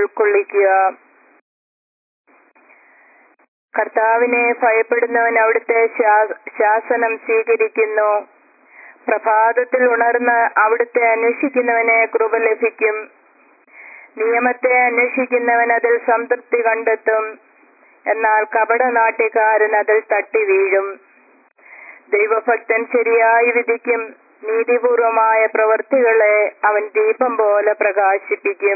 ഉൾക്കൊള്ളിക്കുക കർത്താവിനെ ഭയപ്പെടുന്നവൻ അവിടുത്തെ ശാ- ശാസനം സ്വീകരിക്കുന്നു പ്രഭാതത്തിൽ ഉണർന്ന് അവിടുത്തെ അന്വേഷിക്കുന്നവനെ കൃപ ലഭിക്കും നിയമത്തെ അന്വേഷിക്കുന്നവൻ അതിൽ സംതൃപ്തി കണ്ടെത്തും എന്നാൽ കപടനാട്യക്കാരൻ അതിൽ തട്ടി വീഴും ദൈവഭക്തൻ ശരിയായി വിധിക്കും നീതിപൂർവമായ പ്രവൃത്തികളെ അവൻ ദീപം പോലെ പ്രകാശിപ്പിക്കും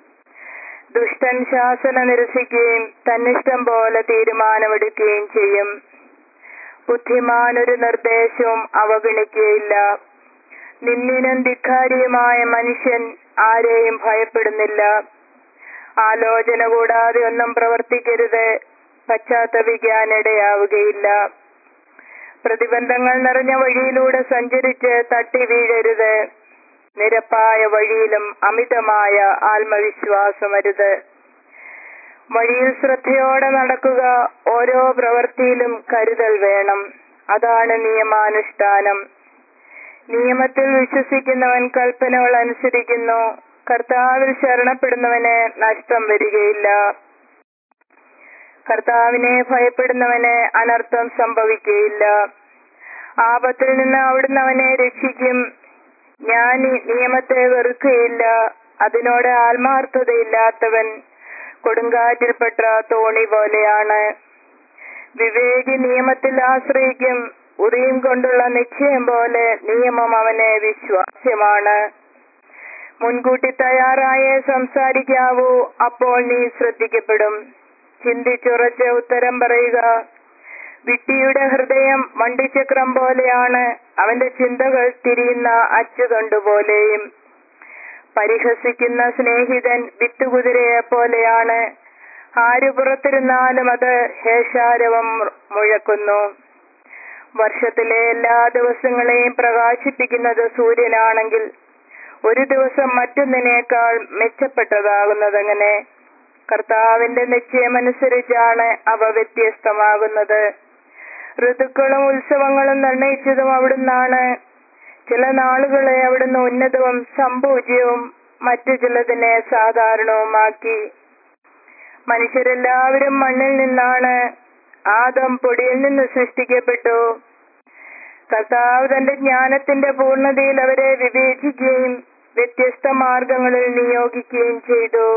ദുഷ്ടൻ ശാസന നിരസിക്കുകയും തന്നിഷ്ടം പോലെ തീരുമാനമെടുക്കുകയും ചെയ്യും ബുദ്ധിമാൻ ഒരു നിർദ്ദേശവും അവഗണിക്കുകയില്ല നിന്നിനും ധിക്കാരിയുമായ മനുഷ്യൻ ആരെയും ഭയപ്പെടുന്നില്ല ആലോചന കൂടാതെ ഒന്നും പ്രവർത്തിക്കരുത് പശ്ചാത്തപിക്കാനിടയാവുകയില്ല പ്രതിബന്ധങ്ങൾ നിറഞ്ഞ വഴിയിലൂടെ സഞ്ചരിച്ച് തട്ടി വീഴരുത് നിരപ്പായ വഴിയിലും അമിതമായ ആത്മവിശ്വാസമരുത് വഴിയിൽ ശ്രദ്ധയോടെ നടക്കുക ഓരോ പ്രവൃത്തിയിലും കരുതൽ വേണം അതാണ് നിയമാനുഷ്ഠാനം നിയമത്തിൽ വിശ്വസിക്കുന്നവൻ കൽപ്പനകൾ അനുസരിക്കുന്നു കർത്താവിൽ ശരണപ്പെടുന്നവന് നഷ്ടം വരികയില്ല കർത്താവിനെ ഭയപ്പെടുന്നവന് അനർത്ഥം സംഭവിക്കുകയില്ല ആപത്തിൽ നിന്ന് അവിടുന്ന് അവനെ രക്ഷിക്കും ഞാൻ ഈ നിയമത്തെ വെറുക്കുകയില്ല അതിനോട് ആത്മാർത്ഥതയില്ലാത്തവൻ കൊടുങ്കാറ്റിൽപ്പെട്ട തോണി പോലെയാണ് വിവേകി നിയമത്തിൽ ആശ്രയിക്കും ഉറിയും കൊണ്ടുള്ള നിശ്ചയം പോലെ നിയമം അവന് വിശ്വാസ്യമാണ് മുൻകൂട്ടി തയ്യാറായേ സംസാരിക്കാവൂ അപ്പോൾ നീ ശ്രദ്ധിക്കപ്പെടും ചിന്തിച്ചുറച്ച് ഉത്തരം പറയുക വിട്ടിയുടെ ഹൃദയം വണ്ടിച്ചക്രം പോലെയാണ് അവന്റെ ചിന്തകൾ തിരിയുന്ന അച്ചുതണ്ടുപോലെയും പരിഹസിക്കുന്ന സ്നേഹിതൻ വിത്തുകുതിരയെ പോലെയാണ് ആര് പുറത്തിരുന്നാലും അത് ഹേഷാരവം മുഴക്കുന്നു വർഷത്തിലെ എല്ലാ ദിവസങ്ങളെയും പ്രകാശിപ്പിക്കുന്നത് സൂര്യനാണെങ്കിൽ ഒരു ദിവസം മറ്റൊന്നിനേക്കാൾ മെച്ചപ്പെട്ടതാകുന്നതെങ്ങനെ കർത്താവിന്റെ നിശ്ചയമനുസരിച്ചാണ് അവ വ്യത്യസ്തമാകുന്നത് ഋതുക്കളും ഉത്സവങ്ങളും നിർണയിച്ചതും അവിടുന്നാണ് ചില നാളുകളെ അവിടുന്ന് ഉന്നതവും സംപൂജ്യവും മറ്റു ചിലതിനെ സാധാരണവുമാക്കി മനുഷ്യരെല്ലാവരും മണ്ണിൽ നിന്നാണ് ആദം പൊടിയിൽ നിന്ന് സൃഷ്ടിക്കപ്പെട്ടു കർത്താവ് തന്റെ ജ്ഞാനത്തിന്റെ പൂർണ്ണതയിൽ അവരെ വിവേചിക്കുകയും വ്യത്യസ്ത മാർഗങ്ങളിൽ നിയോഗിക്കുകയും ചെയ്തു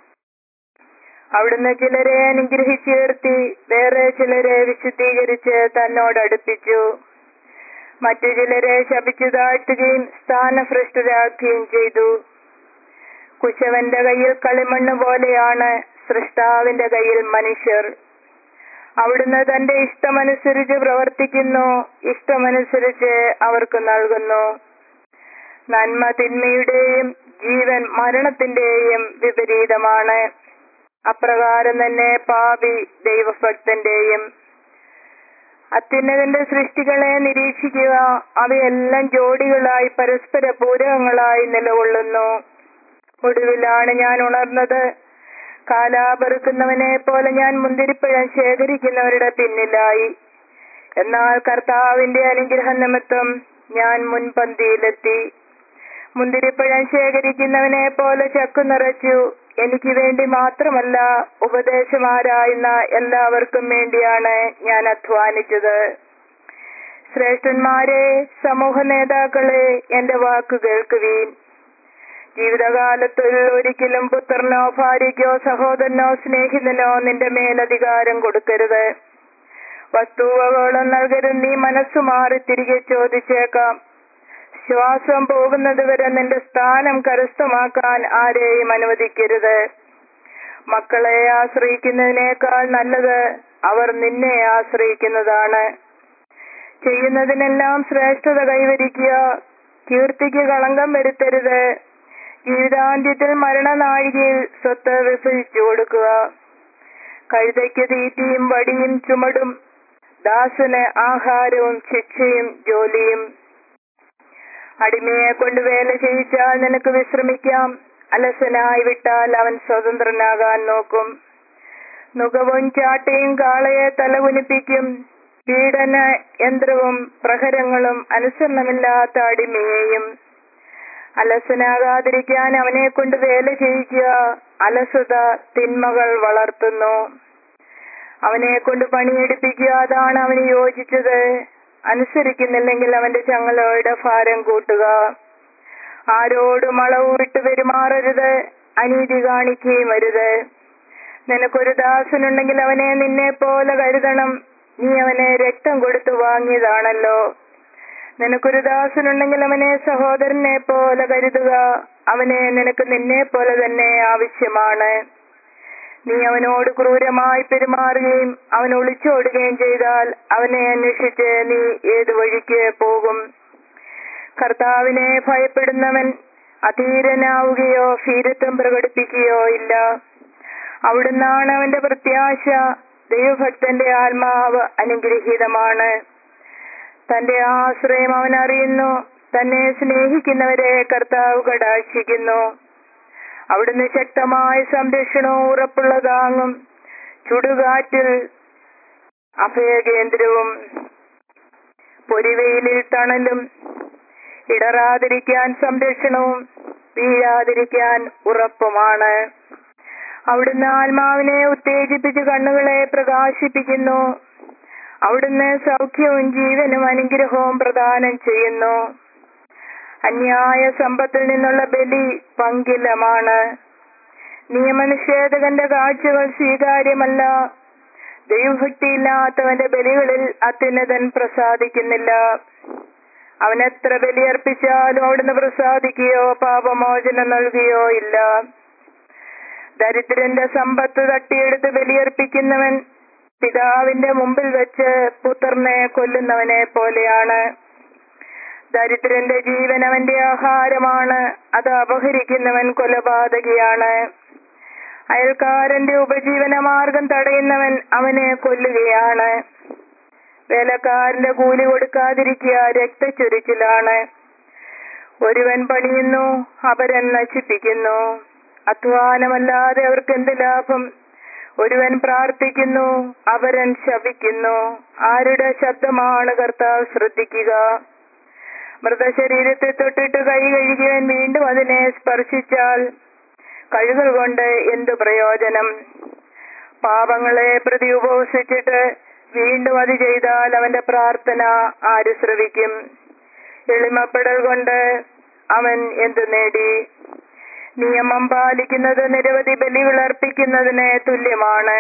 അവിടുന്ന് ചിലരെ അനുഗ്രഹിച്ചുയർത്തി വേറെ ചിലരെ വിശുദ്ധീകരിച്ച് തന്നോട് അടുപ്പിച്ചു മറ്റു ചിലരെ ശപിച്ചു താഴ്ത്തുകയും സ്ഥാനഭ്രഷ്ടരാക്കുകയും ചെയ്തു കുശവന്റെ കയ്യിൽ കളിമണ്ണ് പോലെയാണ് സൃഷ്ടാവിന്റെ കയ്യിൽ മനുഷ്യർ അവിടുന്ന് തന്റെ ഇഷ്ടമനുസരിച്ച് പ്രവർത്തിക്കുന്നു ഇഷ്ടമനുസരിച്ച് അവർക്ക് നൽകുന്നു നന്മ തിന്മയുടെയും ജീവൻ മരണത്തിന്റെയും വിപരീതമാണ് അപ്രകാരം തന്നെ പാപി ദൈവഭക്തന്റെയും അത്യുന്നതന്റെ സൃഷ്ടികളെ നിരീക്ഷിക്കുക അവയെല്ലാം ജോഡികളായി പരസ്പര പൂരകങ്ങളായി നിലകൊള്ളുന്നു ഒടുവിലാണ് ഞാൻ ഉണർന്നത് കാലാപെറുക്കുന്നവനെ പോലെ ഞാൻ മുന്തിരിപ്പഴം ശേഖരിക്കുന്നവരുടെ പിന്നിലായി എന്നാൽ കർത്താവിന്റെ അനുഗ്രഹ നിമിത്തം ഞാൻ മുൻപന്തിയിലെത്തി മുന്തിരിപ്പഴം ശേഖരിക്കുന്നവനെ പോലെ ചക്കു നിറച്ചു എനിക്ക് വേണ്ടി മാത്രമല്ല ഉപദേശമാരായുന്ന എല്ലാവർക്കും വേണ്ടിയാണ് ഞാൻ അധ്വാനിച്ചത് ശ്രേഷ്ഠന്മാരെ സമൂഹ നേതാക്കളെ എന്റെ വാക്കു കേൾക്കുവീൻ ജീവിതകാലത്തിൽ ഒരിക്കലും പുത്രനോ ഭാര്യയ്ക്കോ സഹോദരനോ സ്നേഹിതനോ നിന്റെ മേലധികാരം കൊടുക്കരുത് വസ്തുവകളും നൽകരുത് നീ മനസ്സു മാറി തിരികെ ചോദിച്ചേക്കാം ശ്വാസം പോകുന്നത് വരെ നിന്റെ സ്ഥാനം കരസ്ഥമാക്കാൻ ആരെയും അനുവദിക്കരുത് മക്കളെ ആശ്രയിക്കുന്നതിനേക്കാൾ നല്ലത് അവർ നിന്നെ ആശ്രയിക്കുന്നതാണ് ചെയ്യുന്നതിനെല്ലാം ശ്രേഷ്ഠത കൈവരിക്കുക കീർത്തിക്ക് കളങ്കം വരുത്തരുത് ജീവിതാന്ത്യത്തിൽ മരണനാഴികയിൽ സ്വത്ത് വിഭജിച്ചു കൊടുക്കുക കഴുതയ്ക്ക് തീറ്റിയും വടിയും ചുമടും ദാസന് ആഹാരവും ശിക്ഷയും ജോലിയും അടിമയെ കൊണ്ട് വേല ചെയ്യിച്ചാൽ നിനക്ക് വിശ്രമിക്കാം അലസനായി വിട്ടാൽ അവൻ സ്വതന്ത്രനാകാൻ നോക്കും നുകവും ചാട്ടയും കാളയെ തലകുനിപ്പിക്കും പീഡന യന്ത്രവും പ്രഹരങ്ങളും അനുസരണമില്ലാത്ത അടിമയെയും അലസനാകാതിരിക്കാൻ അവനെ കൊണ്ട് വേല ചെയ്യിക്കുക അലസത തിന്മകൾ വളർത്തുന്നു അവനെ കൊണ്ട് പണിയെടുപ്പിക്കുക അതാണ് അവന് യോജിച്ചത് അനുസരിക്കുന്നില്ലെങ്കിൽ അവന്റെ ചങ്ങലയുടെ ഭാരം കൂട്ടുക ആരോടും അളവുവിട്ട് പെരുമാറരുത് അനീതി കാണിക്കുകയും അരുത് നിനക്കൊരു ദാസനുണ്ടെങ്കിൽ അവനെ നിന്നെ പോലെ കരുതണം നീ അവനെ രക്തം കൊടുത്തു വാങ്ങിയതാണല്ലോ നിനക്കൊരു ദാസനുണ്ടെങ്കിൽ അവനെ സഹോദരനെ പോലെ കരുതുക അവനെ നിനക്ക് നിന്നെ പോലെ തന്നെ ആവശ്യമാണ് നീ അവനോട് ക്രൂരമായി പെരുമാറുകയും അവൻ ഒളിച്ചോടുകയും ചെയ്താൽ അവനെ അന്വേഷിച്ച് നീ ഏതു വഴിക്ക് പോകും കർത്താവിനെ ഭയപ്പെടുന്നവൻ അധീരനാവുകയോ ഭീരുത്വം പ്രകടിപ്പിക്കുകയോ ഇല്ല അവിടുന്നാണ് അവന്റെ പ്രത്യാശ ദൈവഭക്തന്റെ ആത്മാവ് അനുഗ്രഹീതമാണ് തന്റെ ആശ്രയം അവൻ അറിയുന്നു തന്നെ സ്നേഹിക്കുന്നവരെ കർത്താവ് കടാക്ഷിക്കുന്നു അവിടുന്ന് ശക്തമായ സംരക്ഷണവും ഉറപ്പുള്ള താങ്ങും ചുടുകാറ്റിൽ അഭയകേന്ദ്രവും പൊരിവെയിലിൽ തണലും ഇടറാതിരിക്കാൻ സംരക്ഷണവും വീഴാതിരിക്കാൻ ഉറപ്പുമാണ് അവിടുന്ന് ആത്മാവിനെ ഉത്തേജിപ്പിച്ച് കണ്ണുകളെ പ്രകാശിപ്പിക്കുന്നു അവിടുന്ന് സൗഖ്യവും ജീവനും അനുഗ്രഹവും പ്രദാനം ചെയ്യുന്നു അന്യായ സമ്പത്തിൽ നിന്നുള്ള ബലി പങ്കിലമാണ് നിയമനിഷേധകന്റെ കാഴ്ചകൾ സ്വീകാര്യമല്ല ദൈവഭക്തിയില്ലാത്തവന്റെ ബലികളിൽ അത്യുന്നതൻ പ്രസാദിക്കുന്നില്ല അവൻ എത്ര ബലിയർപ്പിച്ചാലും അവിടുന്ന് പ്രസാദിക്കുകയോ പാപമോചനം നൽകുകയോ ഇല്ല ദരിദ്രന്റെ സമ്പത്ത് തട്ടിയെടുത്ത് ബലിയർപ്പിക്കുന്നവൻ പിതാവിന്റെ മുമ്പിൽ വെച്ച് പുത്രനെ കൊല്ലുന്നവനെ പോലെയാണ് ദരിദ്രന്റെ ജീവൻ അവന്റെ ആഹാരമാണ് അത് അപഹരിക്കുന്നവൻ കൊലപാതകിയാണ് അയൽക്കാരന്റെ ഉപജീവന മാർഗം തടയുന്നവൻ അവനെ കൊല്ലുകയാണ് വേലക്കാരന്റെ കൂലി കൊടുക്കാതിരിക്കുക രക്തച്ചൊരിച്ചിലാണ് ഒരുവൻ പണിയുന്നു അപരൻ നശിപ്പിക്കുന്നു അധ്വാനമല്ലാതെ അവർക്ക് എന്ത് ലാഭം ഒരുവൻ പ്രാർത്ഥിക്കുന്നു അവരൻ ശപിക്കുന്നു ആരുടെ ശബ്ദമാണ് കർത്താവ് ശ്രദ്ധിക്കുക മൃതശരീരത്തെ തൊട്ടിട്ട് കൈ കഴുകിയവൻ വീണ്ടും അതിനെ സ്പർശിച്ചാൽ കഴുകൾ കൊണ്ട് എന്തു പ്രയോജനം പാപങ്ങളെ പ്രതി ഉപവസിച്ചിട്ട് വീണ്ടും അത് ചെയ്താൽ അവന്റെ പ്രാർത്ഥന ആര് ശ്രവിക്കും എളിമപ്പെടൽ കൊണ്ട് അവൻ എന്തു നേടി നിയമം പാലിക്കുന്നത് നിരവധി ബലികൾ അർപ്പിക്കുന്നതിന് തുല്യമാണ്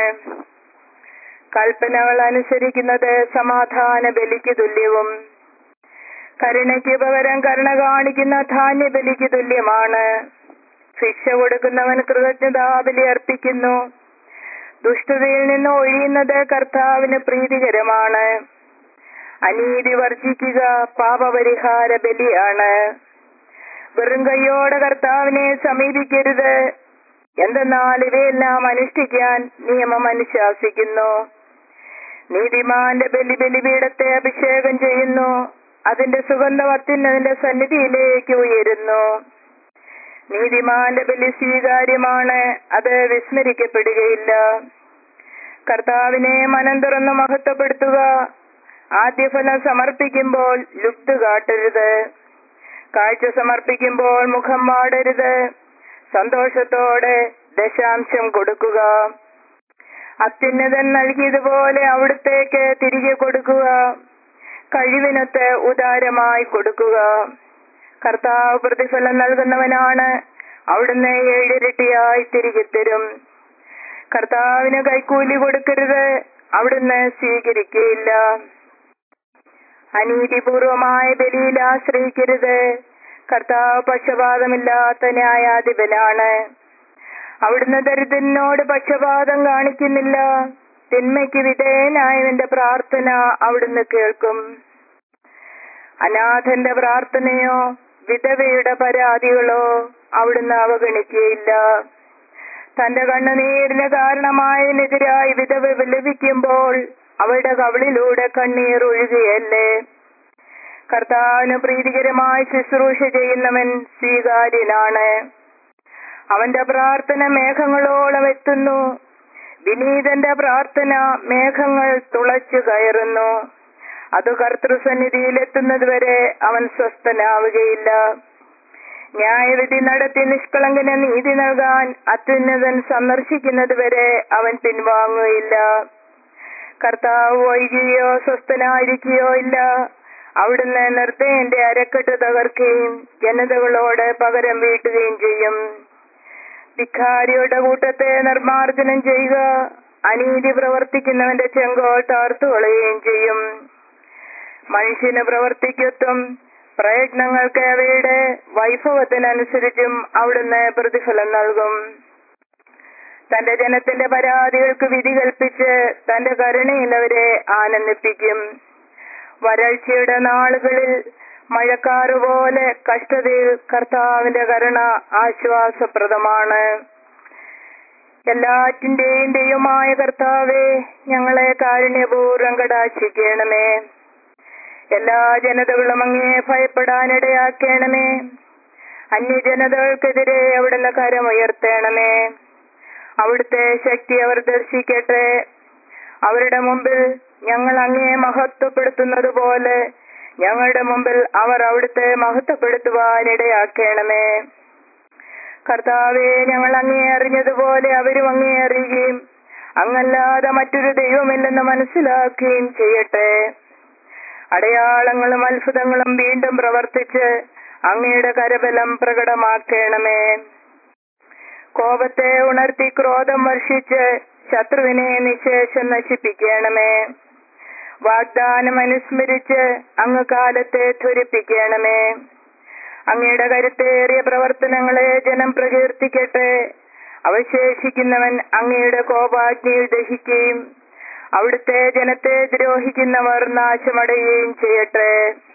കൽപ്പനകൾ അനുസരിക്കുന്നത് സമാധാന ബലിക്ക് തുല്യവും കരുണയ്ക്ക് പകരം കരുണ കാണിക്കുന്ന ധാന്യ ബലിക്ക് തുല്യമാണ് ശിക്ഷ കൊടുക്കുന്നവൻ കൃതജ്ഞതാബലി അർപ്പിക്കുന്നു ദുഷ്ടതയിൽ നിന്ന് ഒഴിയുന്നത് കർത്താവിന് പ്രീതികരമാണ് അനീതി വർജിക്കുക പാപപരിഹാര ബലിയാണ് വെറും കൈയോടെ കർത്താവിനെ സമീപിക്കരുത് എന്തെന്നാൽ ഇവയെല്ലാം അനുഷ്ഠിക്കാൻ നിയമം അനുശാസിക്കുന്നു നീതിമാന്റെ ബലി ബലിപീഠത്തെ അഭിഷേകം ചെയ്യുന്നു അതിന്റെ സുഗന്ധം അത്യുന്നതിന്റെ സന്നിധിയിലേക്ക് ഉയരുന്നു നീതിമാന്റെ ബലി സ്വീകാര്യമാണ് അത് വിസ്മരിക്കപ്പെടുകയില്ല കർത്താവിനെ മനം തുറന്ന് മഹത്വപ്പെടുത്തുക ആദ്യഫലം സമർപ്പിക്കുമ്പോൾ ലുപ്ത് കാട്ടരുത് കാഴ്ച സമർപ്പിക്കുമ്പോൾ മുഖം വാടരുത് സന്തോഷത്തോടെ ദശാംശം കൊടുക്കുക അത്യുന്നതൻ നൽകിയതുപോലെ അവിടത്തേക്ക് തിരികെ കൊടുക്കുക കഴിവിനൊത്ത് ഉദാരമായി കൊടുക്കുക കർത്താവ് പ്രതിഫലം നൽകുന്നവനാണ് അവിടുന്ന് ഏഴിരട്ടിയായി തിരികെ തരും കർത്താവിന് കൈക്കൂലി കൊടുക്കരുത് അവിടുന്ന് സ്വീകരിക്കുകയില്ല അനീതിപൂർവമായ ബലിയിൽ ആശ്രയിക്കരുത് കർത്താവ് പക്ഷപാതമില്ലാത്ത ന്യായാധിപനാണ് അവിടുന്ന് ദരിദ്രനോട് പക്ഷപാതം കാണിക്കുന്നില്ല തിന്മയ്ക്ക് വിധേയനായവന്റെ പ്രാർത്ഥന അവിടുന്ന് കേൾക്കും അനാഥന്റെ പ്രാർത്ഥനയോ വിധവയുടെ പരാതികളോ അവിടുന്ന് അവഗണിക്കുകയില്ല തന്റെ കണ്ണുനീരിന് കാരണമായതിനെതിരായി വിധവ വിലപിക്കുമ്പോൾ അവളുടെ കവിളിലൂടെ കണ്ണീർ ഒഴുകുകയല്ലേ കർത്താവിന് പ്രീതികരമായി ശുശ്രൂഷ ചെയ്യുന്നവൻ സ്വീകാര്യനാണ് അവന്റെ പ്രാർത്ഥന മേഘങ്ങളോളം എത്തുന്നു വിനീതന്റെ പ്രാർത്ഥന മേഘങ്ങൾ തുളച്ചു കയറുന്നു അത് കർത്തൃസന്നിധിയിൽ എത്തുന്നതുവരെ അവൻ സ്വസ്ഥനാവുകയില്ല ന്യായവിധി നടത്തി നിഷ്കളങ്കന് നീതി നൽകാൻ അത്യുന്നതൻ സന്ദർശിക്കുന്നത് വരെ അവൻ പിൻവാങ്ങുകയില്ല കർത്താവ് വൈകുകയോ സ്വസ്ഥനായിരിക്കുകയോ ഇല്ല അവിടുന്ന് നിർദ്ദയന്റെ അരക്കെട്ട് തകർക്കുകയും ജനതകളോട് പകരം വീട്ടുകയും ചെയ്യും ധിക്കാരിയുടെ കൂട്ടത്തെ നിർമാർജനം ചെയ്യുക അനീതി പ്രവർത്തിക്കുന്നവന്റെ ചെങ്കോൾ താർത്തുകളയുകയും ചെയ്യും മനുഷ്യന് പ്രവർത്തിക്കത്വം പ്രയത്നങ്ങൾക്ക് അവയുടെ വൈഭവത്തിനനുസരിച്ചും അവിടുന്ന് പ്രതിഫലം നൽകും തന്റെ ജനത്തിന്റെ പരാതികൾക്ക് വിധി കൽപ്പിച്ച് തന്റെ കരുണയിൽ അവരെ ആനന്ദിപ്പിക്കും വരൾച്ചയുടെ നാളുകളിൽ മഴക്കാറ് പോലെ കഷ്ടതയിൽ കർത്താവിന്റെ കരുണ ആശ്വാസപ്രദമാണ് എല്ലാറ്റിന്റെയും ദൈവമായ കർത്താവെ ഞങ്ങളെ കാരുണ്യപൂർവ്വം കടാക്ഷിക്കണമേ എല്ലാ ജനതകളും അങ്ങേ ഭയപ്പെടാനിടയാക്കണമേ അന്യജനതകൾക്കെതിരെ അവിടുന്ന് കരമുയർത്തണമേ അവിടുത്തെ ശക്തി അവർ ദർശിക്കട്ടെ അവരുടെ മുമ്പിൽ ഞങ്ങൾ അങ്ങേ മഹത്വപ്പെടുത്തുന്നത് പോലെ ഞങ്ങളുടെ മുമ്പിൽ അവർ അവിടുത്തെ മഹത്വപ്പെടുത്തുവാനിടയാക്കണമേ കർത്താവെ ഞങ്ങൾ അങ്ങേ അറിഞ്ഞതുപോലെ അവരും അങ്ങേ അറിയുകയും അങ്ങല്ലാതെ മറ്റൊരു ദൈവമില്ലെന്ന് മനസ്സിലാക്കുകയും ചെയ്യട്ടെ അടയാളങ്ങളും അത്ഭുതങ്ങളും വീണ്ടും പ്രവർത്തിച്ച് അങ്ങയുടെ കരബലം പ്രകടമാക്കണമേ കോപത്തെ ഉണർത്തി ക്രോധം വർഷിച്ച് ശത്രുവിനെ നിശേഷം നശിപ്പിക്കണമേ വാഗ്ദാനം അനുസ്മരിച്ച് അങ്ങ് കാലത്തെ ത്വരിപ്പിക്കണമേ അങ്ങയുടെ കരുത്തേറിയ പ്രവർത്തനങ്ങളെ ജനം പ്രകീർത്തിക്കട്ടെ അവശേഷിക്കുന്നവൻ അങ്ങയുടെ കോപാഗ്നിയിൽ ദഹിക്കുകയും അവിടുത്തെ ജനത്തെ ദ്രോഹിക്കുന്നവർ നാശമടയുകയും ചെയ്യട്ടെ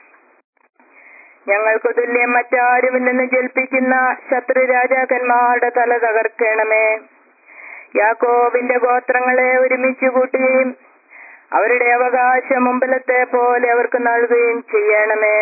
ഞങ്ങൾക്ക് തുല്യം മറ്റാരുമില്ലെന്ന് ജൽപ്പിക്കുന്ന ശത്രു രാജാക്കന്മാരുടെ തല തകർക്കണമേ യാക്കോബിന്റെ ഗോത്രങ്ങളെ ഒരുമിച്ച് കൂട്ടുകയും അവരുടെ അവകാശം മുമ്പിലത്തെ പോലെ അവർക്ക് നൽകുകയും ചെയ്യണമേ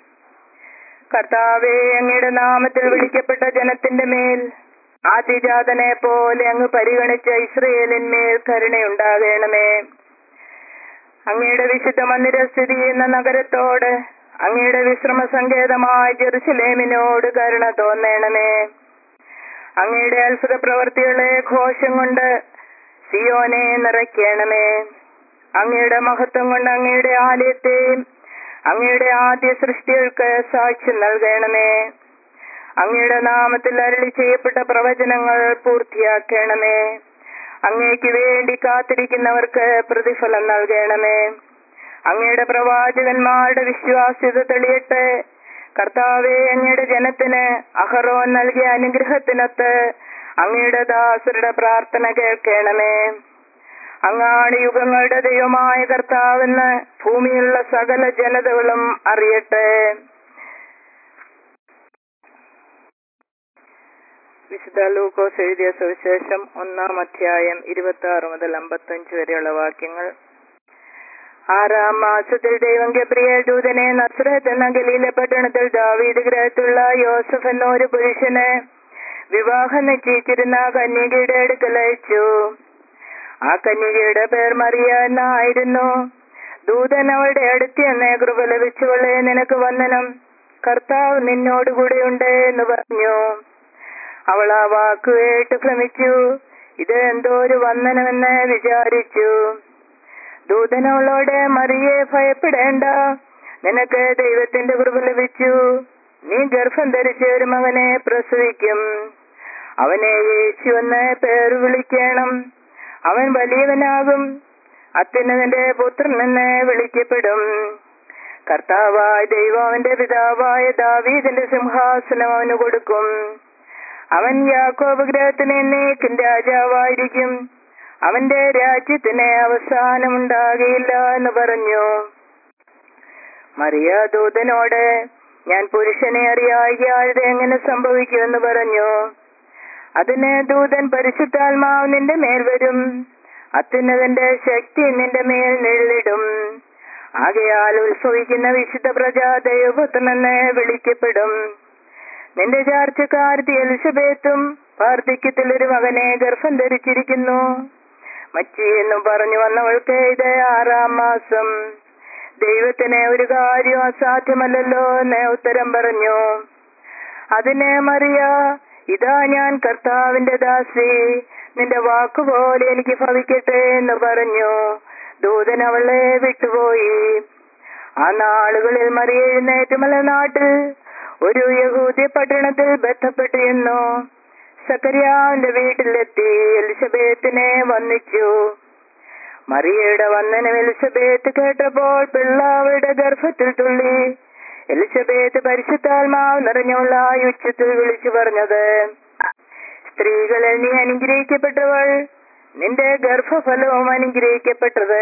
കർത്താവെ അങ്ങയുടെ നാമത്തിൽ വിളിക്കപ്പെട്ട ജനത്തിന്റെ മേൽ ആദിജാതനെ പോലെ അങ്ങ് പരിഗണിച്ച ഇസ്രയേലിന്മേൽ കരുണയുണ്ടാകണമേ അങ്ങയുടെ വിശുദ്ധ മന്ദിര സ്ഥിതി ചെയ്യുന്ന നഗരത്തോട് അങ്ങയുടെ വിശ്രമ സങ്കേതമായ ജെറുസലേമിനോട് കരുണ തോന്നണമേ അങ്ങയുടെ അത്ഭുത പ്രവർത്തികളെ ഘോഷം കൊണ്ട് സിയോനെ നിറയ്ക്കണമേ അങ്ങയുടെ മഹത്വം കൊണ്ട് അങ്ങയുടെ ആലയത്തെയും അങ്ങയുടെ ആദ്യ സൃഷ്ടികൾക്ക് സാക്ഷ്യം നൽകണമേ അങ്ങയുടെ നാമത്തിൽ അരളി ചെയ്യപ്പെട്ട പ്രവചനങ്ങൾ പൂർത്തിയാക്കണമേ അങ്ങേക്ക് വേണ്ടി കാത്തിരിക്കുന്നവർക്ക് പ്രതിഫലം നൽകണമേ അങ്ങയുടെ പ്രവാചകന്മാരുടെ വിശ്വാസ്യത തെളിയട്ടെ കർത്താവെ അങ്ങയുടെ ജനത്തിന് അഹറോൻ നൽകിയ അനുഗ്രഹത്തിനൊത്ത് അങ്ങയുടെ ദാസരുടെ പ്രാർത്ഥന കേൾക്കണമേ അങ്ങാണ് യുഗങ്ങളുടെ ദൈവമായ കർത്താവെന്ന് ഭൂമിയിലുള്ള സകല ജനതകളും അറിയട്ടെ വിശുദ്ധ ലൂക്കോസ് എഴുതിയ സുവിശേഷം ഒന്നാം അധ്യായം ഇരുപത്തി ആറ് മുതൽ അമ്പത്തഞ്ച് വരെയുള്ള വാക്യങ്ങൾ ആറാം മാസത്തിൽ ദൈവം ഗബ്രിയേൽ ദൂതനെ നസ്രത്ത് എന്ന ഗലീല പട്ടണത്തിൽ ദാവീദ് ഗ്രഹത്തുള്ള യോസഫ് എന്ന ഒരു പുരുഷന് വിവാഹം നിശ്ചയിച്ചിരുന്ന കന്യകയുടെ അടുക്കൽ അയച്ചു ആ കന്യകയുടെ പേർ മറിയ എന്നായിരുന്നു ദൂതൻ അവളുടെ അടുത്ത് എന്നെ കൃപ ലഭിച്ചുകൊള്ളേ നിനക്ക് വന്ദനം കർത്താവ് നിന്നോടുകൂടെയുണ്ട് എന്ന് പറഞ്ഞു അവൾ ആ വാക്ക് കേട്ട് ഭ്രമിച്ചു ഇത് എന്തോ ഒരു വന്ദനമെന്ന് വിചാരിച്ചു ദൂതനവളോട് മറിയെ ഭയപ്പെടേണ്ട നിനക്ക് ദൈവത്തിന്റെ കൃപ ലഭിച്ചു നീ ഗർഭം ധരിച്ച ഒരു മകനെ പ്രസവിക്കും അവനെ യേശു എന്ന് പേർ വിളിക്കണം അവൻ വലിയവനാകും അത്യുന്നതിന്റെ പുത്രൻ എന്ന് വിളിക്കപ്പെടും കർത്താവായ ദൈവം അവന്റെ പിതാവായ ദാവീദിന്റെ സിംഹാസനം അവന് കൊടുക്കും അവൻ യാക്കോബ് ഗ്രഹത്തിന് എന്നേക്കും രാജാവായിരിക്കും അവന്റെ രാജ്യത്തിന് അവസാനമുണ്ടാകയില്ല എന്ന് പറഞ്ഞു മറിയ ദൂതനോട് ഞാൻ പുരുഷനെ അറിയാതെ എങ്ങനെ സംഭവിക്കുമെന്ന് പറഞ്ഞു അതിന് ദൂതൻ പരിശുദ്ധാത്മാവ് നിന്റെ മേൽ വരും അത്യുന്നതന്റെ ശക്തി നിന്റെ മേൽ നിഴലിടും ആകയാൽ ഉത്ഭവിക്കുന്ന വിശുദ്ധ പ്രജ ദൈവപുത്രനെന്ന് വിളിക്കപ്പെടും നിന്റെ ചാർച്ചക്കാരത്തി എലിസബേത്തും വാർദ്ധക്യത്തിൽ ഒരു മകനെ ഗർഭം ധരിച്ചിരിക്കുന്നു മച്ചി എന്ന് പറഞ്ഞു വന്നവൾക്ക് ഇത് ആറാം മാസം ദൈവത്തിന് ഒരു കാര്യം അസാധ്യമല്ലല്ലോ എന്ന് ഉത്തരം പറഞ്ഞു അതിനെ മറിയ ഇതാ ഞാൻ കർത്താവിന്റെ ദാസി നിന്റെ വാക്കുപോലെ എനിക്ക് ഭവിക്കട്ടെ എന്ന് പറഞ്ഞു ദൂതൻ അവളെ വിട്ടുപോയി ആ നാളുകളിൽ മറിയ എഴുന്നേറ്റ് മലനാട്ടിൽ ഒരു യഹൂദ്യ പട്ടണത്തിൽ ബന്ധപ്പെട്ടിരുന്നു സക്കരിയാവിന്റെ വീട്ടിലെത്തി എലിസബേത്തിനെ വന്നിച്ചു മറിയയുടെ വന്ദനം എലിസബേത്ത് കേട്ടപ്പോൾ പിള്ള അവരുടെ ഗർഭത്തിൽ തുള്ളി എലിസബേത്ത് പരിശുദ്ധാത്മാവ് നിറഞ്ഞുള്ള ഉച്ചത്തിൽ വിളിച്ചു പറഞ്ഞത് സ്ത്രീകളിൽ നീ അനുഗ്രഹിക്കപ്പെട്ടവൾ നിന്റെ ഗർഭഫലവും അനുഗ്രഹിക്കപ്പെട്ടത്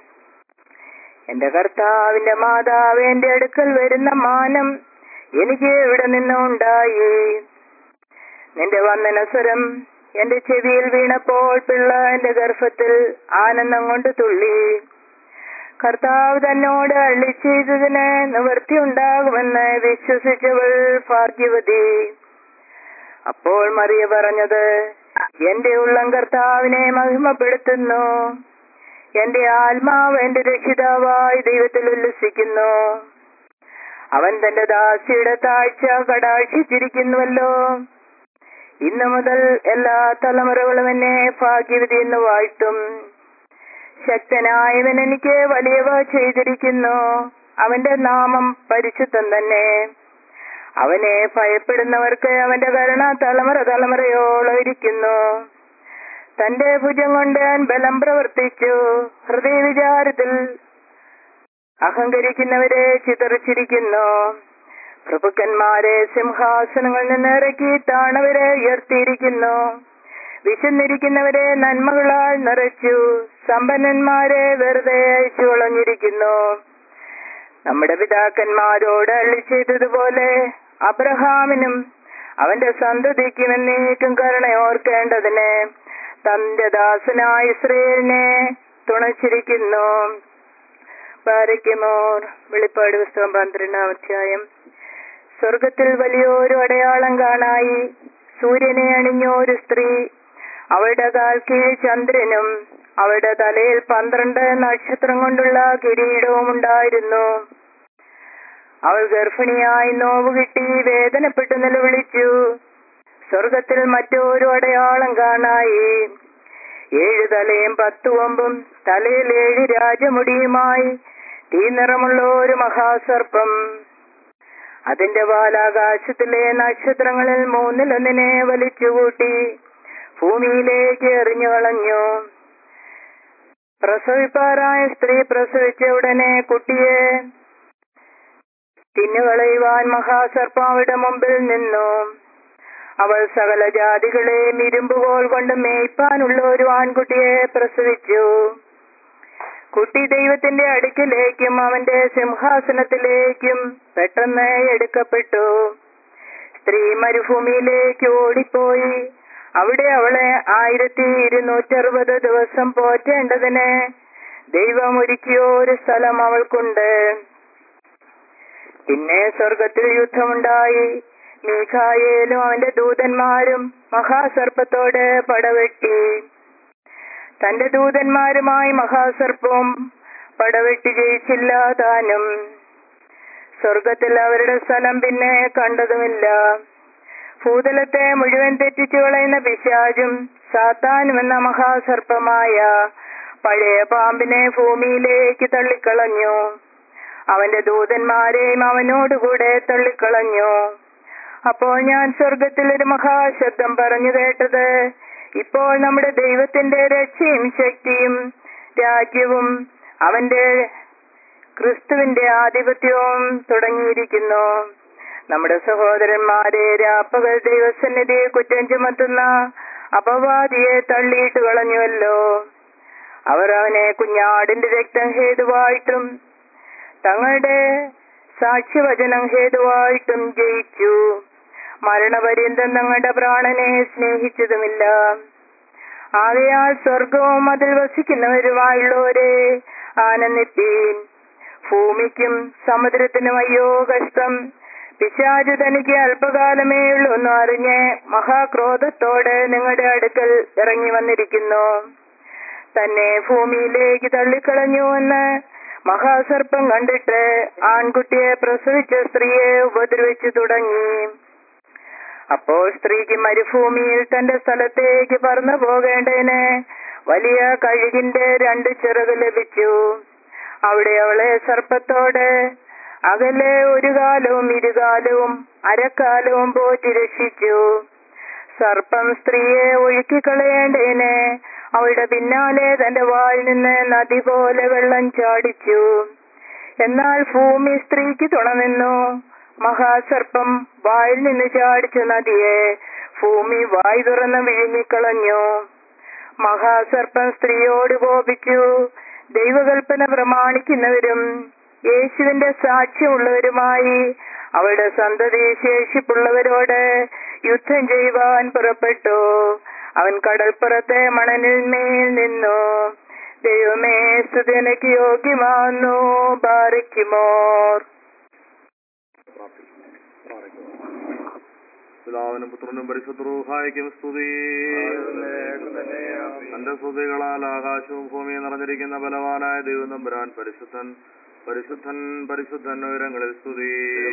എന്റെ കർത്താവിന്റെ മാതാവ് എന്റെ അടുക്കൽ വരുന്ന മാനം എനിക്ക് ഇവിടെ നിന്നുണ്ടായി നിന്റെ വന്ദനസ്വരം എന്റെ ചെവിയിൽ വീണപ്പോൾ പിള്ള എന്റെ ഗർഭത്തിൽ ആനന്ദം കൊണ്ട് തുള്ളി കർത്താവ് തന്നോട് അള്ളി ചെയ്തതിന് നിവൃത്തി ഉണ്ടാകുമെന്ന് വിശ്വസിച്ചവൾ ഭാഗ്യവതി അപ്പോൾ മറിയ പറഞ്ഞത് എന്റെ ഉള്ളം കർത്താവിനെ മഹിമപ്പെടുത്തുന്നു എന്റെ ആത്മാവ് എന്റെ രക്ഷിതാവായി ദൈവത്തിൽ ഉല്ലസിക്കുന്നു അവൻ തന്റെ ദാസിയുടെ താഴ്ച കടാക്ഷിച്ചിരിക്കുന്നുവല്ലോ ഇന്നു മുതൽ എല്ലാ തലമുറകളും എന്നെ ഭാഗ്യവതി എന്ന് വാഴ്ത്തും ശക്തനായവൻ എനിക്ക് വലിയവ ചെയ്തിരിക്കുന്നു അവന്റെ നാമം പരിശുദ്ധം തന്നെ അവനെ ഭയപ്പെടുന്നവർക്ക് അവന്റെ കരുണ തലമുറ തലമുറയോളം ഇരിക്കുന്നു തന്റെ ഭുജം കൊണ്ട് ഞാൻ ബലം പ്രവർത്തിച്ചു ഹൃദയവിചാരത്തിൽ അഹങ്കരിക്കുന്നവരെ ചിതറിച്ചിരിക്കുന്നു പ്രഭുക്കന്മാരെ സിംഹാസനങ്ങളിൽ നിന്ന് ഇറക്കി താണവരെ ഉയർത്തിയിരിക്കുന്നു വിശന്നിരിക്കുന്നവരെ നന്മകളാൽ നിറച്ചു സമ്പന്നന്മാരെ വെറുതെ അയച്ചു കളഞ്ഞിരിക്കുന്നു നമ്മുടെ പിതാക്കന്മാരോട് അള്ളി ചെയ്തതുപോലെ അബ്രഹാമിനും അവന്റെ സന്തതിക്കും എന്നേക്കും കരുണ ഓർക്കേണ്ടതിന് തന്റെ ദാസനായ ഇസ്രയേലിനെ തുണച്ചിരിക്കുന്നു ബാരയ്ക്കുമോർ വെളിപ്പാട് പുസ്തകം പന്ത്രണ്ടാം അധ്യായം സ്വർഗത്തിൽ വലിയൊരു അടയാളം കാണായി സൂര്യനെ അണിഞ്ഞൊരു സ്ത്രീ അവളുടെ കാൽ കീഴ് ചന്ദ്രനും അവളുടെ തലയിൽ പന്ത്രണ്ട് നക്ഷത്രം കൊണ്ടുള്ള കിരീടവും ഉണ്ടായിരുന്നു അവൾ ഗർഭിണിയായി നോവ് കിട്ടി വേദനപ്പെട്ടു നിലവിളിച്ചു സ്വർഗത്തിൽ മറ്റൊരു അടയാളം കാണായി ഏഴ് തലയും പത്തു കൊമ്പും തലയിൽ ഏഴ് രാജമുടിയുമായി തീനിറമുള്ള ഒരു മഹാസർപ്പം അതിന്റെ വാലാകാശത്തിലെ നക്ഷത്രങ്ങളിൽ മൂന്നിലൊന്നിനെ വലിച്ചുകൂട്ടി ഭൂമിയിലേക്ക് എറിഞ്ഞു കളഞ്ഞു പ്രസവിപ്പാറായ സ്ത്രീ പ്രസവിച്ച ഉടനെ കുട്ടിയെ തിന്നുകളയുവാൻ മഹാസർപ്പം അവരുടെ മുമ്പിൽ നിന്നു അവൾ സകല ജാതികളെയും ഇരുമ്പുകോൾ കൊണ്ട് മേയ്പ്പാനുള്ള ഒരു ആൺകുട്ടിയെ പ്രസവിച്ചു കുട്ടി ദൈവത്തിന്റെ അടുക്കിലേക്കും അവന്റെ സിംഹാസനത്തിലേക്കും പെട്ടെന്ന് എടുക്കപ്പെട്ടു സ്ത്രീ മരുഭൂമിയിലേക്ക് ഓടിപ്പോയി അവിടെ അവളെ ആയിരത്തി ഇരുന്നൂറ്ററുപത് ദിവസം പോറ്റേണ്ടതിന് ദൈവം ഒരുക്കിയ ഒരു സ്ഥലം അവൾക്കുണ്ട് പിന്നെ സ്വർഗത്തിൽ യുദ്ധമുണ്ടായി മീഖായേലും അവന്റെ ദൂതന്മാരും മഹാസർപ്പത്തോട് പടവെട്ടി തന്റെ ദൂതന്മാരുമായി മഹാസർപ്പവും പടവെട്ടി ജയിച്ചില്ല താനും സ്വർഗത്തിൽ അവരുടെ സ്ഥലം പിന്നെ കണ്ടതുമില്ല ഭൂതലത്തെ മുഴുവൻ തെറ്റിച്ചു കളയുന്ന പിശാചും സാത്താനും എന്ന മഹാസർപ്പമായ പഴയ പാമ്പിനെ ഭൂമിയിലേക്ക് തള്ളിക്കളഞ്ഞു അവന്റെ ദൂതന്മാരെയും അവനോടുകൂടെ തള്ളിക്കളഞ്ഞു അപ്പോൾ ഞാൻ സ്വർഗത്തിൽ ഒരു മഹാശബ്ദം പറഞ്ഞു കേട്ടത് ഇപ്പോൾ നമ്മുടെ ദൈവത്തിന്റെ രക്ഷയും ശക്തിയും രാജ്യവും അവന്റെ ക്രിസ്തുവിന്റെ ആധിപത്യവും തുടങ്ങിയിരിക്കുന്നു നമ്മുടെ സഹോദരന്മാരെ രാപ്പകൽ ദൈവസന്നിധി കുറ്റം ചുമത്തുന്ന അപവാദിയെ തള്ളിയിട്ട് കളഞ്ഞുവല്ലോ അവർ അവനെ കുഞ്ഞാടിന്റെ രക്തം ഹേതുവായിട്ടും തങ്ങളുടെ സാക്ഷ്യവചനം ഹേതുവായിട്ടും ജയിച്ചു മരണപര്യന്തം തങ്ങളുടെ പ്രാണനെ സ്നേഹിച്ചതുമില്ല ആകയാൽ സ്വർഗവും അതിൽ വസിക്കുന്നവരുമായുള്ളവരെ ആനന്ദിപ്പീൻ ഭൂമിക്കും സമുദ്രത്തിനും അയ്യോ കഷ്ടം പിശാചു തനിക്ക് അല്പകാലമേ ഉള്ളൂ എന്ന് അറിഞ്ഞ് മഹാക്രോധത്തോടെ നിങ്ങളുടെ അടുക്കൽ ഇറങ്ങി വന്നിരിക്കുന്നു തന്നെ ഭൂമിയിലേക്ക് തള്ളിക്കളഞ്ഞുവെന്ന് മഹാസർപ്പം കണ്ടിട്ട് ആൺകുട്ടിയെ പ്രസവിച്ച സ്ത്രീയെ ഉപദ്രവിച്ചു തുടങ്ങി അപ്പോൾ സ്ത്രീക്ക് മരുഭൂമിയിൽ തന്റെ സ്ഥലത്തേക്ക് പറന്നു പോകേണ്ടതിന് വലിയ കഴുകിന്റെ രണ്ട് ചിറക് ലഭിച്ചു അവിടെ അവളെ സർപ്പത്തോട് അകലെ ഒരു കാലവും ഇരുകാലവും അരക്കാലവും പോറ്റി രക്ഷിച്ചു സർപ്പം സ്ത്രീയെ ഒഴുക്കിക്കളയേണ്ടതിന് അവളുടെ പിന്നാലെ തന്റെ വായിൽ നിന്ന് നദി പോലെ വെള്ളം ചാടിച്ചു എന്നാൽ ഭൂമി സ്ത്രീക്ക് തുണ നിന്നു മഹാസർപ്പം വായിൽ നിന്ന് ചാടിച്ച നദിയെ ഭൂമി വായ് തുറന്ന് വിഴുങ്ങിക്കളഞ്ഞു മഹാസർപ്പം സ്ത്രീയോട് കോപിച്ചു ദൈവകൽപ്പന പ്രമാണിക്കുന്നവരും യേശുവിന്റെ സാക്ഷ്യമുള്ളവരുമായി അവളുടെ സന്തതി ശേഷിപ്പുള്ളവരോട് യുദ്ധം ചെയ്യുവാൻ പുറപ്പെട്ടു അവൻ കടൽപ്പുറത്തെ മണലിൽ മേൽ നിന്നു ദൈവമേ സ്തുതിനക്ക് യോഗ്യമാന്നു ബാറിക്കുമോർ പിതാവിനും പുത്രനും പരിശുദ്ധൂഹായിക്കും സ്തുതി തന്റെ സ്തുതികളാൽ ആകാശവും ഭൂമിയും നിറഞ്ഞിരിക്കുന്ന ബലവാനായ ദൈവം തമ്പുരാൻ പരിശുദ്ധൻ പരിശുദ്ധൻ പരിശുദ്ധൻ ഉയരങ്ങളിൽ സ്തുതി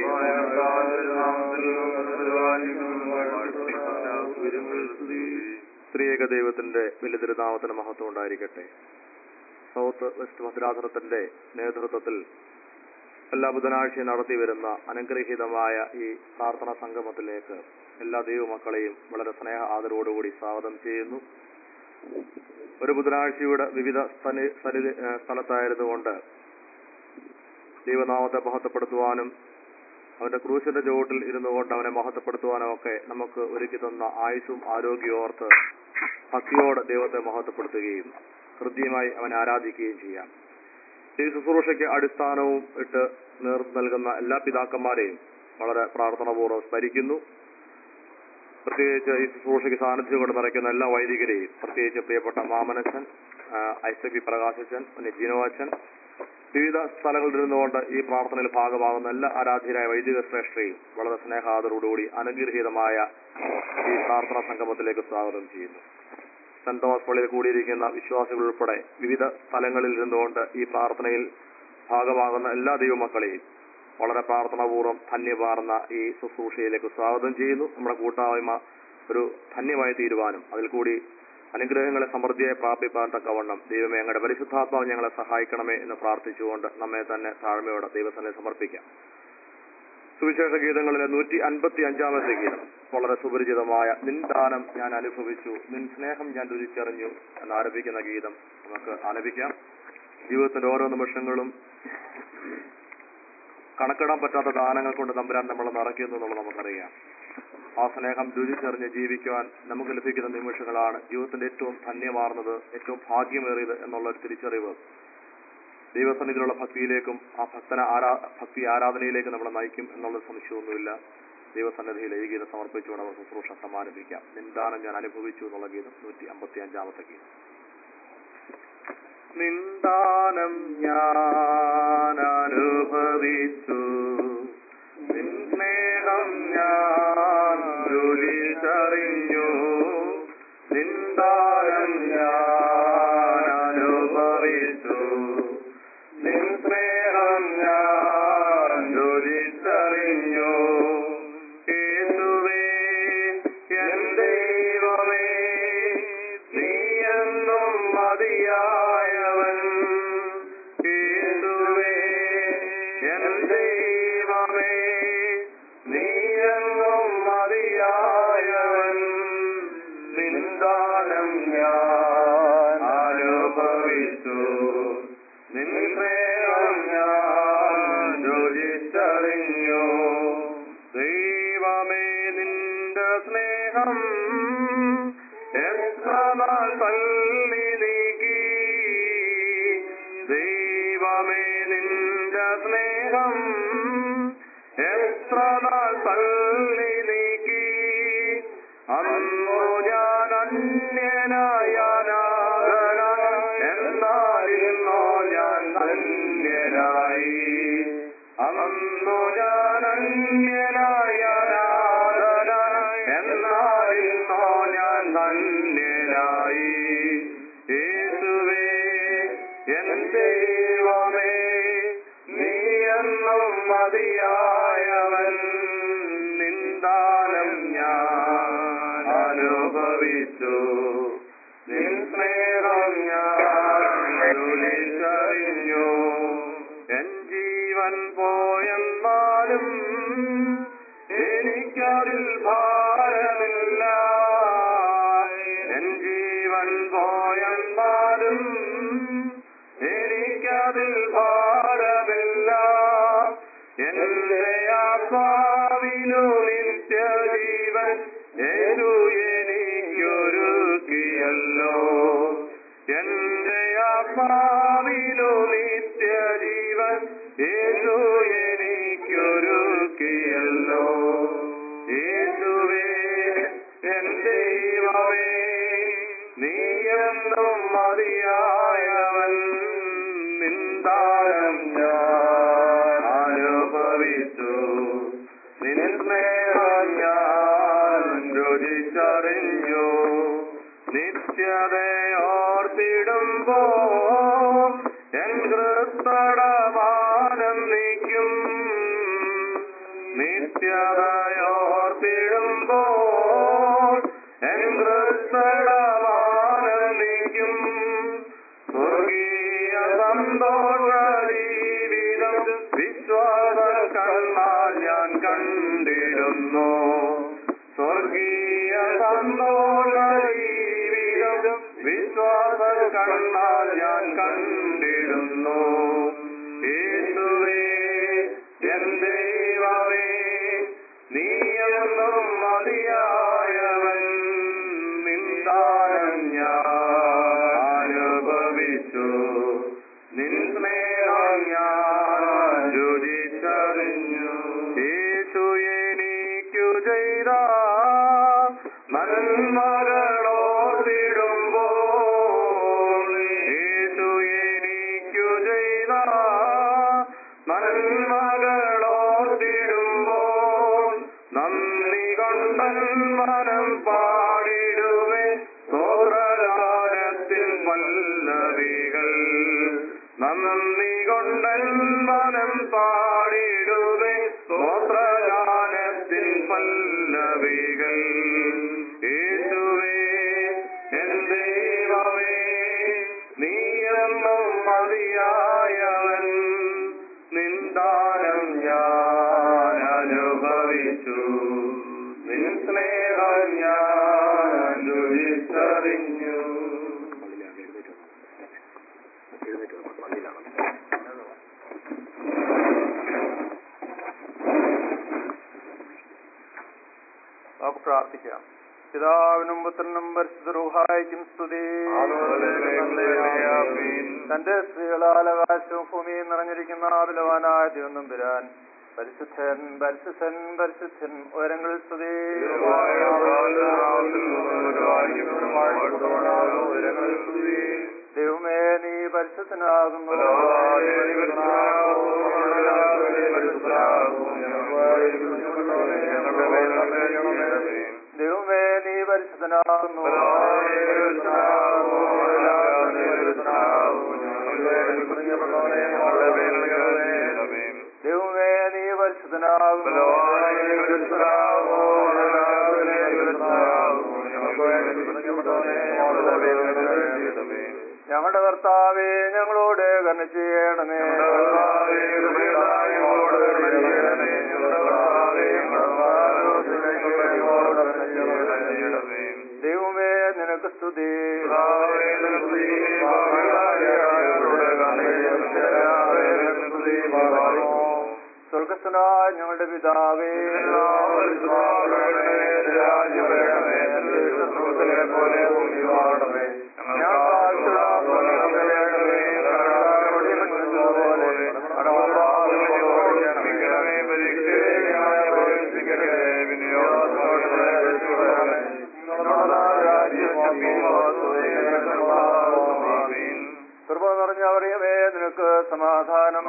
സ്ത്രീയേക ദൈവത്തിന്റെ വലിയ തിരുനാമത്തിന് മഹത്വം ഉണ്ടായിരിക്കട്ടെ സൗത്ത് വെസ്റ്റ് ഭദ്രാസനത്തിന്റെ നേതൃത്വത്തിൽ എല്ലാ ബുധനാഴ്ചയും നടത്തി വരുന്ന അനുഗ്രഹീതമായ ഈ പ്രാർത്ഥന സംഗമത്തിലേക്ക് എല്ലാ ദൈവമക്കളെയും വളരെ സ്നേഹ ആദരവോടുകൂടി സ്വാഗതം ചെയ്യുന്നു ഒരു ബുധനാഴ്ചയുടെ വിവിധ സ്ഥല സ്ഥലി- ഏഹ് സ്ഥലത്തായിരുന്നുകൊണ്ട് ദൈവനാമത്തെ മഹത്വപ്പെടുത്തുവാനും അവന്റെ ക്രൂശിന്റെ ചുവട്ടിൽ ഇരുന്നു കൊണ്ട് അവനെ മഹത്വപ്പെടുത്തുവാനും ഒക്കെ നമുക്ക് ഒരുക്കി തന്ന ആയുസ്സും ആരോഗ്യവും ഓർത്ത് ഭക്തിയോടെ ദൈവത്തെ മഹത്വപ്പെടുത്തുകയും ഹൃദ്യമായി അവനെ ആരാധിക്കുകയും ചെയ്യാം ഈ ശുശ്രൂഷയ്ക്ക് അടിസ്ഥാനവും ഇട്ട് നേതൃത്വം നൽകുന്ന എല്ലാ പിതാക്കന്മാരെയും വളരെ പ്രാർത്ഥനാപൂർവ്വം സ്മരിക്കുന്നു പ്രത്യേകിച്ച് ഈ ശുശ്രൂഷയ്ക്ക് സാന്നിധ്യം കൊണ്ട് നിറയ്ക്കുന്ന എല്ലാ വൈദികരെയും പ്രത്യേകിച്ച് പ്രിയപ്പെട്ട മാമനച്ചൻ ആ, ഐസക് വി പ്രകാശച്ചൻ പിന്നെ ജിനോ അച്ഛൻ വിവിധ സ്ഥലങ്ങളിൽ ഇരുന്നുകൊണ്ട് ഈ പ്രാർത്ഥനയിൽ ഭാഗമാകുന്ന എല്ലാ ആരാധ്യരായ വൈദിക ശ്രേഷ്ഠരെയും വളരെ സ്നേഹാദരോടുകൂടി അനുഗ്രഹീതമായ ഈ പ്രാർത്ഥനാ സംഗമത്തിലേക്ക് സ്വാഗതം ചെയ്യുന്നു സെന്റ് തോമസ് പള്ളിയിൽ കൂടിയിരിക്കുന്ന വിശ്വാസികൾ ഉൾപ്പെടെ വിവിധ സ്ഥലങ്ങളിൽ ഇരുന്നുകൊണ്ട് ഈ പ്രാർത്ഥനയിൽ ഭാഗമാകുന്ന എല്ലാ ദൈവമക്കളെയും വളരെ പ്രാർത്ഥനാപൂർവ്വം ധന്യമാർന്ന ഈ ശുശ്രൂഷയിലേക്ക് സ്വാഗതം ചെയ്യുന്നു നമ്മുടെ കൂട്ടായ്മ ഒരു ധന്യമായി തീരുവാനും അതിൽ കൂടി അനുഗ്രഹങ്ങളെ സമൃദ്ധിയായി പ്രാപിപ്പാൻ തക്കവണ്ണം ദൈവമേ ഞങ്ങളുടെ പരിശുദ്ധാത്മാവ് ഞങ്ങളെ സഹായിക്കണമേ എന്ന് പ്രാർത്ഥിച്ചുകൊണ്ട് നമ്മെ തന്നെ താഴ്മയോടെ ദൈവത്തിനെ സമർപ്പിക്കാം സുവിശേഷ ഗീതങ്ങളിലെ നൂറ്റി അൻപത്തി അഞ്ചാമത്തെ ഗീതം വളരെ സുപരിചിതമായ നിൻ ദാനം ഞാൻ അനുഭവിച്ചു നിൻ സ്നേഹം ഞാൻ രുചിച്ചറിഞ്ഞു എന്നാരംഭിക്കുന്ന ഗീതം നമുക്ക് ആലപിക്കാം ജീവിതത്തിന്റെ ഓരോ നിമിഷങ്ങളും കണക്കിടാൻ പറ്റാത്ത ദാനങ്ങൾ കൊണ്ട് തമ്പുരാൻ നമ്മളെ നിറയ്ക്കുന്നു എന്നുള്ളത് നമുക്കറിയാം ആ സ്നേഹം രുചിച്ചറിഞ്ഞ് ജീവിക്കുവാൻ നമുക്ക് ലഭിക്കുന്ന നിമിഷങ്ങളാണ് ജീവിതത്തിന്റെ ഏറ്റവും ധന്യമാർന്നത് ഏറ്റവും ഭാഗ്യമേറിയത് എന്നുള്ള ഒരു തിരിച്ചറിവ് ദൈവസന്നിധിയിലുള്ള ഭക്തിയിലേക്കും ആ ഭക്തന ആരാ ഭക്തി ആരാധനയിലേക്കും നമ്മളെ നയിക്കും എന്നുള്ള സംശയമൊന്നുമില്ല ദൈവസന്നിധിയിൽ ഈ ഗീതം സമർപ്പിച്ചുകൊണ്ട് നമുക്ക് ശുശ്രൂഷ സമ്മാനിപ്പിക്കാം നിന്ദാനം ഞാൻ അനുഭവിച്ചു എന്നുള്ള ഗീതം നൂറ്റി അമ്പത്തി അഞ്ചാമത്തെ ഗീതം നിന്ദാനം ഞാൻ അനുഭവിച്ചു നിൻ സ്നേഹം ഞാൻ രുചിച്ചറിഞ്ഞു നിന്ദാനം ഞാൻ അനുഭവിച്ചു നിൻ സ്നേഹം ഞാൻ രുചിച്ചറിഞ്ഞു യേശുവേ എൻ ദൈവമേ നീ എന്നും മതിയായവൻ യേശുവേ എൻ ദൈവമേ നീ എന്നും മതിയായവൻ നിന്ദാനം ഞാൻ അനുഭവിച്ചു നിൻ സ്നേഹം ഞാൻ രുചിച്ചറിഞ്ഞു ദൈവമേ നിന്റെ സ്നേഹം എത്ര നാൾ തള്ളി നീക്കി ദൈവമേ നിന്റെ സ്നേഹം എത്ര നാൾ തള്ളി നീക്കി അന്നു ഞാൻ അന്യനായ അനാഥനായി എന്നാലിന്നോ ഞാൻ ധന്യനായി അന്നു ഞാൻ അന്യനായ അനാഥനായി എന്നാലിന്നോ ഞാൻ ധന്യനായി യേശുവേ എൻ ദൈവമേ നീ എന്നും ആത്മാവിലു നിത്യജീവൻ യേശു എനിക്കൊരുക്കിയല്ലോ യേശുവേ എൻ ദൈവമേ നീയെന്നും മതിയായവൻ നിന്ദാനം ഞാൻ അനുഭവിച്ചു നിൻ സ്നേഹം ഞാൻ രുചിച്ചറിഞ്ഞു നിത്യതയോർത്തിടുമ്പോ എൻ കൃത്തടമാനം നീക്കും നിത്യതയോർത്തിടുമ്പോ എൻ കൃത്തടമാനം നീക്കും സ്വർഗീയ സന്തോഷ ജീവിതം വിശ്വാസ കണ്ണാൽ ഞാൻ കണ്ടിരുന്നു സ്വർഗീയ സന്തോഷ ജീവിതം വിശ്വാസ കണ്ണാൽ ഞാൻ കണ്ടിരുന്നു യേശുവേ എൻ ദൈവമേ നീയെന്നും മതിയായവൻ നിന്ദാനം ഞാൻ അനുഭവിച്ചു നിൻ സ്നേഹം ഞാൻ രുചിച്ചറിഞ്ഞു യേശു എനിക്കു ചെയ്ത നന്മകളോർത്തിടുമ്പോൾ യേശു എനിക്കു ചെയ്ത നന്മകളോർത്തിടുമ്പോൾ നന്ദി കൊണ്ടൻ മനം പാടിടുവേ സ്തോത്രഗാനത്തിൻ പല്ലവികൾ നന്ദി കൊണ്ടൻ മനം പാടിടുവേ സ്തോത്രഗാനത്തിൻ പല്ലവികൾ യേശുവേ എൻ ദൈവമേ നീയെന്നും മതിയായവൻ നിന്ദാനം ഞാൻ അനുഭവിച്ചു നിൻ സ്നേഹം ഞാൻ രുചിച്ചറിഞ്ഞു നമുക്ക് പ്രാർത്ഥിക്കാം പിതാവിനും പുത്രനും പരിശുദ്ധരൂഹായിക്കും സ്തുതി തന്റെ സ്ത്രീകളാൽ ആകാശവും ഭൂമിയും നിറഞ്ഞിരിക്കുന്ന ബലവാനായ ദൈവം പിരാൻ പരിശുദ്ധൻ പരിശുദ്ധൻ പരിശുദ്ധൻ ഉയരങ്ങളിൽ സ്തുതി ദൈവമേ നീ പരിശുദ്ധനാകുന്നു ദൈവമേ നീ പരിശുദ്ധനാകുന്നു ദൈവമേ നീ പരിശുദ്ധനാകുന്നു ഞങ്ങളുടെ കർത്താവേ ഞങ്ങളോട് കണ്ണു ചെയ്യണമേ ദൈവമേ നിനക്ക് സ്തുതി സ്വർഗസ്ഥനായ ഞങ്ങളുടെ പിതാവേ കൃപ നിറഞ്ഞവറിയമേ നിനക്ക് സമാധാനം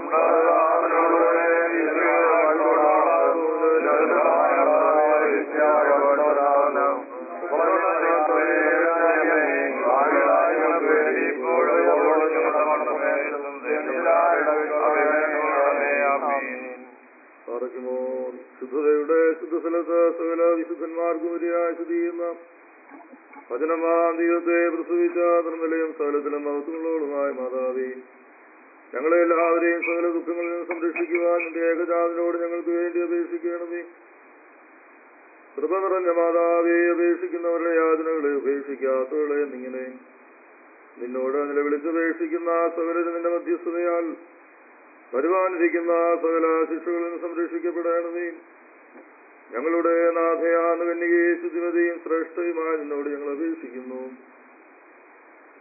പാറയ്ക്കുമോ ശുദ്ധതയുടെ ശുദ്ധസ്ഥലത്ത് സകല വിശുദ്ധന്മാർക്കുമരിയായ സ്ഥിതി ചെയ്യുന്ന വചനമാം ദൈവത്തെ പ്രസവിച്ച നിർമ്മലയും സകലത്തിലും മഹത്വങ്ങളോടുമായ മാതാവേ ഞങ്ങളെ എല്ലാവരെയും സകല ദുഃഖങ്ങളിൽ നിന്ന് സംരക്ഷിക്കുവാൻ നിന്റെ ഏകജാതിനോട് ഞങ്ങൾക്ക് വേണ്ടി അപേക്ഷിക്കണമേ കൃപ നിറഞ്ഞ മാതാവേ അപേക്ഷിക്കുന്നവരുടെ യാതനകളെ ഉപേക്ഷിക്കാത്തവളെ എന്നിങ്ങനെ നിന്നോട് നിലവിളിച്ചപേക്ഷിക്കുന്ന സകലരും നിന്റെ മധ്യസ്ഥതയാൽ വരുവാനിരിക്കുന്ന സകല ശിക്ഷകളിൽ നിന്ന് സംരക്ഷിക്കപ്പെടണമേ ഞങ്ങളുടെ നാഥയാന്ന് കന്യകയെ ശുദ്ധിമതിയും ശ്രേഷ്ഠയുമായി നിന്നോട് ഞങ്ങൾ അപേക്ഷിക്കുന്നു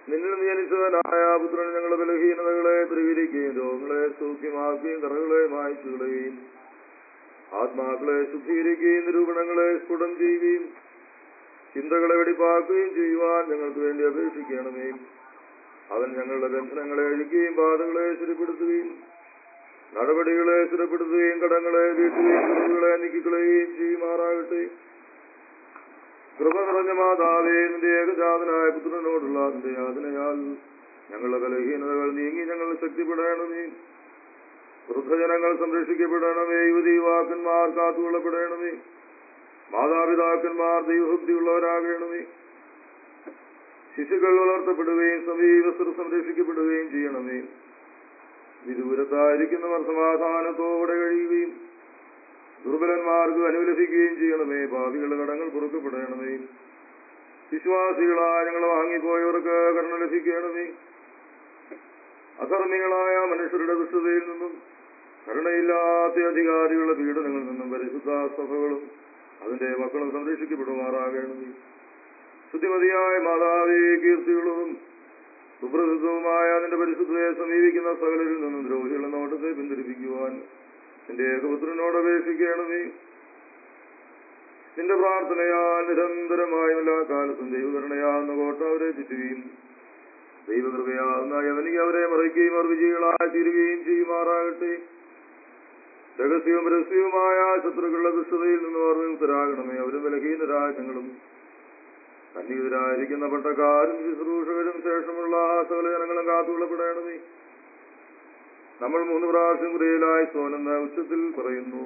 നിന്നിൽ നിയനിച്ചവനായ പുത്രൻ ഞങ്ങളുടെ ബലഹീനതകളെ ത്രിവിരിക്കുകയും രോഗങ്ങളെ സൗഖ്യമാക്കുകയും കറകളെ മായ്ച്ചു കളയുകയും ആത്മാക്കളെ ശുദ്ധീകരിക്കുകയും നിരൂപണങ്ങളെ സ്ഫുടം ചെയ്യുകയും ചിന്തകളെ വെടിപ്പാക്കുകയും ചെയ്യുവാൻ ഞങ്ങൾക്ക് വേണ്ടി അപേക്ഷിക്കണമേ അവൻ ഞങ്ങളുടെ ബന്ധനങ്ങളെ അഴിക്കുകയും പാതകളെ സ്ഥിരപ്പെടുത്തുകയും നടപടികളെ സ്ഥിരപ്പെടുത്തുകയും കടങ്ങളെ വീട്ടുകയും കുറവുകളെ നീക്കിക്കളയുകയും ചെയ്യുമാറാകട്ടെ കൃപ നിറഞ്ഞ മാതാവേ നിന്റെ ഏകജാതനായ പുത്രനോടുള്ള നിന്റെ യാതനയാൽ ഞങ്ങളുടെ ബലഹീനതകൾ നീങ്ങി ഞങ്ങൾ ശക്തിപ്പെടണമേ വൃദ്ധജനങ്ങൾ സംരക്ഷിക്കപ്പെടണമേ യുവതി യുവാക്കന്മാർ കാത്തുകൊള്ളപ്പെടണമേ മാതാപിതാക്കന്മാർ ദൈവഭക്തിയുള്ളവരാകണമേ ശിശുക്കൾ വളർത്തപ്പെടുകയും സമീപസ്ഥർ സംരക്ഷിക്കപ്പെടുകയും ചെയ്യണമേ വിദൂരത്തായിരിക്കുന്നവർ സമാധാനത്തോടെ കഴിയുകയും ദുർബലന്മാർക്ക് അനുലഭിക്കുകയും ചെയ്യണമേ ഭാവികളുടെ കടങ്ങൾ പൊറുക്കപ്പെടണമേ വിശ്വാസികളായ ഞങ്ങൾ വാങ്ങിപ്പോയവർക്ക് കരുണ ലഭിക്കണമേ അധർമ്മികളായ മനുഷ്യരുടെ ദുഷ്ടതയിൽ നിന്നും കരുണയില്ലാത്ത അധികാരികളുടെ പീഡനങ്ങളിൽ നിന്നും പരിശുദ്ധ സഭകളും അതിന്റെ മക്കളും സംരക്ഷിക്കപ്പെടുമാറാകണമേ ശുദ്ധിമതിയായ മാതാവേ കീർത്തിയുള്ളതും സുപ്രസിദ്ധവുമായ നിന്റെ പരിശുദ്ധയെ സമീപിക്കുന്ന സകലരിൽ നിന്നും ദ്രോഹികളുടെ നോട്ടത്തെ പിന്തിരിപ്പിക്കുവാൻ നിന്റെ ഏകപുത്രനോട് അപേക്ഷിക്കണമേ നിന്റെ പ്രാർത്ഥനയാൽ നിരന്തരമായും എല്ലാ കാലത്തും ദൈവകരുണയാകുന്ന കോട്ട അവരെ ചുറ്റുകയും ദൈവകൃപയാകുന്ന യവനിക്ക് അവരെ മറിക്കുകയും അവർ വിജയികളായി തീരുകയും ചെയ്യുമാറാകട്ടെ രഹസ്യവും രഹസ്യവുമായ ശത്രുക്കളുടെ ദുഷ്ടതയിൽ നിന്ന് അവർ വിമുക്തരാകണമേ അവരും ബലഹീനരായ ഞങ്ങളും സന്നിഹിതരായിരിക്കുന്ന പട്ടക്കാരും ശുശ്രൂഷകരും ശേഷമുള്ള സകല ജനങ്ങളും കാത്തുകൊള്ളപ്പെടണമേ നമ്മൾ മൂന്ന് പ്രാവശ്യം ക്രിയയിലായി സോനെന്ന ഉച്ചത്തിൽ പറയുന്നു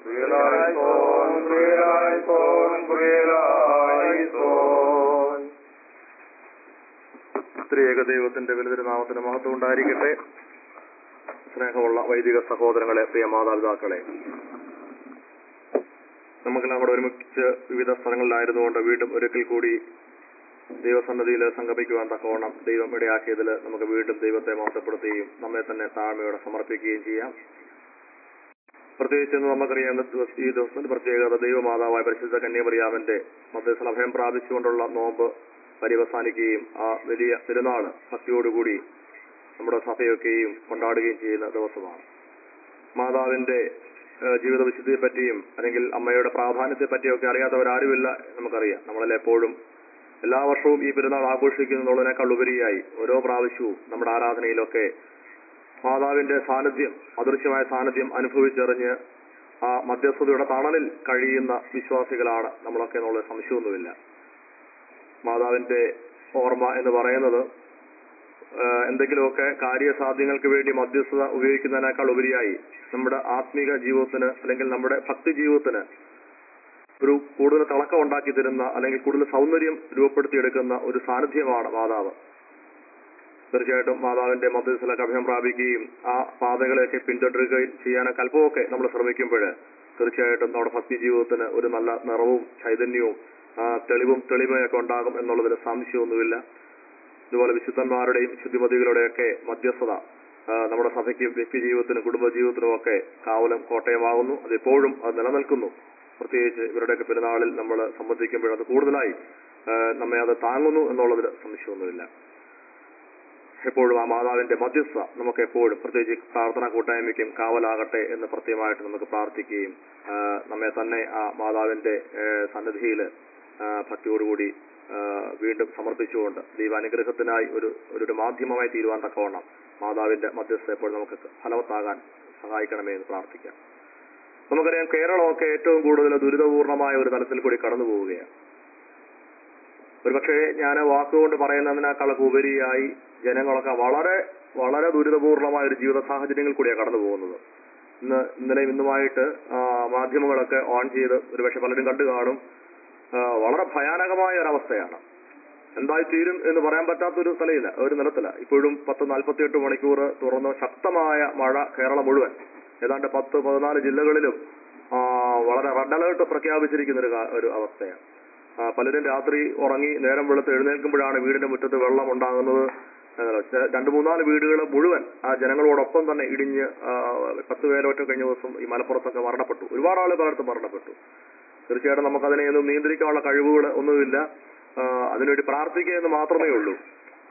സ്ത്രീയേക ദൈവത്തിന്റെ വലുതിരുനാമത്തിന് മഹത്വം ഉണ്ടായിരിക്കട്ടെ സ്നേഹമുള്ള വൈദിക സഹോദരങ്ങളെ പ്രിയ മാതാപിതാക്കളെ നമുക്കെല്ലാം കൂടെ ഒരുമിച്ച് വിവിധ സ്ഥലങ്ങളിലായിരുന്നുകൊണ്ട് വീണ്ടും ഒരിക്കൽ കൂടി ദൈവസന്നദ്ധിയിൽ സംഗമിക്കുവാൻ തക്കവണ്ണം ദൈവം ഇടയാക്കിയതിൽ നമുക്ക് വീണ്ടും ദൈവത്തെ മഹത്വപ്പെടുത്തുകയും നമ്മെ തന്നെ താഴ്മയോടെ സമർപ്പിക്കുകയും ചെയ്യാം പ്രത്യേകിച്ച് ഇന്ന് നമുക്കറിയാം ഇന്ന് ദിവസ- ഈ ദിവസത്തിന്റെ പ്രത്യേകത ദൈവമാതാവായ പരിശുദ്ധ കന്യാമറിയാമന്റെ മധ്യസ്ഥല അഭയം പ്രാപിച്ചുകൊണ്ടുള്ള നോമ്പ് പര്യവസാനിക്കുകയും ആ വലിയ തിരുനാള് ഭക്തിയോടുകൂടി നമ്മുടെ സഭയൊക്കെയും കൊണ്ടാടുകയും ചെയ്യുന്ന ദിവസമാണ് മാതാവിന്റെ ഏഹ്, ജീവിത വിശുദ്ധിയെ പറ്റിയും അല്ലെങ്കിൽ അമ്മയുടെ പ്രാധാന്യത്തെ പറ്റിയൊക്കെ അറിയാത്തവരാരുമില്ല നമുക്കറിയാം നമ്മളെപ്പോഴും എല്ലാ വർഷവും ഈ പെരുന്നാൾ ആഘോഷിക്കുന്നതിനുള്ളതിനേക്കാൾ ഉപരിയായി ഓരോ പ്രാവശ്യവും നമ്മുടെ ആരാധനയിലൊക്കെ മാതാവിന്റെ സാന്നിധ്യം അദൃശ്യമായ സാന്നിധ്യം അനുഭവിച്ചറിഞ്ഞ് ആ മധ്യസ്ഥതയുടെ തണലിൽ കഴിയുന്ന വിശ്വാസികളാണ് നമ്മളൊക്കെ എന്നുള്ളത് സംശയമൊന്നുമില്ല മാതാവിന്റെ ഓർമ്മ എന്ന് പറയുന്നത് ഏഹ് എന്തെങ്കിലുമൊക്കെ കാര്യസാധ്യങ്ങൾക്ക് വേണ്ടി മധ്യസ്ഥത ഉപയോഗിക്കുന്നതിനേക്കാൾ ഉപരിയായി നമ്മുടെ ആത്മീക ജീവിതത്തിന് അല്ലെങ്കിൽ നമ്മുടെ ഭക്തി ജീവിതത്തിന് ഒരു കൂടുതൽ തിളക്കം ഉണ്ടാക്കി തരുന്ന അല്ലെങ്കിൽ കൂടുതൽ സൗന്ദര്യം രൂപപ്പെടുത്തിയെടുക്കുന്ന ഒരു സാന്നിധ്യമാണ് മാതാവ് തീർച്ചയായിട്ടും മാതാവിന്റെ മധ്യസ്ഥലൊക്കെ അഭയം പ്രാപിക്കുകയും ആ പാതകളെയൊക്കെ പിന്തുടരുകയും ചെയ്യാനൊക്കെ അല്പമൊക്കെ നമ്മൾ ശ്രമിക്കുമ്പോൾ തീർച്ചയായിട്ടും നമ്മുടെ ഭക്തി ജീവിതത്തിന് ഒരു നല്ല നിറവും ചൈതന്യവും ആ, തെളിവും തെളിമയൊക്കെ ഉണ്ടാകും എന്നുള്ളതിൽ സംശയമൊന്നുമില്ല ഇതുപോലെ വിശുദ്ധന്മാരുടെയും ശുദ്ധിമതികളുടെയൊക്കെ മധ്യസ്ഥത ആ, നമ്മുടെ സഭയ്ക്കും വ്യക്തി ജീവിതത്തിനും കുടുംബ ജീവിതത്തിനും ഒക്കെ കാവലം കോട്ടയമാകുന്നു അതെപ്പോഴും അത് നിലനിൽക്കുന്നു പ്രത്യേകിച്ച് ഇവരുടെയൊക്കെ പെരുന്നാളിൽ നമ്മൾ സംബന്ധിക്കുമ്പോൾ അത് കൂടുതലായി ആ, നമ്മെ അത് താങ്ങുന്നു എന്നുള്ളതിൽ സംശയമൊന്നുമില്ല എപ്പോഴും ആ മാതാവിന്റെ മധ്യസ്ഥ നമുക്ക് എപ്പോഴും പ്രത്യേകിച്ച് പ്രാർത്ഥനാ കൂട്ടായ്മയ്ക്കും കാവലാകട്ടെ എന്ന് പ്രത്യേകമായിട്ട് നമുക്ക് പ്രാർത്ഥിക്കുകയും ആ, നമ്മെ തന്നെ ആ മാതാവിന്റെ സന്നിധിയിൽ ഭക്തിയോടുകൂടി ആ, വീണ്ടും സമർപ്പിച്ചുകൊണ്ട് ദൈവാനുഗ്രഹത്തിനായി ഒരു ഒരു മാധ്യമമായി തീരുവാൻ തക്കവണ്ണം മാതാവിന്റെ മധ്യസ്ഥ എപ്പോഴും നമുക്ക് ഫലവത്താകാൻ സഹായിക്കണമേ എന്ന് പ്രാർത്ഥിക്കാം നമുക്കറിയാം കേരളമൊക്കെ ഏറ്റവും കൂടുതൽ ദുരിതപൂർണമായ ഒരു തലത്തിൽ കൂടി കടന്നു പോവുകയാണ് ഒരുപക്ഷെ ഞാൻ വാക്കുകൊണ്ട് പറയുന്നതിനേക്കാളൊക്കെ ഉപരിയായി ജനങ്ങളൊക്കെ വളരെ വളരെ ദുരിതപൂർണമായ ഒരു ജീവിത സാഹചര്യങ്ങൾ കൂടിയാണ് കടന്നു പോകുന്നത് ഇന്ന് ഇന്നലെയും ഇന്നുമായിട്ട് ആ, മാധ്യമങ്ങളൊക്കെ ഓൺ ചെയ്ത് ഒരുപക്ഷെ പലരും കണ്ടു കാണും ആ, വളരെ ഭയാനകമായ ഒരവസ്ഥയാണ് എന്തായി തീരും എന്ന് പറയാൻ പറ്റാത്തൊരു സ്ഥലയില്ല ഒരു നിലത്തില്ല ഇപ്പോഴും പത്ത് നാൽപ്പത്തിയെട്ട് മണിക്കൂർ തുറന്ന ശക്തമായ മഴ കേരളം മുഴുവൻ ഏതാണ്ട് പത്ത് പതിനാല് ജില്ലകളിലും ആ, വളരെ റെഡ് അലേർട്ട് പ്രഖ്യാപിച്ചിരിക്കുന്ന ഒരു കാ- ഒരു അവസ്ഥയാണ് ആ, പലരും രാത്രി ഉറങ്ങി നേരം വെളുത്ത് എഴുന്നേൽക്കുമ്പോഴാണ് വീടിന്റെ മുറ്റത്ത് വെള്ളം ഉണ്ടാകുന്നത് എന്നല്ല. ചെ- രണ്ട് മൂന്നാല് വീടുകൾ മുഴുവൻ ആ ജനങ്ങളോടൊപ്പം തന്നെ ഇടിഞ്ഞ് ആ, പത്ത് പേരോറ്റ കഴിഞ്ഞ ദിവസം ഈ മലപ്പുറത്തൊക്കെ മരണപ്പെട്ടു ഒരുപാട് ആളുകൾ പലയിടത്തും മരണപ്പെട്ടു തീർച്ചയായിട്ടും നമുക്കതിനെ ഒന്നും നിയന്ത്രിക്കാനുള്ള കഴിവുകൾ ഒന്നുമില്ല ആ, അതിനുവേണ്ടി പ്രാർത്ഥിക്കുക എന്ന് മാത്രമേ ഉള്ളൂ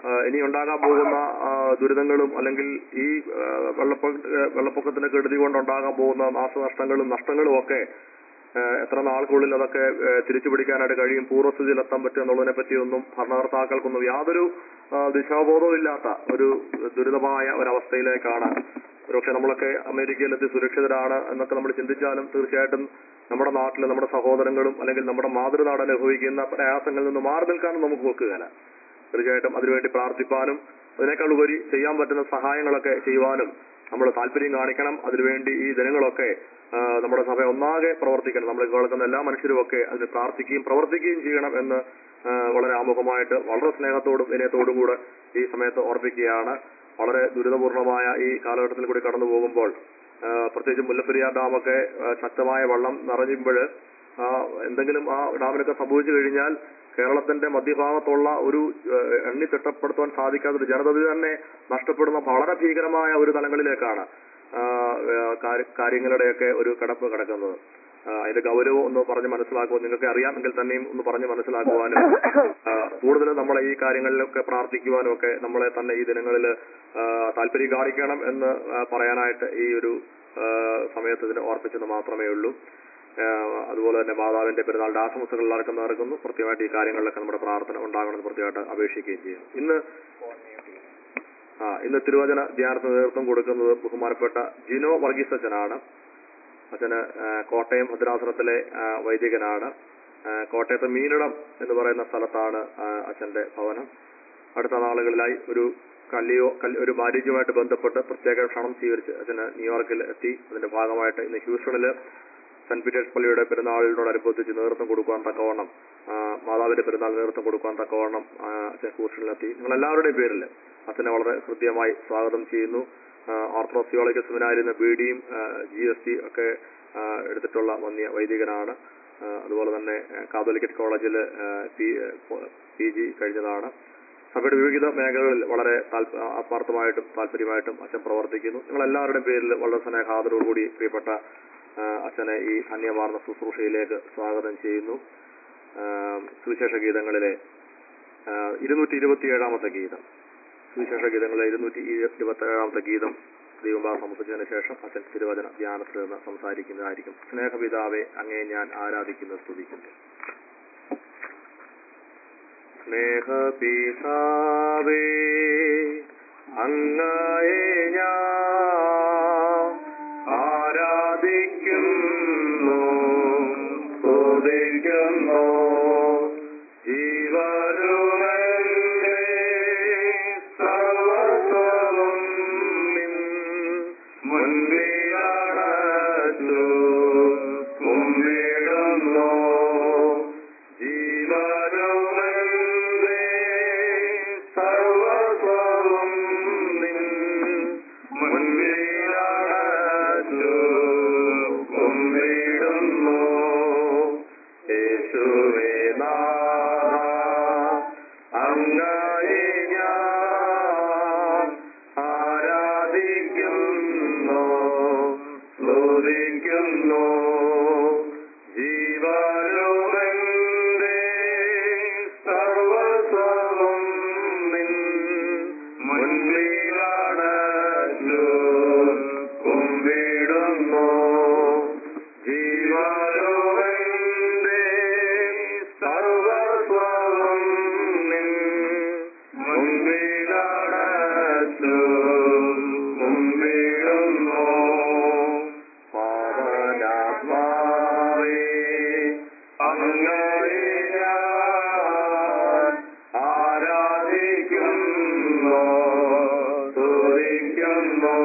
ആ, ഇനി ഉണ്ടാകാൻ പോകുന്ന ആ, ദുരിതങ്ങളും അല്ലെങ്കിൽ ഈ ആ, വെള്ളപ്പൊക്ക വെള്ളപ്പൊക്കത്തിന്റെ കെടുതി കൊണ്ടുണ്ടാകാൻ പോകുന്ന നാശനഷ്ടങ്ങളും നഷ്ടങ്ങളും ഒക്കെ ആ, എത്ര നാൾക്കുള്ളിൽ അതൊക്കെ ആ, തിരിച്ചു പിടിക്കാനായിട്ട് കഴിയും പൂർവ്വസ്ഥിതിയിലെത്താൻ പറ്റും എന്നുള്ളതിനെ പറ്റിയൊന്നും ഭരണകർത്താക്കൾക്കൊന്നും യാതൊരു ആ, ദിശാബോധവും ഇല്ലാത്ത ഒരു ദുരിതമായ ഒരവസ്ഥയിലേക്കാണ് ഒരുപക്ഷെ നമ്മളൊക്കെ അമേരിക്കയിലെത്തി സുരക്ഷിതരാണ് എന്നൊക്കെ നമ്മൾ ചിന്തിച്ചാലും തീർച്ചയായിട്ടും നമ്മുടെ നാട്ടിൽ നമ്മുടെ സഹോദരങ്ങളും അല്ലെങ്കിൽ നമ്മുടെ മാതൃനാട് അനുഭവിക്കുന്ന പ്രയാസങ്ങളിൽ നിന്ന് മാറി നിൽക്കാനും നമുക്ക് നോക്കുകയില്ല തീർച്ചയായിട്ടും അതിനുവേണ്ടി പ്രാർത്ഥിപ്പാനും അതിനേക്കാൾ ഉപരി ചെയ്യാൻ പറ്റുന്ന സഹായങ്ങളൊക്കെ ചെയ്യുവാനും നമ്മൾ താല്പര്യം കാണിക്കണം അതിനുവേണ്ടി ഈ ദിനങ്ങളൊക്കെ ആ, നമ്മുടെ സഭ ഒന്നാകെ പ്രവർത്തിക്കണം നമ്മൾ കേൾക്കുന്ന എല്ലാ മനുഷ്യരും ഒക്കെ അതിന് പ്രാർത്ഥിക്കുകയും പ്രവർത്തിക്കുകയും ചെയ്യണം എന്ന് ആ, വളരെ ആമുഖമായിട്ട് വളരെ സ്നേഹത്തോടും വിനയത്തോടും കൂടെ ഈ സമയത്ത് ഓർപ്പിക്കുകയാണ് വളരെ ദുരിതപൂർണമായ ഈ കാലഘട്ടത്തിൽ കൂടി കടന്നു പോകുമ്പോൾ ആ, പ്രത്യേകിച്ച് മുല്ലപ്പെരിയാർ ഡാമൊക്കെ ആ, ശക്തമായ വെള്ളം നിറഞ്ഞുമ്പോൾ എന്തെങ്കിലും ആ ഡാമിനൊക്കെ സംഭവിച്ചു കഴിഞ്ഞാൽ കേരളത്തിന്റെ മധ്യഭാഗത്തുള്ള ഒരു ഏഹ്, എണ്ണി തിട്ടപ്പെടുത്തുവാൻ സാധിക്കാത്ത ഒരു ജനത തന്നെ നഷ്ടപ്പെടുന്ന വളരെ ഭീകരമായ ഒരു തലങ്ങളിലേക്കാണ് ആ, ഏഹ്, കാര്യ- കാര്യങ്ങളുടെയൊക്കെ ഒരു കിടപ്പ് കിടക്കുന്നത് ആ, അതിന്റെ ഗൗരവം ഒന്ന് പറഞ്ഞ് മനസ്സിലാക്കുവാൻ നിങ്ങൾക്ക് അറിയാമെങ്കിൽ തന്നെയും ഒന്ന് പറഞ്ഞ് മനസ്സിലാക്കുവാനും ആ, കൂടുതൽ നമ്മളെ ഈ കാര്യങ്ങളിലൊക്കെ പ്രാർത്ഥിക്കുവാനും ഒക്കെ നമ്മളെ തന്നെ ഈ ദിനങ്ങളിൽ താല്പര്യം കാണിക്കണം എന്ന് ആ, പറയാനായിട്ട് ഈ ഒരു ആ, സമയത്ത് ഇതിനെ ഓർപ്പിച്ചെന്ന് മാത്രമേ ഉള്ളൂ ആഹ് അതുപോലെ തന്നെ മാതാവിന്റെ പെരുന്നാളിന്റെ ആശംസകൾ എല്ലാവർക്കും നേർക്കുന്നു കൃത്യമായിട്ട് ഈ കാര്യങ്ങളിലൊക്കെ നമ്മുടെ പ്രാർത്ഥന ഉണ്ടാകണമെന്ന് പ്രത്യേകമായിട്ട് അപേക്ഷിക്കുകയും ചെയ്യും ഇന്ന് ആ ഇന്ന് തിരുവചന ധ്യാനത്തിന് നേതൃത്വം കൊടുക്കുന്നത് ബഹുമാനപ്പെട്ട ജിനോ വർഗീസ് അച്ഛനാണ് അച്ഛന് ആ, കോട്ടയം ഭദ്രാസനത്തിലെ ആ, വൈദികനാണ് ആ, കോട്ടയത്ത് മീനിടം എന്ന് പറയുന്ന സ്ഥലത്താണ് ആ, അച്ഛന്റെ ഭവനം അടുത്ത നാളുകളിലായി ഒരു കല്ലിയോ കല്ല് ഒരു മാര്യേജുമായിട്ട് ബന്ധപ്പെട്ട് പ്രത്യേക ക്ഷണം സ്വീകരിച്ച് അച്ഛന് ന്യൂയോർക്കിൽ എത്തി അതിന്റെ ഭാഗമായിട്ട് ഇന്ന് ഹ്യൂസ്റ്റണില് സെന്റ് പീറ്റേഴ്സ് പള്ളിയുടെ പെരുന്നാളിനോടനുബന്ധിച്ച് നേതൃത്വം കൊടുക്കുവാൻ തക്കവണ്ണം ആ, മാതാവിന്റെ പെരുന്നാൾ നേതൃത്വം കൊടുക്കുവാൻ തക്കവണ്ണം ആ, അച്ഛൻ ഹ്യൂസ്റ്റണിലെത്തി നിങ്ങൾ എല്ലാവരുടെയും പേരിൽ അച്ഛനെ വളരെ ഹൃദ്യമായി സ്വാഗതം ചെയ്യുന്നു ഓർത്തഡോക്സ് തിയോളജിക്കൽ സെമിനാരിൽ ബി ഡിയും ജി എസ് ടി ഒക്കെ ആ, എടുത്തിട്ടുള്ള വന്യ വൈദികനാണ് ആ, അതുപോലെ തന്നെ കാതോലിക്കറ്റ് കോളേജിൽ പി ജി കഴിഞ്ഞതാണ് സഭയുടെ വിവിധ മേഖലകളിൽ വളരെ താല്പ- ആത്മാർത്ഥമായിട്ടും താല്പര്യമായിട്ടും അച്ഛൻ പ്രവർത്തിക്കുന്നു നിങ്ങൾ എല്ലാവരുടെയും പേരിൽ വളരെ സ്നേഹാദരോടുകൂടി പ്രിയപ്പെട്ട ആ, അച്ഛനെ ഈ ധന്യമാർന്ന ശുശ്രൂഷയിലേക്ക് സ്വാഗതം ചെയ്യുന്നു ആ, സുവിശേഷ ഗീതങ്ങളിലെ ഇരുന്നൂറ്റി ഇരുപത്തി ഏഴാമത്തെ ഗീതം സുവിശേഷ ഗീതങ്ങളിലെ ഇരുന്നൂറ്റി ഇരുപത്തി ഏഴാമത്തെ ഗീതം ദൈവഭാ സമർപ്പിച്ചതിന് ശേഷം അച്ഛൻ തിരുവചന ധ്യാനത്തിൽ നിന്ന് സംസാരിക്കുന്നതായിരിക്കും സ്നേഹപിതാവെ അങ്ങേ ഞാൻ ആരാധിക്കുന്നു സ്തുതിക്കുന്നു സ്നേഹപിതാവേ അങ്ങയെ ഞാൻ ആരാധിക്കുന്നു സ്തുതിക്കുന്നു ജീവനുമെന്റെ സർവസ്വവും നിൻ മുൻപിലടച്ചു കുമ്പിടുന്നു ജീവനുമെന്റെ സർവസ്വവും നിൻ മുൻപിലടച്ചു കുമ്പിടുന്നു യേശുവേ നാഥ അങ്ങയെ ഞാൻ ആരാധിക്കുന്നു സ്തുതിക്കുന്നു ജീവനുമെന്റെ സർവസ്വവും നിൻ മുൻപിലടച്ചു കുമ്പിടുന്നു ജീവനുമെന്റെ സർവസ്വവും നിൻ മുൻപിലടച്ചു കുമ്പിടുന്നു പാവനാത്മാവേ അങ്ങയെ ഞാൻ ആരാധിക്കുന്നു സ്തുതിക്കുന്നു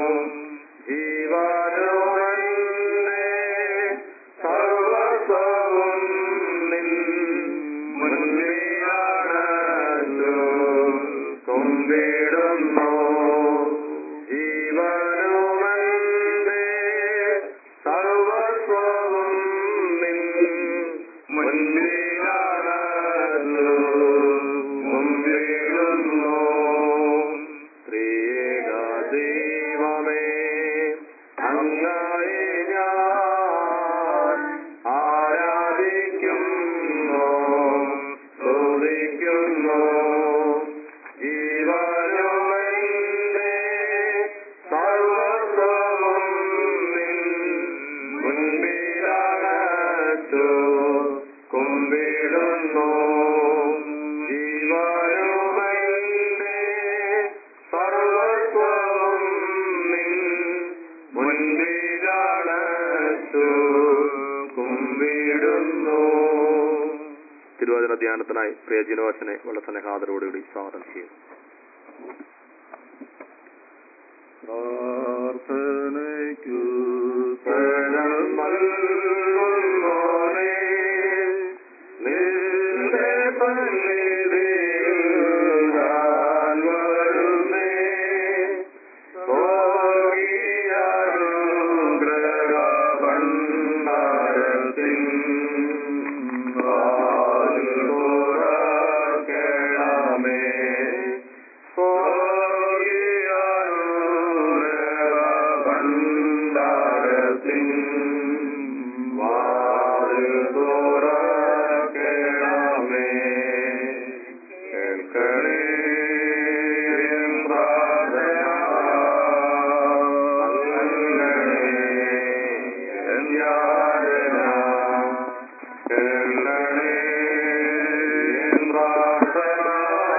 ജീവനുമെന്റെ സർവസ്വവും നിൻ മുൻപിലടച്ചു കുമ്പിടുന്നു ജീവനുമെന്റെ സർവസ്വവും നിൻ മുൻപിലടച്ചു കുമ്പിടുന്നു ത്രിയേക ദൈവമേ അങ്ങയെ ഞാൻ ആരാധിക്കുന്നു സ്തുതിക്കുന്നു ജീവനുമെന്റെ പ്രഭാഷണത്തിനായി പ്രിയ ജിനോച്ചനെ വളരെ സ്നേഹാദരോടുകൂടി സ്വാഗതം ചെയ്യുന്നു പ്രാർത്ഥനയ്ക്കു തരം നൽകുന്നോനേ, നിന്റെ സന്നിധിയിൽ ഞാൻ വരുന്നേ. സ്വർഗീയാനുഗ്രഹഭണ്ഡാരത്തിൻ വാതിൽ തുറക്കണമേ. സ്വർഗീയാനുഗ്രഹഭണ്ഡാരത്തിൻ വാതിൽ തുറക്കണമേ. കേൾക്കണേ എൻ പ്രാർത്ഥന. നൽകണേ എൻ യാചന. കേൾക്കണേ എൻ പ്രാർത്ഥന.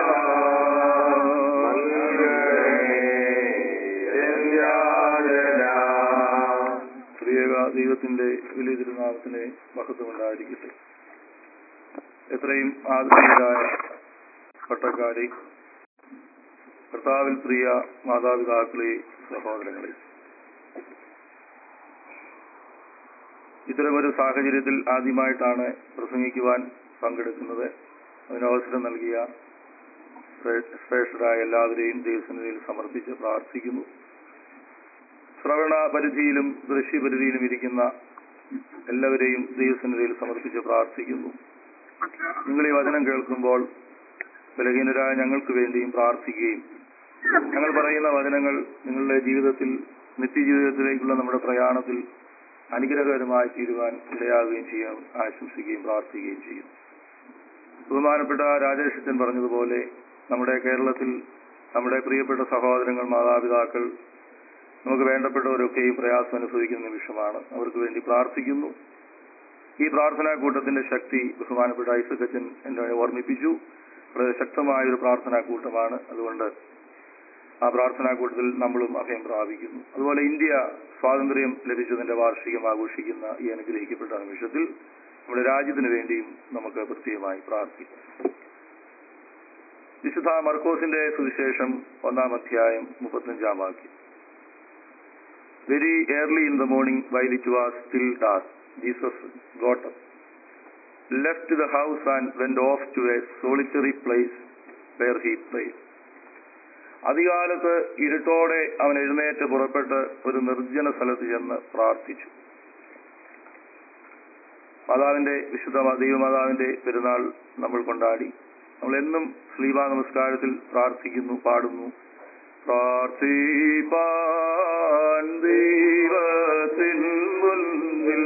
നൽകണേ എൻ യാചന. പ്രിയക ദൈവത്തിന്റെ വലിയ തിരുനാമത്തിന് മഹത്വമുണ്ടായിരിക്കട്ടെ എത്രയും ആദരണീയരായ പട്ടക്കാരെ കർത്താവിൽ പ്രിയ മാതാപിതാക്കളെ സഹോദരങ്ങളെ ഇത്തരമൊരു സാഹചര്യത്തിൽ ആദ്യമായിട്ടാണ് പ്രസംഗിക്കുവാൻ പങ്കെടുക്കുന്നത് അതിനവസരം നൽകിയ ശ്രേ- ശ്രേഷ്ഠരായ എല്ലാവരെയും ദൈവസന്നിധിയിൽ സമർപ്പിച്ച് പ്രാർത്ഥിക്കുന്നു ശ്രവണ പരിധിയിലും ദൃശ്യപരിധിയിലും ഇരിക്കുന്ന എല്ലാവരെയും ദൈവസന്നിധിയിൽ സമർപ്പിച്ച് പ്രാർത്ഥിക്കുന്നു നിങ്ങൾ ഈ വചനം കേൾക്കുമ്പോൾ ബലഹീനരായ ഞങ്ങൾക്ക് വേണ്ടിയും പ്രാർത്ഥിക്കുകയും ഞങ്ങൾ പറയുന്ന വചനങ്ങൾ നിങ്ങളുടെ ജീവിതത്തിൽ നിത്യജീവിതത്തിലേക്കുള്ള നമ്മുടെ പ്രയാണത്തിൽ അനുഗ്രഹകരമായി തീരുവാൻ ഇടയാകുകയും ചെയ്യാൻ ആശംസിക്കുകയും പ്രാർത്ഥിക്കുകയും ചെയ്യും ബഹുമാനപ്പെട്ട രാജേഷ് അച്ഛൻ പറഞ്ഞതുപോലെ നമ്മുടെ കേരളത്തിൽ നമ്മുടെ പ്രിയപ്പെട്ട സഹോദരങ്ങൾ മാതാപിതാക്കൾ നമുക്ക് വേണ്ടപ്പെട്ടവരൊക്കെയും പ്രയാസം അനുഭവിക്കുന്ന നിമിഷമാണ് അവർക്ക് വേണ്ടി പ്രാർത്ഥിക്കുന്നു ഈ പ്രാർത്ഥനാ കൂട്ടത്തിന്റെ ശക്തി ബഹുമാനപ്പെട്ട ഐസക് അച്ഛൻ എന്നെ ഓർമ്മിപ്പിച്ചു വളരെ ശക്തമായ ഒരു പ്രാർത്ഥനാ കൂട്ടമാണ് അതുകൊണ്ട് ആ പ്രാർത്ഥനാ കൂട്ടത്തിൽ നമ്മളും അഭയം പ്രാപിക്കുന്നു അതുപോലെ ഇന്ത്യ സ്വാതന്ത്ര്യം ലഭിച്ചതിന്റെ വാർഷികം ആഘോഷിക്കുന്ന ഈ അനുഗ്രഹിക്കപ്പെട്ട നിമിഷത്തിൽ നമ്മുടെ രാജ്യത്തിന് വേണ്ടിയും നമുക്ക് പ്രത്യേകമായി പ്രാർത്ഥിക്കാം വിശുദ്ധ മർക്കോസിന്റെ സുവിശേഷം ഒന്നാം അധ്യായം മുപ്പത്തഞ്ചാം വാക്യം very early in the morning while it was still dark jesus got up left the house and went off to a solitary place where he prayed അധികാലത്ത് ഇരുട്ടോടെ അവൻ എഴുന്നേറ്റ് പുറപ്പെട്ട് ഒരു നിർജ്ജന സ്ഥലത്ത് ചെന്ന് പ്രാർത്ഥിച്ചു മാതാവിന്റെ വിശുദ്ധ ദൈവമാതാവിന്റെ പെരുന്നാൾ നമ്മൾ കൊണ്ടാടി നമ്മൾ എന്നും ശ്രീമാ നമസ്കാരത്തിൽ പ്രാർത്ഥിക്കുന്നു പാടുന്നു പ്രാർത്ഥിപ്പാൻ ദൈവത്തിൻ മുൻപിൽ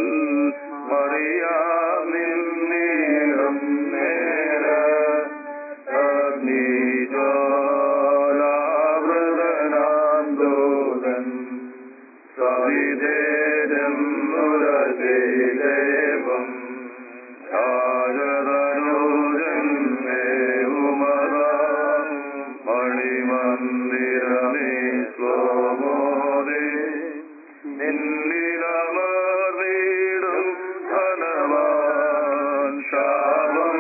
മറിയാമിന്നേരം നേര അഗ്നിജ്വാലാവൃതനാം ദൂതൻ സവിധേരം മുരദേവം മണിമന്ദിരമേ ശ്ലോമോദേ നിന്നിലമർന്നീടും ധനവാൻ ശാപം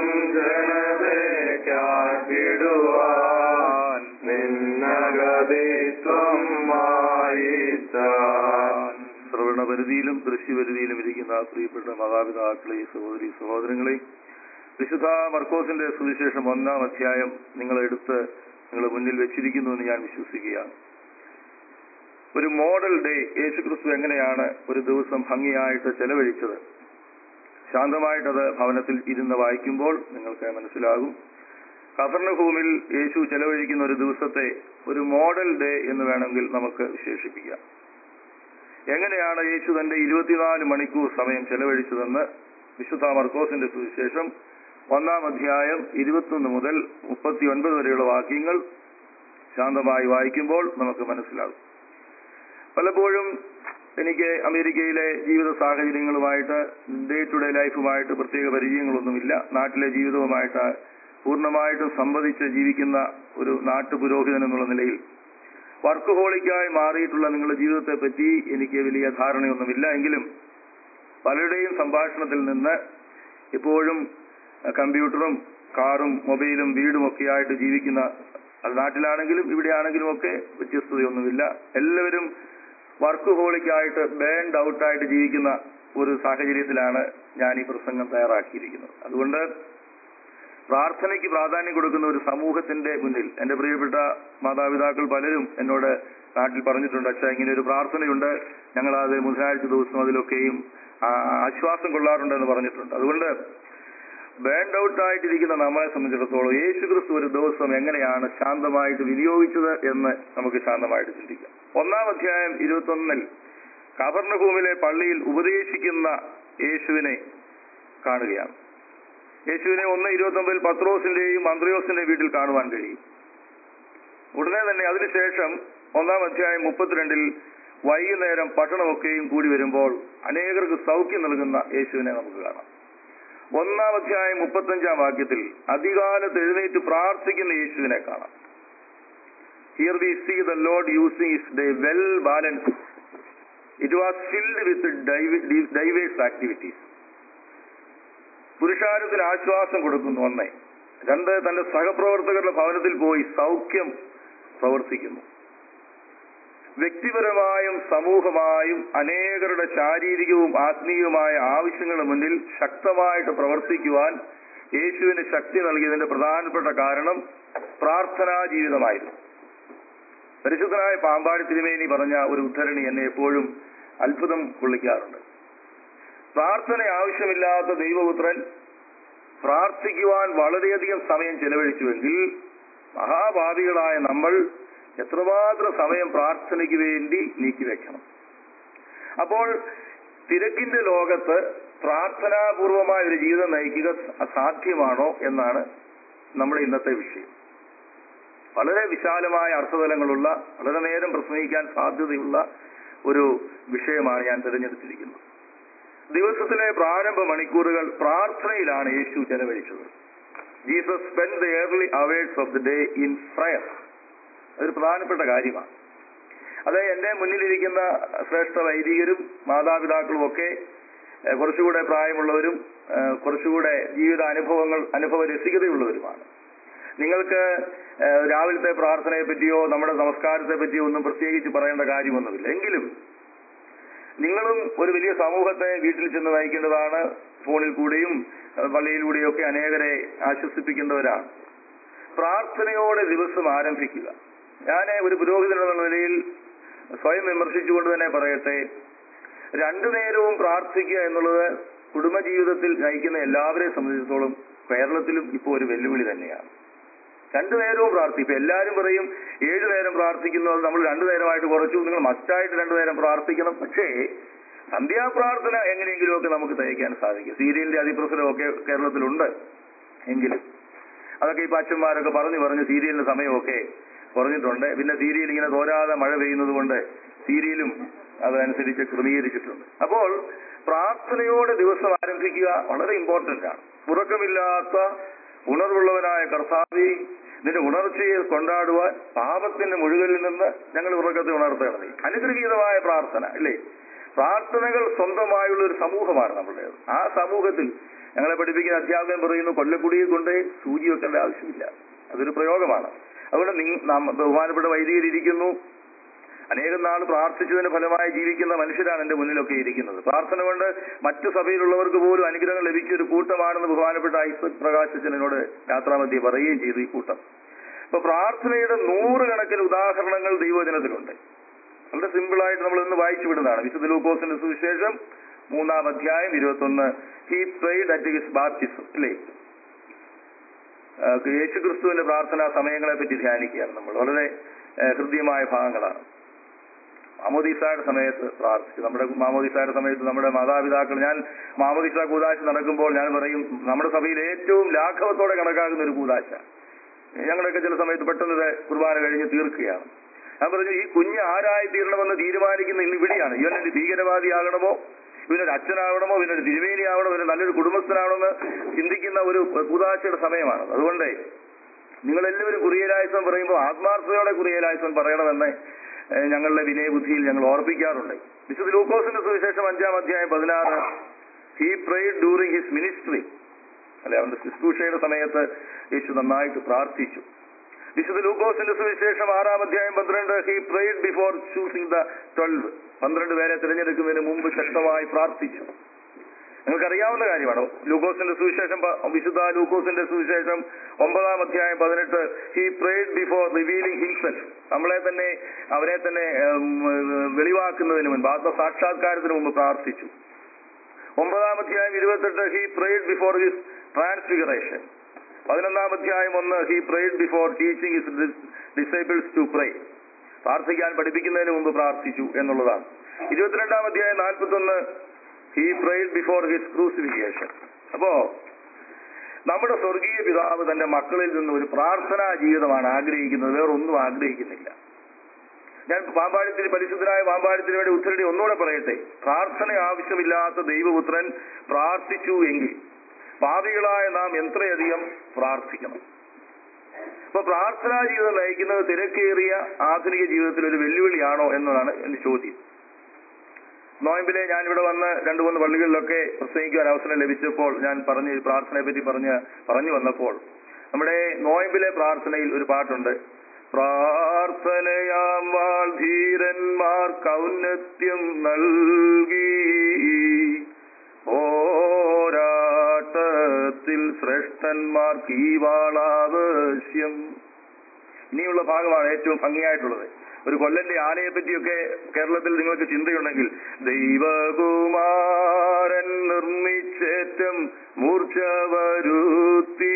ജനതയ്ക്കാക്കിടുവാൻ നിന്നഗതിത്വം മായിച്ചാൻ ശ്രവണപരിധിയിലും ദൃശ്യപരിധിയിലും ഇരിക്കുന്ന പ്രിയപ്പെട്ട മാതാപിതാക്കളെ സഹോദരി സഹോദരങ്ങളെ വിശുദ്ധ മർക്കോസിന്റെ സുവിശേഷം ഒന്നാം അധ്യായം നിങ്ങൾ എടുത്ത് നിങ്ങൾ മുന്നിൽ വെച്ചിരിക്കുന്നു എന്ന് ഞാൻ വിശ്വസിക്കുകയാണ് ഒരു മോഡൽ ഡേ യേശുക്രിസ്തു എങ്ങനെയാണ് ഒരു ദിവസം ഭംഗിയായിട്ട് ചെലവഴിച്ചത് ശാന്തമായിട്ടത് ഭവനത്തിൽ ഇരുന്ന് വായിക്കുമ്പോൾ നിങ്ങൾക്ക് മനസ്സിലാകും കഫർണഭൂമിൽ യേശു ചെലവഴിക്കുന്ന ഒരു ദിവസത്തെ ഒരു മോഡൽ ഡേ എന്ന് വേണമെങ്കിൽ നമുക്ക് വിശേഷിപ്പിക്കാം എങ്ങനെയാണ് യേശു തന്റെ ഇരുപത്തിനാല് മണിക്കൂർ സമയം ചെലവഴിച്ചതെന്ന് വിശുദ്ധ മർക്കോസിന്റെ സുവിശേഷം ഒന്നാം അധ്യായം ഇരുപത്തൊന്ന് മുതൽ മുപ്പത്തി ഒൻപത് വരെയുള്ള വാക്യങ്ങൾ ശാന്തമായി വായിക്കുമ്പോൾ നമുക്ക് മനസ്സിലാകും പലപ്പോഴും എനിക്ക് അമേരിക്കയിലെ ജീവിത സാഹചര്യങ്ങളുമായിട്ട് ഡേ ടു ഡേ ലൈഫുമായിട്ട് പ്രത്യേക പരിചയങ്ങളൊന്നുമില്ല നാട്ടിലെ ജീവിതവുമായിട്ട് പൂർണ്ണമായിട്ടും സംവദിച്ച് ജീവിക്കുന്ന ഒരു നാട്ടുപുരോഹിതൻ എന്നുള്ള നിലയിൽ വർക്ക് ഹോളിക്കായി മാറിയിട്ടുള്ള നിങ്ങളുടെ ജീവിതത്തെ പറ്റി എനിക്ക് വലിയ ധാരണയൊന്നുമില്ല എങ്കിലും പലരുടെയും സംഭാഷണത്തിൽ നിന്ന് എപ്പോഴും അഹ് കമ്പ്യൂട്ടറും കാറും മൊബൈലും വീടും ഒക്കെ ആയിട്ട് ജീവിക്കുന്ന അത് നാട്ടിലാണെങ്കിലും ഇവിടെയാണെങ്കിലും ഒക്കെ വ്യത്യസ്തതയൊന്നുമില്ല എല്ലാവരും വർക്ക് ഹോളിക്കായിട്ട് ബേൺഡ് ഔട്ടായിട്ട് ജീവിക്കുന്ന ഒരു സാഹചര്യത്തിലാണ് ഞാൻ ഈ പ്രസംഗം തയ്യാറാക്കിയിരിക്കുന്നത് അതുകൊണ്ട് പ്രാർത്ഥനയ്ക്ക് പ്രാധാന്യം കൊടുക്കുന്ന ഒരു സമൂഹത്തിന്റെ മുന്നിൽ എന്റെ പ്രിയപ്പെട്ട മാതാപിതാക്കൾ പലരും എന്നോട് നാട്ടിൽ പറഞ്ഞിട്ടുണ്ട് അച്ഛാ ഇങ്ങനെ ഒരു പ്രാർത്ഥനയുണ്ട് ഞങ്ങൾ അത് ബുധനാഴ്ച ദിവസം അതിലൊക്കെയും ആ, ആശ്വാസം കൊള്ളാറുണ്ടെന്ന് പറഞ്ഞിട്ടുണ്ട് അതുകൊണ്ട് ബേൺഡ് ഔട്ട് ആയിട്ടിരിക്കുന്ന നമ്മളെ സംബന്ധിച്ചിടത്തോളം യേശു ക്രിസ്തു ഒരു ദിവസം എങ്ങനെയാണ് ശാന്തമായിട്ട് വിനിയോഗിച്ചത് എന്ന് നമുക്ക് ശാന്തമായിട്ട് ചിന്തിക്കാം ഒന്നാം അധ്യായം ഇരുപത്തൊന്നിൽ കവർണഭൂമിലെ പള്ളിയിൽ ഉപദേശിക്കുന്ന യേശുവിനെ കാണുകയാണ് യേശുവിനെ ഒന്ന് ഇരുപത്തൊമ്പതിൽ പത്രോസിന്റെയും അന്ത്രയോസിന്റെയും വീട്ടിൽ കാണുവാൻ കഴിയും ഉടനെ തന്നെ അതിനുശേഷം ഒന്നാം അധ്യായം മുപ്പത്തിരണ്ടിൽ വൈകുന്നേരം പട്ടണമൊക്കെയും കൂടി വരുമ്പോൾ അനേകർക്ക് സൗഖ്യം നൽകുന്ന യേശുവിനെ നമുക്ക് കാണാം ഒന്നാം അധ്യായം മുപ്പത്തഞ്ചാം വാക്യത്തിൽ അധികാലത്ത് എഴുന്നേറ്റ് പ്രാർത്ഥിക്കുന്ന യേശുവിനെ കാണാം here we see the Lord using his day well balance it was filled with diverse activities പുരുഷാരത്തിന് ആശ്വാസം കൊടുക്കുന്നു ഒന്നേ രണ്ട് തന്റെ സഹപ്രവർത്തകരുടെ ഭവനത്തിൽ പോയി സൗഖ്യം പ്രവർത്തിക്കുന്നു വ്യക്തിപരമായും സമൂഹമായും അനേകരുടെ ശാരീരികവും ആത്മീയവുമായ ആവശ്യങ്ങളുടെ മുന്നിൽ ശക്തമായിട്ട് പ്രവർത്തിക്കുവാൻ യേശുവിന് ശക്തി നൽകിയതിന്റെ പ്രധാനപ്പെട്ട കാരണം പ്രാർത്ഥനാ ജീവിതമായിരുന്നു പരിശുദ്ധനായ പാമ്പാടി തിരുമേനി പറഞ്ഞ ഒരു ഉദ്ധരണി എന്നെ എപ്പോഴും അത്ഭുതം കൊള്ളിക്കാറുണ്ട് പ്രാർത്ഥന ആവശ്യമില്ലാത്ത ദൈവപുത്രൻ പ്രാർത്ഥിക്കുവാൻ വളരെയധികം സമയം ചെലവഴിച്ചുവെങ്കിൽ മഹാഭാവികളായ നമ്മൾ എത്രമാത്രം സമയം പ്രാർത്ഥനയ്ക്ക് വേണ്ടി നീക്കിവെക്കണം അപ്പോൾ തിരക്കിന്റെ ലോകത്ത് പ്രാർത്ഥനാപൂർവമായ ഒരു ജീവിതം നയിക്കുക സാധ്യമാണോ എന്നാണ് നമ്മുടെ ഇന്നത്തെ വിഷയം വളരെ വിശാലമായ അർത്ഥതലങ്ങളുള്ള വളരെ നേരം പ്രസംഗിക്കാൻ സാധ്യതയുള്ള ഒരു വിഷയമാണ് ഞാൻ തിരഞ്ഞെടുത്തിരിക്കുന്നത് ദിവസത്തിലെ പ്രാരംഭ മണിക്കൂറുകൾ പ്രാർത്ഥനയിലാണ് യേശു ചെലവഴിച്ചത് Jesus spend the early hours of the day in prayer അതൊരു പ്രധാനപ്പെട്ട കാര്യമാണ് അത് എന്റെ മുന്നിലിരിക്കുന്ന ശ്രേഷ്ഠ വൈദികരും മാതാപിതാക്കളും ഒക്കെ ഏഹ്, കുറച്ചുകൂടെ പ്രായമുള്ളവരും ഏഹ്, കുറച്ചുകൂടെ ജീവിത അനുഭവങ്ങൾ അനുഭവ രസികതയുള്ളവരുമാണ് നിങ്ങൾക്ക് ഏഹ്, രാവിലത്തെ പ്രാർത്ഥനയെ പറ്റിയോ നമ്മുടെ നമസ്കാരത്തെ പറ്റിയോ ഒന്നും പ്രത്യേകിച്ച് പറയേണ്ട കാര്യമൊന്നുമില്ല എങ്കിലും നിങ്ങളും ഒരു വലിയ സമൂഹത്തെ വീട്ടിൽ ചെന്ന് നയിക്കേണ്ടതാണ് ഫോണിൽ കൂടെയും ഏഹ്, പള്ളിയിലൂടെയും ഒക്കെ അനേകരെ ആശ്വസിപ്പിക്കേണ്ടവരാണ് പ്രാർത്ഥനയോടെ ദിവസം ആരംഭിക്കുക ഞാൻ ഒരു പുരോഹിതൻ എന്നുള്ള നിലയിൽ സ്വയം വിമർശിച്ചുകൊണ്ട് തന്നെ പറയട്ടെ രണ്ടു നേരവും പ്രാർത്ഥിക്കുക എന്നുള്ളത് കുടുംബജീവിതത്തിൽ നയിക്കുന്ന എല്ലാവരെയും സംബന്ധിച്ചിടത്തോളം കേരളത്തിലും ഇപ്പോൾ ഒരു വെല്ലുവിളി തന്നെയാണ് രണ്ടു നേരവും പ്രാർത്ഥിക്കും ഇപ്പൊ എല്ലാവരും പറയും ഏഴു നേരം പ്രാർത്ഥിക്കുന്നത് നമ്മൾ രണ്ടു നേരമായിട്ട് കുറച്ചു നിങ്ങൾ മസ്റ്റായിട്ട് രണ്ടു നേരം പ്രാർത്ഥിക്കണം പക്ഷേ സന്ധ്യാപ്രാർത്ഥന എങ്ങനെയെങ്കിലുമൊക്കെ നമുക്ക് തയ്ക്കാൻ സാധിക്കും സീരിയലിന്റെ അതിപ്രസരമൊക്കെ കേരളത്തിലുണ്ട് എങ്കിലും അതൊക്കെ ഇപ്പൊ അച്ഛന്മാരൊക്കെ പറഞ്ഞു പറഞ്ഞു സീരിയലിന്റെ സമയമൊക്കെ കുറഞ്ഞിട്ടുണ്ട് പിന്നെ സീരിയൽ ഇങ്ങനെ തോരാതെ മഴ പെയ്യുന്നത് കൊണ്ട് സീരിയലും അതനുസരിച്ച് ക്രമീകരിച്ചിട്ടുണ്ട് അപ്പോൾ പ്രാർത്ഥനയോടെ ദിവസം ആരംഭിക്കുക വളരെ ഇമ്പോർട്ടന്റ് ആണ് ഉറക്കമില്ലാത്ത ഉണർവുള്ളവനായ കർത്താവി നിന്റെ ഉണർച്ചയെ കൊണ്ടാടുവാൻ പാപത്തിന്റെ മുഴുകലിൽ നിന്ന് ഞങ്ങൾ ഉറക്കത്തെ ഉണർത്തേണ്ടത് അനുഗ്രഹീതമായ പ്രാർത്ഥന അല്ലേ പ്രാർത്ഥനകൾ സ്വന്തമായുള്ള ഒരു സമൂഹമാണ് നമ്മുടേത് ആ സമൂഹത്തിൽ ഞങ്ങളെ പഠിപ്പിക്കുന്ന അധ്യാപകൻ പറയുന്നു കൊല്ലക്കുടിയെ കൊണ്ട് സൂചി വെക്കേണ്ട ആവശ്യമില്ല അതൊരു പ്രയോഗമാണ് അതുകൊണ്ട് നിങ്ങ നാം- ബഹുമാനപ്പെട്ട വൈദികരിയിരിക്കുന്നു അനേകം നാൾ പ്രാർത്ഥിച്ചതിന് ഫലമായി ജീവിക്കുന്ന മനുഷ്യരാണ് എന്റെ മുന്നിലൊക്കെ ഇരിക്കുന്നത് പ്രാർത്ഥന കൊണ്ട് മറ്റു സഭയിലുള്ളവർക്ക് പോലും അനുഗ്രഹം ലഭിച്ച ഒരു കൂട്ടമാണെന്ന് ബഹുമാനപ്പെട്ട ഐസക് പ്രകാശച്ചൻ എന്നോട് യാത്രാമധ്യ പറയുകയും ചെയ്തു ഈ കൂട്ടം അപ്പൊ പ്രാർത്ഥനയുടെ നൂറുകണക്കിന് ഉദാഹരണങ്ങൾ ദൈവജനത്തിലുണ്ട് വളരെ സിമ്പിളായിട്ട് നമ്മൾ ഇന്ന് വായിച്ചു വിടുന്നതാണ് വിശുദ്ധ ലൂക്കോസിന്റെ സുവിശേഷം മൂന്നാം അധ്യായം ഇരുപത്തൊന്ന് he prayed at his baptism അല്ലേ ആഹ് യേശു ക്രിസ്തുവിന്റെ പ്രാർത്ഥനാ സമയങ്ങളെ പറ്റി ധ്യാനിക്കുകയാണ് നമ്മൾ വളരെ ആഹ് ഹൃദ്യമായ ഭാഗങ്ങളാണ് മാമോദീസായുടെ സമയത്ത് പ്രാർത്ഥിച്ചു നമ്മുടെ മാമോദീസായുടെ സമയത്ത് നമ്മുടെ മാതാപിതാക്കൾ ഞാൻ മാമോദീസ കൂതാശ നടക്കുമ്പോൾ ഞാൻ പറയും നമ്മുടെ സഭയിൽ ഏറ്റവും ലാഘവത്തോടെ കണക്കാക്കുന്ന ഒരു കൂതാശ ഞങ്ങളൊക്കെ ചില സമയത്ത് പെട്ടെന്ന് ഇത് കുർബാന കഴിഞ്ഞ് തീർക്കുകയാണ് ഞാൻ പറഞ്ഞു ഈ കുഞ്ഞ് ആരായി തീരണമെന്ന് തീരുമാനിക്കുന്ന ഇന്ന് ഇവിടെയാണ് ഇവനൊരു ഭീകരവാദിയാകണമോ ഇവനൊരു അച്ഛനാവണമോ ഇവനൊരു തിരുമേനിയാവണമോ ഇവന് നല്ലൊരു കുടുംബസ്ഥനാവണമെന്ന് ചിന്തിക്കുന്ന ഒരു കൂതാശയുടെ സമയമാണ് അതുകൊണ്ട് നിങ്ങളെല്ലാവരും കുറിയലായുസം പറയുമ്പോൾ ആത്മാർത്ഥതയോടെ കുറിയലായുസം പറയണമെന്ന് ഏഹ്, ഞങ്ങളുടെ വിനയബുദ്ധിയിൽ ഞങ്ങൾ ഓർപ്പിക്കാറുണ്ട് വിശുദ്ധ ലൂക്കോസിന്റെ സുവിശേഷം അഞ്ചാം അധ്യായം പതിനാറ് he prayed during his ministry അല്ലെ അവന്റെ ശുശ്രൂഷയുടെ സമയത്ത് യേശു നന്നായിട്ട് പ്രാർത്ഥിച്ചു വിശുദ്ധ ലൂക്കോസിന്റെ സുവിശേഷം ആറാം അധ്യായം പന്ത്രണ്ട് he prayed before choosing the twelve പന്ത്രണ്ട് പേരെ തിരഞ്ഞെടുക്കുന്നതിന് മുമ്പ് ശക്തമായി പ്രാർത്ഥിച്ചു നിങ്ങൾക്കറിയാവുന്ന കാര്യമാണ് ലൂക്കോസിന്റെ സുവിശേഷം പ- വിശുദ്ധ ലൂക്കോസിന്റെ സുവിശേഷം ഒമ്പതാം അധ്യായം പതിനെട്ട് he prayed before revealing himself നമ്മളെ തന്നെ അവരെ തന്നെ ഉം, വെളിവാക്കുന്നതിന് മുൻപ് ആത്മസാക്ഷാത്കാരത്തിന് മുമ്പ് പ്രാർത്ഥിച്ചു ഒമ്പതാം അധ്യായം ഇരുപത്തെട്ട് he prayed before his transfiguration പതിനൊന്നാം അധ്യായം ഒന്ന് he prayed before teaching his disciples to pray പ്രാർത്ഥിക്കാൻ പഠിപ്പിക്കുന്നതിന് മുമ്പ് പ്രാർത്ഥിച്ചു എന്നുള്ളതാണ് ഇരുപത്തിരണ്ടാം അധ്യായം നാൽപ്പത്തി ഒന്ന് he prayed before his crucifixion അപ്പോ നമ്മുടെ സ്വർഗീയ പിതാവ് തന്റെ മക്കളിൽ നിന്ന് ഒരു പ്രാർത്ഥനാ ജീവിതമാണ് ആഗ്രഹിക്കുന്നത് വേറൊന്നും ആഗ്രഹിക്കുന്നില്ല ഞാൻ പാമ്പാടിത്തിന് പരിശുദ്ധനായ പാമ്പാടിത്തിന് വേണ്ടി ഉത്തരടി ഒന്നുകൂടെ പറയട്ടെ പ്രാർത്ഥന ആവശ്യമില്ലാത്ത ദൈവപുത്രൻ പ്രാർത്ഥിച്ചു എങ്കിൽ പാപികളായ നാം എത്രയധികം പ്രാർത്ഥിക്കണം അപ്പൊ പ്രാർത്ഥനാ ജീവിതം നയിക്കുന്നത് തിരക്കേറിയ ആധുനിക ജീവിതത്തിൽ ഒരു വെല്ലുവിളിയാണോ എന്നതാണ് എന്റെ ചോദ്യം നോയമ്പിലെ ഞാൻ ഇവിടെ വന്ന് രണ്ടു മൂന്ന് പള്ളികളിലൊക്കെ പ്രസംഗിക്കുവാൻ അവസരം ലഭിച്ചപ്പോൾ ഞാൻ പറഞ്ഞ് ഈ പ്രാർത്ഥനയെ പറ്റി പറഞ്ഞ് പറഞ്ഞു വന്നപ്പോൾ നമ്മുടെ നോയമ്പിലെ പ്രാർത്ഥനയിൽ ഒരു പാട്ടുണ്ട് പ്രാർത്ഥനയാം വാൾ ധീരന്മാർ കൗന്നത്യം നൽകി പോരാട്ടത്തിൽ ശ്രേഷ്ഠന്മാർക്ക് ഈ വാളാവശ്യം ഇനിയുള്ള ഭാഗമാണ് ഏറ്റവും ഭംഗിയായിട്ടുള്ളത് ഒരു കൊല്ലന്റെ ആനയെ പറ്റിയൊക്കെ കേരളത്തിൽ നിങ്ങൾക്ക് ചിന്തയുണ്ടെങ്കിൽ ദൈവകുമാരൻ നിർമ്മിച്ചേറ്റം മൂർച്ച വരുത്തി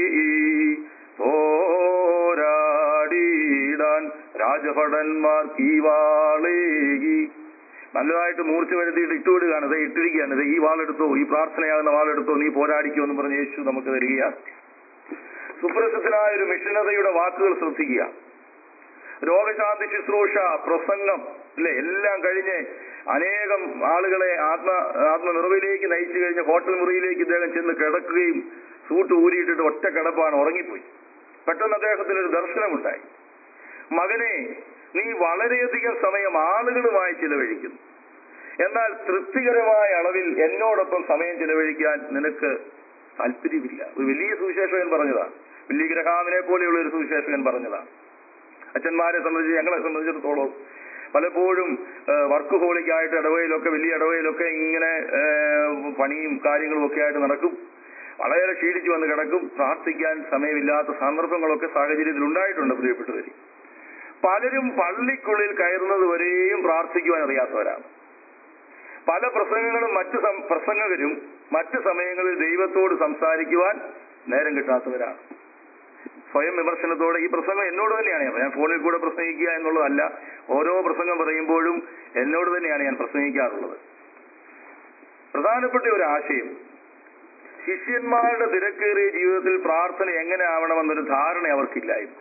പോരാടിയിടാൻ രാജഭടന്മാർക്ക് ഈ വാളേകി നല്ലതായിട്ട് മൂർച്ച വരുത്തിയിട്ട് ഇട്ടുവിടുകയാണ് ദേ ഇട്ടിരിക്കുകയാണ് ദേ ഈ വാളെടുത്തോ ഈ പ്രാർത്ഥനയാകുന്ന വാളെടുത്തോ നീ പോരാടിക്കോ എന്ന് പറഞ്ഞ് യേശു നമുക്ക് തരികയാണ് സുപ്രസിദ്ധനായ ഒരു മിഷനറിയുടെ വാക്കുകൾ ശ്രദ്ധിക്കുക രോഗശാന്തി ശുശ്രൂഷ പ്രസംഗം അല്ലെ എല്ലാം കഴിഞ്ഞ് അനേകം ആളുകളെ ആത്മ ആത്മനിറവിലേക്ക് നയിച്ചു കഴിഞ്ഞ് ഹോട്ടൽ മുറിയിലേക്ക് ഇദ്ദേഹം ചെന്ന് കിടക്കുകയും സൂട്ട് ഊരിയിട്ടിട്ട് ഒറ്റ കിടപ്പാണ് ഉറങ്ങിപ്പോയി പെട്ടെന്ന് അദ്ദേഹത്തിന് ഒരു ദർശനമുണ്ടായി മകനെ നീ വളരെയധികം സമയം ആളുകളുമായി ചിലവഴിക്കുന്നു എന്നാൽ തൃപ്തികരമായ അളവിൽ എന്നോടൊപ്പം സമയം ചിലവഴിക്കാൻ നിനക്ക് താല്പര്യമില്ല ഒരു വലിയ സുവിശേഷകൻ പറഞ്ഞതാണ് വലിയ ഗ്രഹാമിനെ പോലെയുള്ള ഒരു സുവിശേഷകൻ പറഞ്ഞതാണ് അച്ഛന്മാരെ സംബന്ധിച്ച് ഞങ്ങളെ സംബന്ധിച്ചിടത്തോളം പലപ്പോഴും വർക്ക് ഹോളിക്കായിട്ട് ഇടവയിലൊക്കെ വലിയ ഇടവയിലൊക്കെ ഇങ്ങനെ ആ, പണിയും കാര്യങ്ങളും ഒക്കെ ആയിട്ട് നടക്കും വളരെ ക്ഷീണിച്ചു വന്ന് കിടക്കും പ്രാർത്ഥിക്കാൻ സമയമില്ലാത്ത സന്ദർഭങ്ങളൊക്കെ സാഹചര്യത്തിൽ ഉണ്ടായിട്ടുണ്ട് പ്രിയപ്പെട്ടവർ പലരും പള്ളിക്കുള്ളിൽ കയറുന്നത് വരെയും പ്രാർത്ഥിക്കുവാൻ അറിയാത്തവരാണ് പല പ്രസംഗങ്ങളും മറ്റു സം- പ്രസംഗകരും മറ്റു സമയങ്ങളിൽ ദൈവത്തോട് സംസാരിക്കുവാൻ നേരം കിട്ടാത്തവരാണ് സ്വയം വിമർശനത്തോടെ ഈ പ്രസംഗം എന്നോട് തന്നെയാണ് ഞാൻ ഞാൻ ഫോണിൽ കൂടെ പ്രസംഗിക്കുക എന്നുള്ളതല്ല ഓരോ പ്രസംഗം പറയുമ്പോഴും എന്നോട് തന്നെയാണ് ഞാൻ പ്രസംഗിക്കാറുള്ളത് പ്രധാനപ്പെട്ട ഒരു ആശയം ശിഷ്യന്മാരുടെ തിരക്കേറിയ ജീവിതത്തിൽ പ്രാർത്ഥന എങ്ങനെ ആവണമെന്നൊരു ധാരണ അവർക്കില്ലായിരുന്നു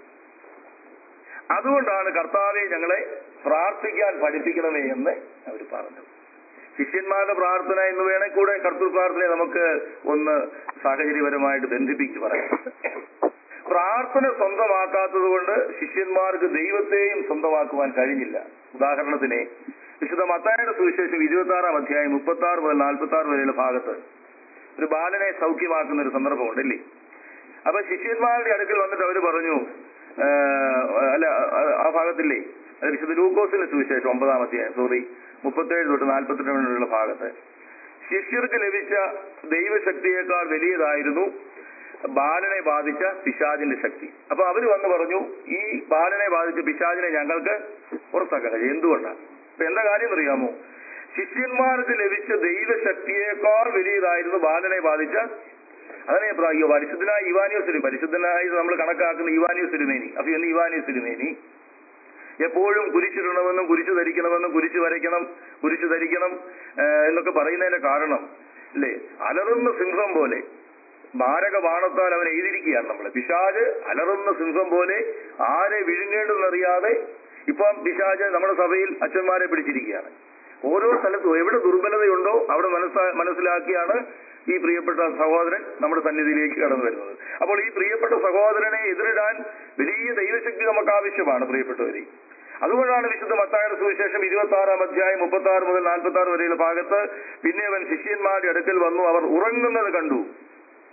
അതുകൊണ്ടാണ് കർത്താവെ ഞങ്ങളെ പ്രാർത്ഥിക്കാൻ പഠിപ്പിക്കണമേ എന്ന് അവർ പറഞ്ഞത് ശിഷ്യന്മാരുടെ പ്രാർത്ഥന എന്ന് വേണേ കൂടെ കർത്തൃ പ്രാർത്ഥനയെ നമുക്ക് ഒന്ന് സാഹചര്യപരമായിട്ട് ബന്ധിപ്പിച്ച് പറയാം പ്രാർത്ഥന സ്വന്തമാക്കാത്തത് കൊണ്ട് ശിഷ്യന്മാർക്ക് ദൈവത്തെയും സ്വന്തമാക്കുവാൻ കഴിഞ്ഞില്ല ഉദാഹരണത്തിന് വിശുദ്ധ മത്തായുടെ സുവിശേഷം ഇരുപത്തി ആറാം അധ്യായം മുപ്പത്തി ആറ് മുതൽ നാൽപ്പത്തി ആറ് വരെയുള്ള ഭാഗത്ത് ഒരു ബാലനെ സൗഖ്യമാക്കുന്ന ഒരു സന്ദർഭമുണ്ട് അല്ലേ അപ്പൊ ശിഷ്യന്മാരുടെ അടുക്കൽ വന്നിട്ട് അവര് പറഞ്ഞു ആ, അല്ല ആ- ആ ഭാഗത്തില്ലേ അത് വിശുദ്ധ ലൂക്കോസിന്റെ സുവിശേഷം ഒമ്പതാം അധ്യായം സോറി മുപ്പത്തേഴ് തൊട്ട് നാൽപ്പത്തെട്ട് വരെയുള്ള ഭാഗത്ത് ശിഷ്യർക്ക് ലഭിച്ച ദൈവശക്തിയേക്കാൾ വലിയതായിരുന്നു ബാലനെ ബാധിച്ച പിശാചിന്റെ ശക്തി അപ്പൊ അവര് വന്ന് പറഞ്ഞു ഈ ബാലനെ ബാധിച്ച പിശാചിനെ ഞങ്ങൾക്ക് പുറത്താക്കാൻ കഴിയും എന്തുകൊണ്ടാണ് അപ്പൊ എന്താ കാര്യം അറിയാമോ ശിഷ്യന്മാർക്ക് ലഭിച്ച ദൈവശക്തിയേക്കാൾ വലിയതായിരുന്നു ബാലനെ ബാധിച്ച അതാണ് ഞാൻ പറയുക പരിശുദ്ധനായ ഇവാനിയോസ് പരിശുദ്ധനായി നമ്മൾ കണക്കാക്കുന്ന ഇവാനിയോസ് തിരുമേനി അപ്പൊ എന്ന് ഇവാനിയോസ് തിരുമേനി എപ്പോഴും കുരിശിടണമെന്നും കുരിശ് ധരിക്കണമെന്നും കുരിശ് വരയ്ക്കണം കുരിശ് ധരിക്കണം ആ, എന്നൊക്കെ പറയുന്നതിന്റെ കാരണം അല്ലേ അലറുന്ന സിംഹം പോലെ മാരക ബാണത്താൽ അവൻ എഴുതിയിരിക്കുകയാണ് നമ്മളെ പിശാജ് അലറുന്ന സിംഹം പോലെ ആരെ വിഴുങ്ങേണ്ടെന്നറിയാതെ ഇപ്പം പിശാജ് നമ്മുടെ സഭയിൽ അച്ഛന്മാരെ പിടിച്ചിരിക്കുകയാണ് ഓരോ സ്ഥലത്തും എവിടെ ദുർബലതയുണ്ടോ അവിടെ മനസ്സാ മനസ്സിലാക്കിയാണ് ഈ പ്രിയപ്പെട്ട സഹോദരൻ നമ്മുടെ സന്നിധിയിലേക്ക് കടന്നു വരുന്നത് അപ്പോൾ ഈ പ്രിയപ്പെട്ട സഹോദരനെ എതിരിടാൻ വലിയ ദൈവശക്തി നമുക്ക് ആവശ്യമാണ് പ്രിയപ്പെട്ടവരെ അതുകൊണ്ടാണ് വിശുദ്ധ മത്തായുടെ സുവിശേഷം ഇരുപത്തി ആറാം അധ്യായം മുപ്പത്തി ആറ് മുതൽ നാൽപ്പത്തി ആറ് വരെയുള്ള ഭാഗത്ത് പിന്നെ അവൻ ശിഷ്യന്മാരുടെ അടുക്കൽ വന്നു അവർ ഉറങ്ങുന്നത് കണ്ടു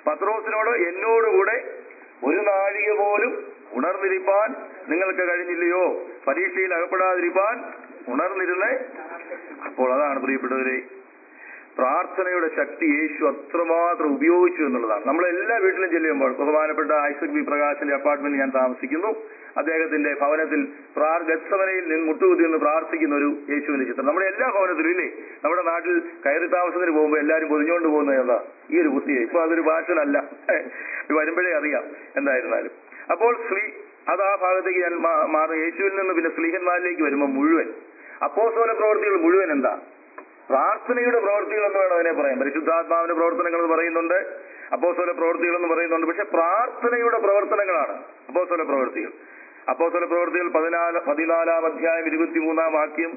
പത്രോസിനോട് എന്നോടുകൂടെ ഒരു നാഴിക പോലും ഉണർന്നിരിപ്പാൻ നിങ്ങൾക്ക് കഴിഞ്ഞില്ലയോ പരീക്ഷയിൽ അകപ്പെടാതിരിപ്പാൻ ഉണർന്നിരുന്നേ അപ്പോൾ അതാണ് പ്രിയപ്പെട്ടവരെ പ്രാർത്ഥനയുടെ ശക്തി യേശു അത്രമാത്രം ഉപയോഗിച്ചു എന്നുള്ളതാണ് നമ്മൾ എല്ലാ വീട്ടിലും ചെല്ലുമ്പോൾ ബഹുമാനപ്പെട്ട ഐസക് വി പ്രകാശിന്റെ അപ്പാർട്ട്മെന്റ് ഞാൻ താമസിക്കുന്നു അദ്ദേഹത്തിന്റെ ഭവനത്തിൽ പ്രാർ ഗത്സവനയിൽ നിന്ന് മുട്ടുകുത്തി നിന്ന് പ്രാർത്ഥിക്കുന്ന ഒരു യേശുവിന്റെ ചിത്രം നമ്മുടെ എല്ലാ ഭവനത്തിലും ഇല്ലേ നമ്മുടെ നാട്ടിൽ കയറി താമസത്തിന് പോകുമ്പോൾ എല്ലാവരും പൊതിഞ്ഞുകൊണ്ട് പോകുന്നത് എന്താ ഈ ഒരു കുട്ടിയെ ഇപ്പൊ അതൊരു ഭാഷനല്ല വരുമ്പോഴേ അറിയാം എന്തായിരുന്നാലും അപ്പോൾ സ്ത്രീ അത് ആ ഭാഗത്തേക്ക് ഞാൻ മാ- മാറി യേശുവിൽ നിന്ന് പിന്നെ സ്ലീഹന്മാരിലേക്ക് വരുമ്പോൾ മുഴുവൻ അപ്പോസ്തല പ്രവർത്തികൾ മുഴുവൻ എന്താ പ്രാർത്ഥനയുടെ പ്രവർത്തികൾ എന്ന് വേണം അതിനെ പറയാൻ പരിശുദ്ധാത്മാവിന്റെ പ്രവർത്തനങ്ങൾ എന്ന് പറയുന്നുണ്ട് അപ്പോസ്തല പ്രവർത്തികൾ എന്ന് പറയുന്നുണ്ട് പക്ഷെ പ്രാർത്ഥനയുടെ പ്രവർത്തനങ്ങളാണ് അപ്പോസ്തല പ്രവർത്തികൾ അപ്പോസ്തല പ്രവർത്തികൾ പതിനാല് പതിനാലാം അധ്യായം ഇരുപത്തിമൂന്നാം വാക്യം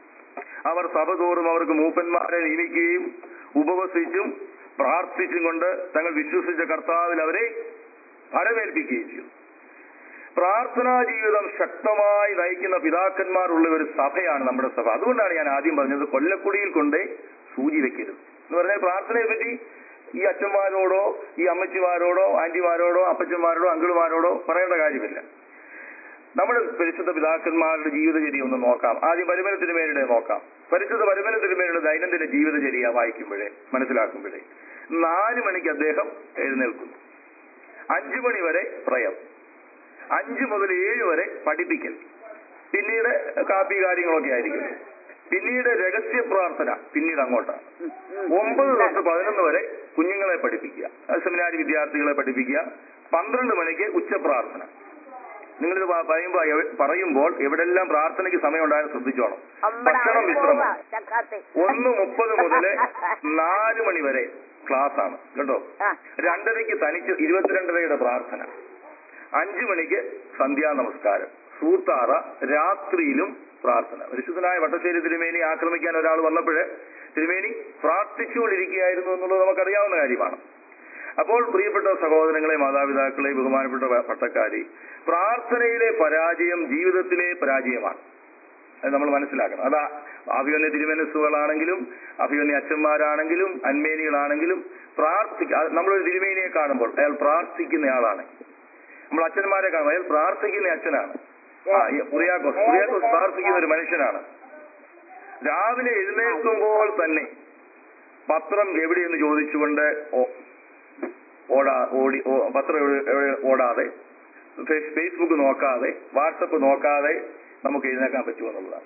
അവർ സഭ തോറും അവർക്ക് മൂപ്പന്മാരെ നിയമിക്കുകയും ഉപവസിച്ചും പ്രാർത്ഥിച്ചും കൊണ്ട് തങ്ങൾ വിശ്വസിച്ച കർത്താവിൽ അവരെ ഫലമേൽപ്പിക്കുകയും ചെയ്തു പ്രാർത്ഥനാ ജീവിതം ശക്തമായി നയിക്കുന്ന പിതാക്കന്മാരുള്ള ഒരു സഭയാണ് നമ്മുടെ സഭ അതുകൊണ്ടാണ് ഞാൻ ആദ്യം പറഞ്ഞത് കൊല്ലക്കുടിയിൽ കൊണ്ട് സൂചി വെക്കരുത് എന്ന് പറഞ്ഞാൽ പ്രാർത്ഥനയെ പറ്റി ഈ അച്ഛന്മാരോടോ ഈ അമ്മച്ചിമാരോടോ ആന്റിമാരോടോ അപ്പച്ചന്മാരോടോ അങ്കിളുമാരോടോ പറയേണ്ട കാര്യമില്ല നമ്മുടെ പരിശുദ്ധ പിതാക്കന്മാരുടെ ജീവിതചര്യ ഒന്ന് നോക്കാം ആദ്യം പരിമല തിരുമേനിയുടെ നോക്കാം പരിശുദ്ധ പരിമല തിരുമേനിയുടെ ദൈനംദിന ജീവിതചര്യ വായിക്കുമ്പോഴേ മനസ്സിലാക്കുമ്പോഴേ നാല് മണിക്ക് അദ്ദേഹം എഴുന്നേൽക്കുന്നു അഞ്ചു മണി വരെ പ്രയം അഞ്ച് മുതൽ ഏഴ് വരെ പഠിപ്പിക്കൽ പിന്നീട് കാപ്പി കാര്യങ്ങളൊക്കെ ആയിരിക്കും പിന്നീട് രഹസ്യ പ്രാർത്ഥന പിന്നീട് അങ്ങോട്ടാണ് ഒമ്പത് തൊട്ട് പതിനൊന്ന് വരെ കുഞ്ഞുങ്ങളെ പഠിപ്പിക്കുക അത് സെമിനാരി വിദ്യാർത്ഥികളെ പഠിപ്പിക്കുക പന്ത്രണ്ട് മണിക്ക് ഉച്ചപ്രാർത്ഥന നിങ്ങളിത് പ- പറയുമ്പോൾ എവ- പറയുമ്പോൾ എവിടെല്ലാം പ്രാർത്ഥനയ്ക്ക് സമയം ഉണ്ടായാലും ശ്രദ്ധിച്ചോണം ഭക്ഷണം വിശ്രമം ഒന്ന് മുപ്പത് മുതൽ നാല് മണി വരെ ക്ലാസ് ആണ് കേട്ടോ രണ്ടരയ്ക്ക് തനിച്ച് ഇരുപത്തിരണ്ടരയുടെ പ്രാർത്ഥന അഞ്ചു മണിക്ക് സന്ധ്യാ നമസ്കാരം സൂത്താറ രാത്രിയിലും പ്രാർത്ഥന പരിശുദ്ധനായ വട്ടശ്ശേരി തിരുമേനി ആക്രമിക്കാൻ ഒരാൾ വന്നപ്പോഴ് തിരുമേനി പ്രാർത്ഥിച്ചുകൊണ്ടിരിക്കുകയായിരുന്നു എന്നുള്ളത് നമുക്കറിയാവുന്ന കാര്യമാണ് അപ്പോൾ പ്രിയപ്പെട്ട സഹോദരങ്ങളെ മാതാപിതാക്കളെ ബഹുമാനപ്പെട്ട പ- പട്ടക്കാരി പ്രാർത്ഥനയിലെ പരാജയം ജീവിതത്തിലെ പരാജയമാണ് അത് നമ്മൾ മനസ്സിലാക്കണം അതാ അഭിമന്യ തിരുമനസ്സുകളാണെങ്കിലും അഭിമന്യ അച്ഛന്മാരാണെങ്കിലും അന്മേനികളാണെങ്കിലും പ്രാർത്ഥിക്ക അത് നമ്മളൊരു തിരുമേനിയെ കാണുമ്പോൾ അയാൾ പ്രാർത്ഥിക്കുന്നയാളാണ് നമ്മൾ അച്ഛന്മാരെ കാണുമ്പോൾ അയാൾ പ്രാർത്ഥിക്കുന്ന അച്ഛനാണ് ആ, ഈ കുറിയാക്കോസ് കുറിയാക്കോസ് പ്രാർത്ഥിക്കുന്ന ഒരു മനുഷ്യനാണ് രാവിലെ എഴുന്നേൽക്കുമ്പോൾ തന്നെ പത്രം എവിടെയെന്ന് ചോദിച്ചുകൊണ്ട് ഓ- ഓടാ ഓടി ഓ- പത്രം എവിടെ- എവിടെ ഓടാതെ ഫേസ്- ഫേസ്ബുക്ക് നോക്കാതെ വാട്സപ്പ് നോക്കാതെ നമുക്ക് എഴുന്നേക്കാൻ പറ്റുമെന്നുള്ളതാണ്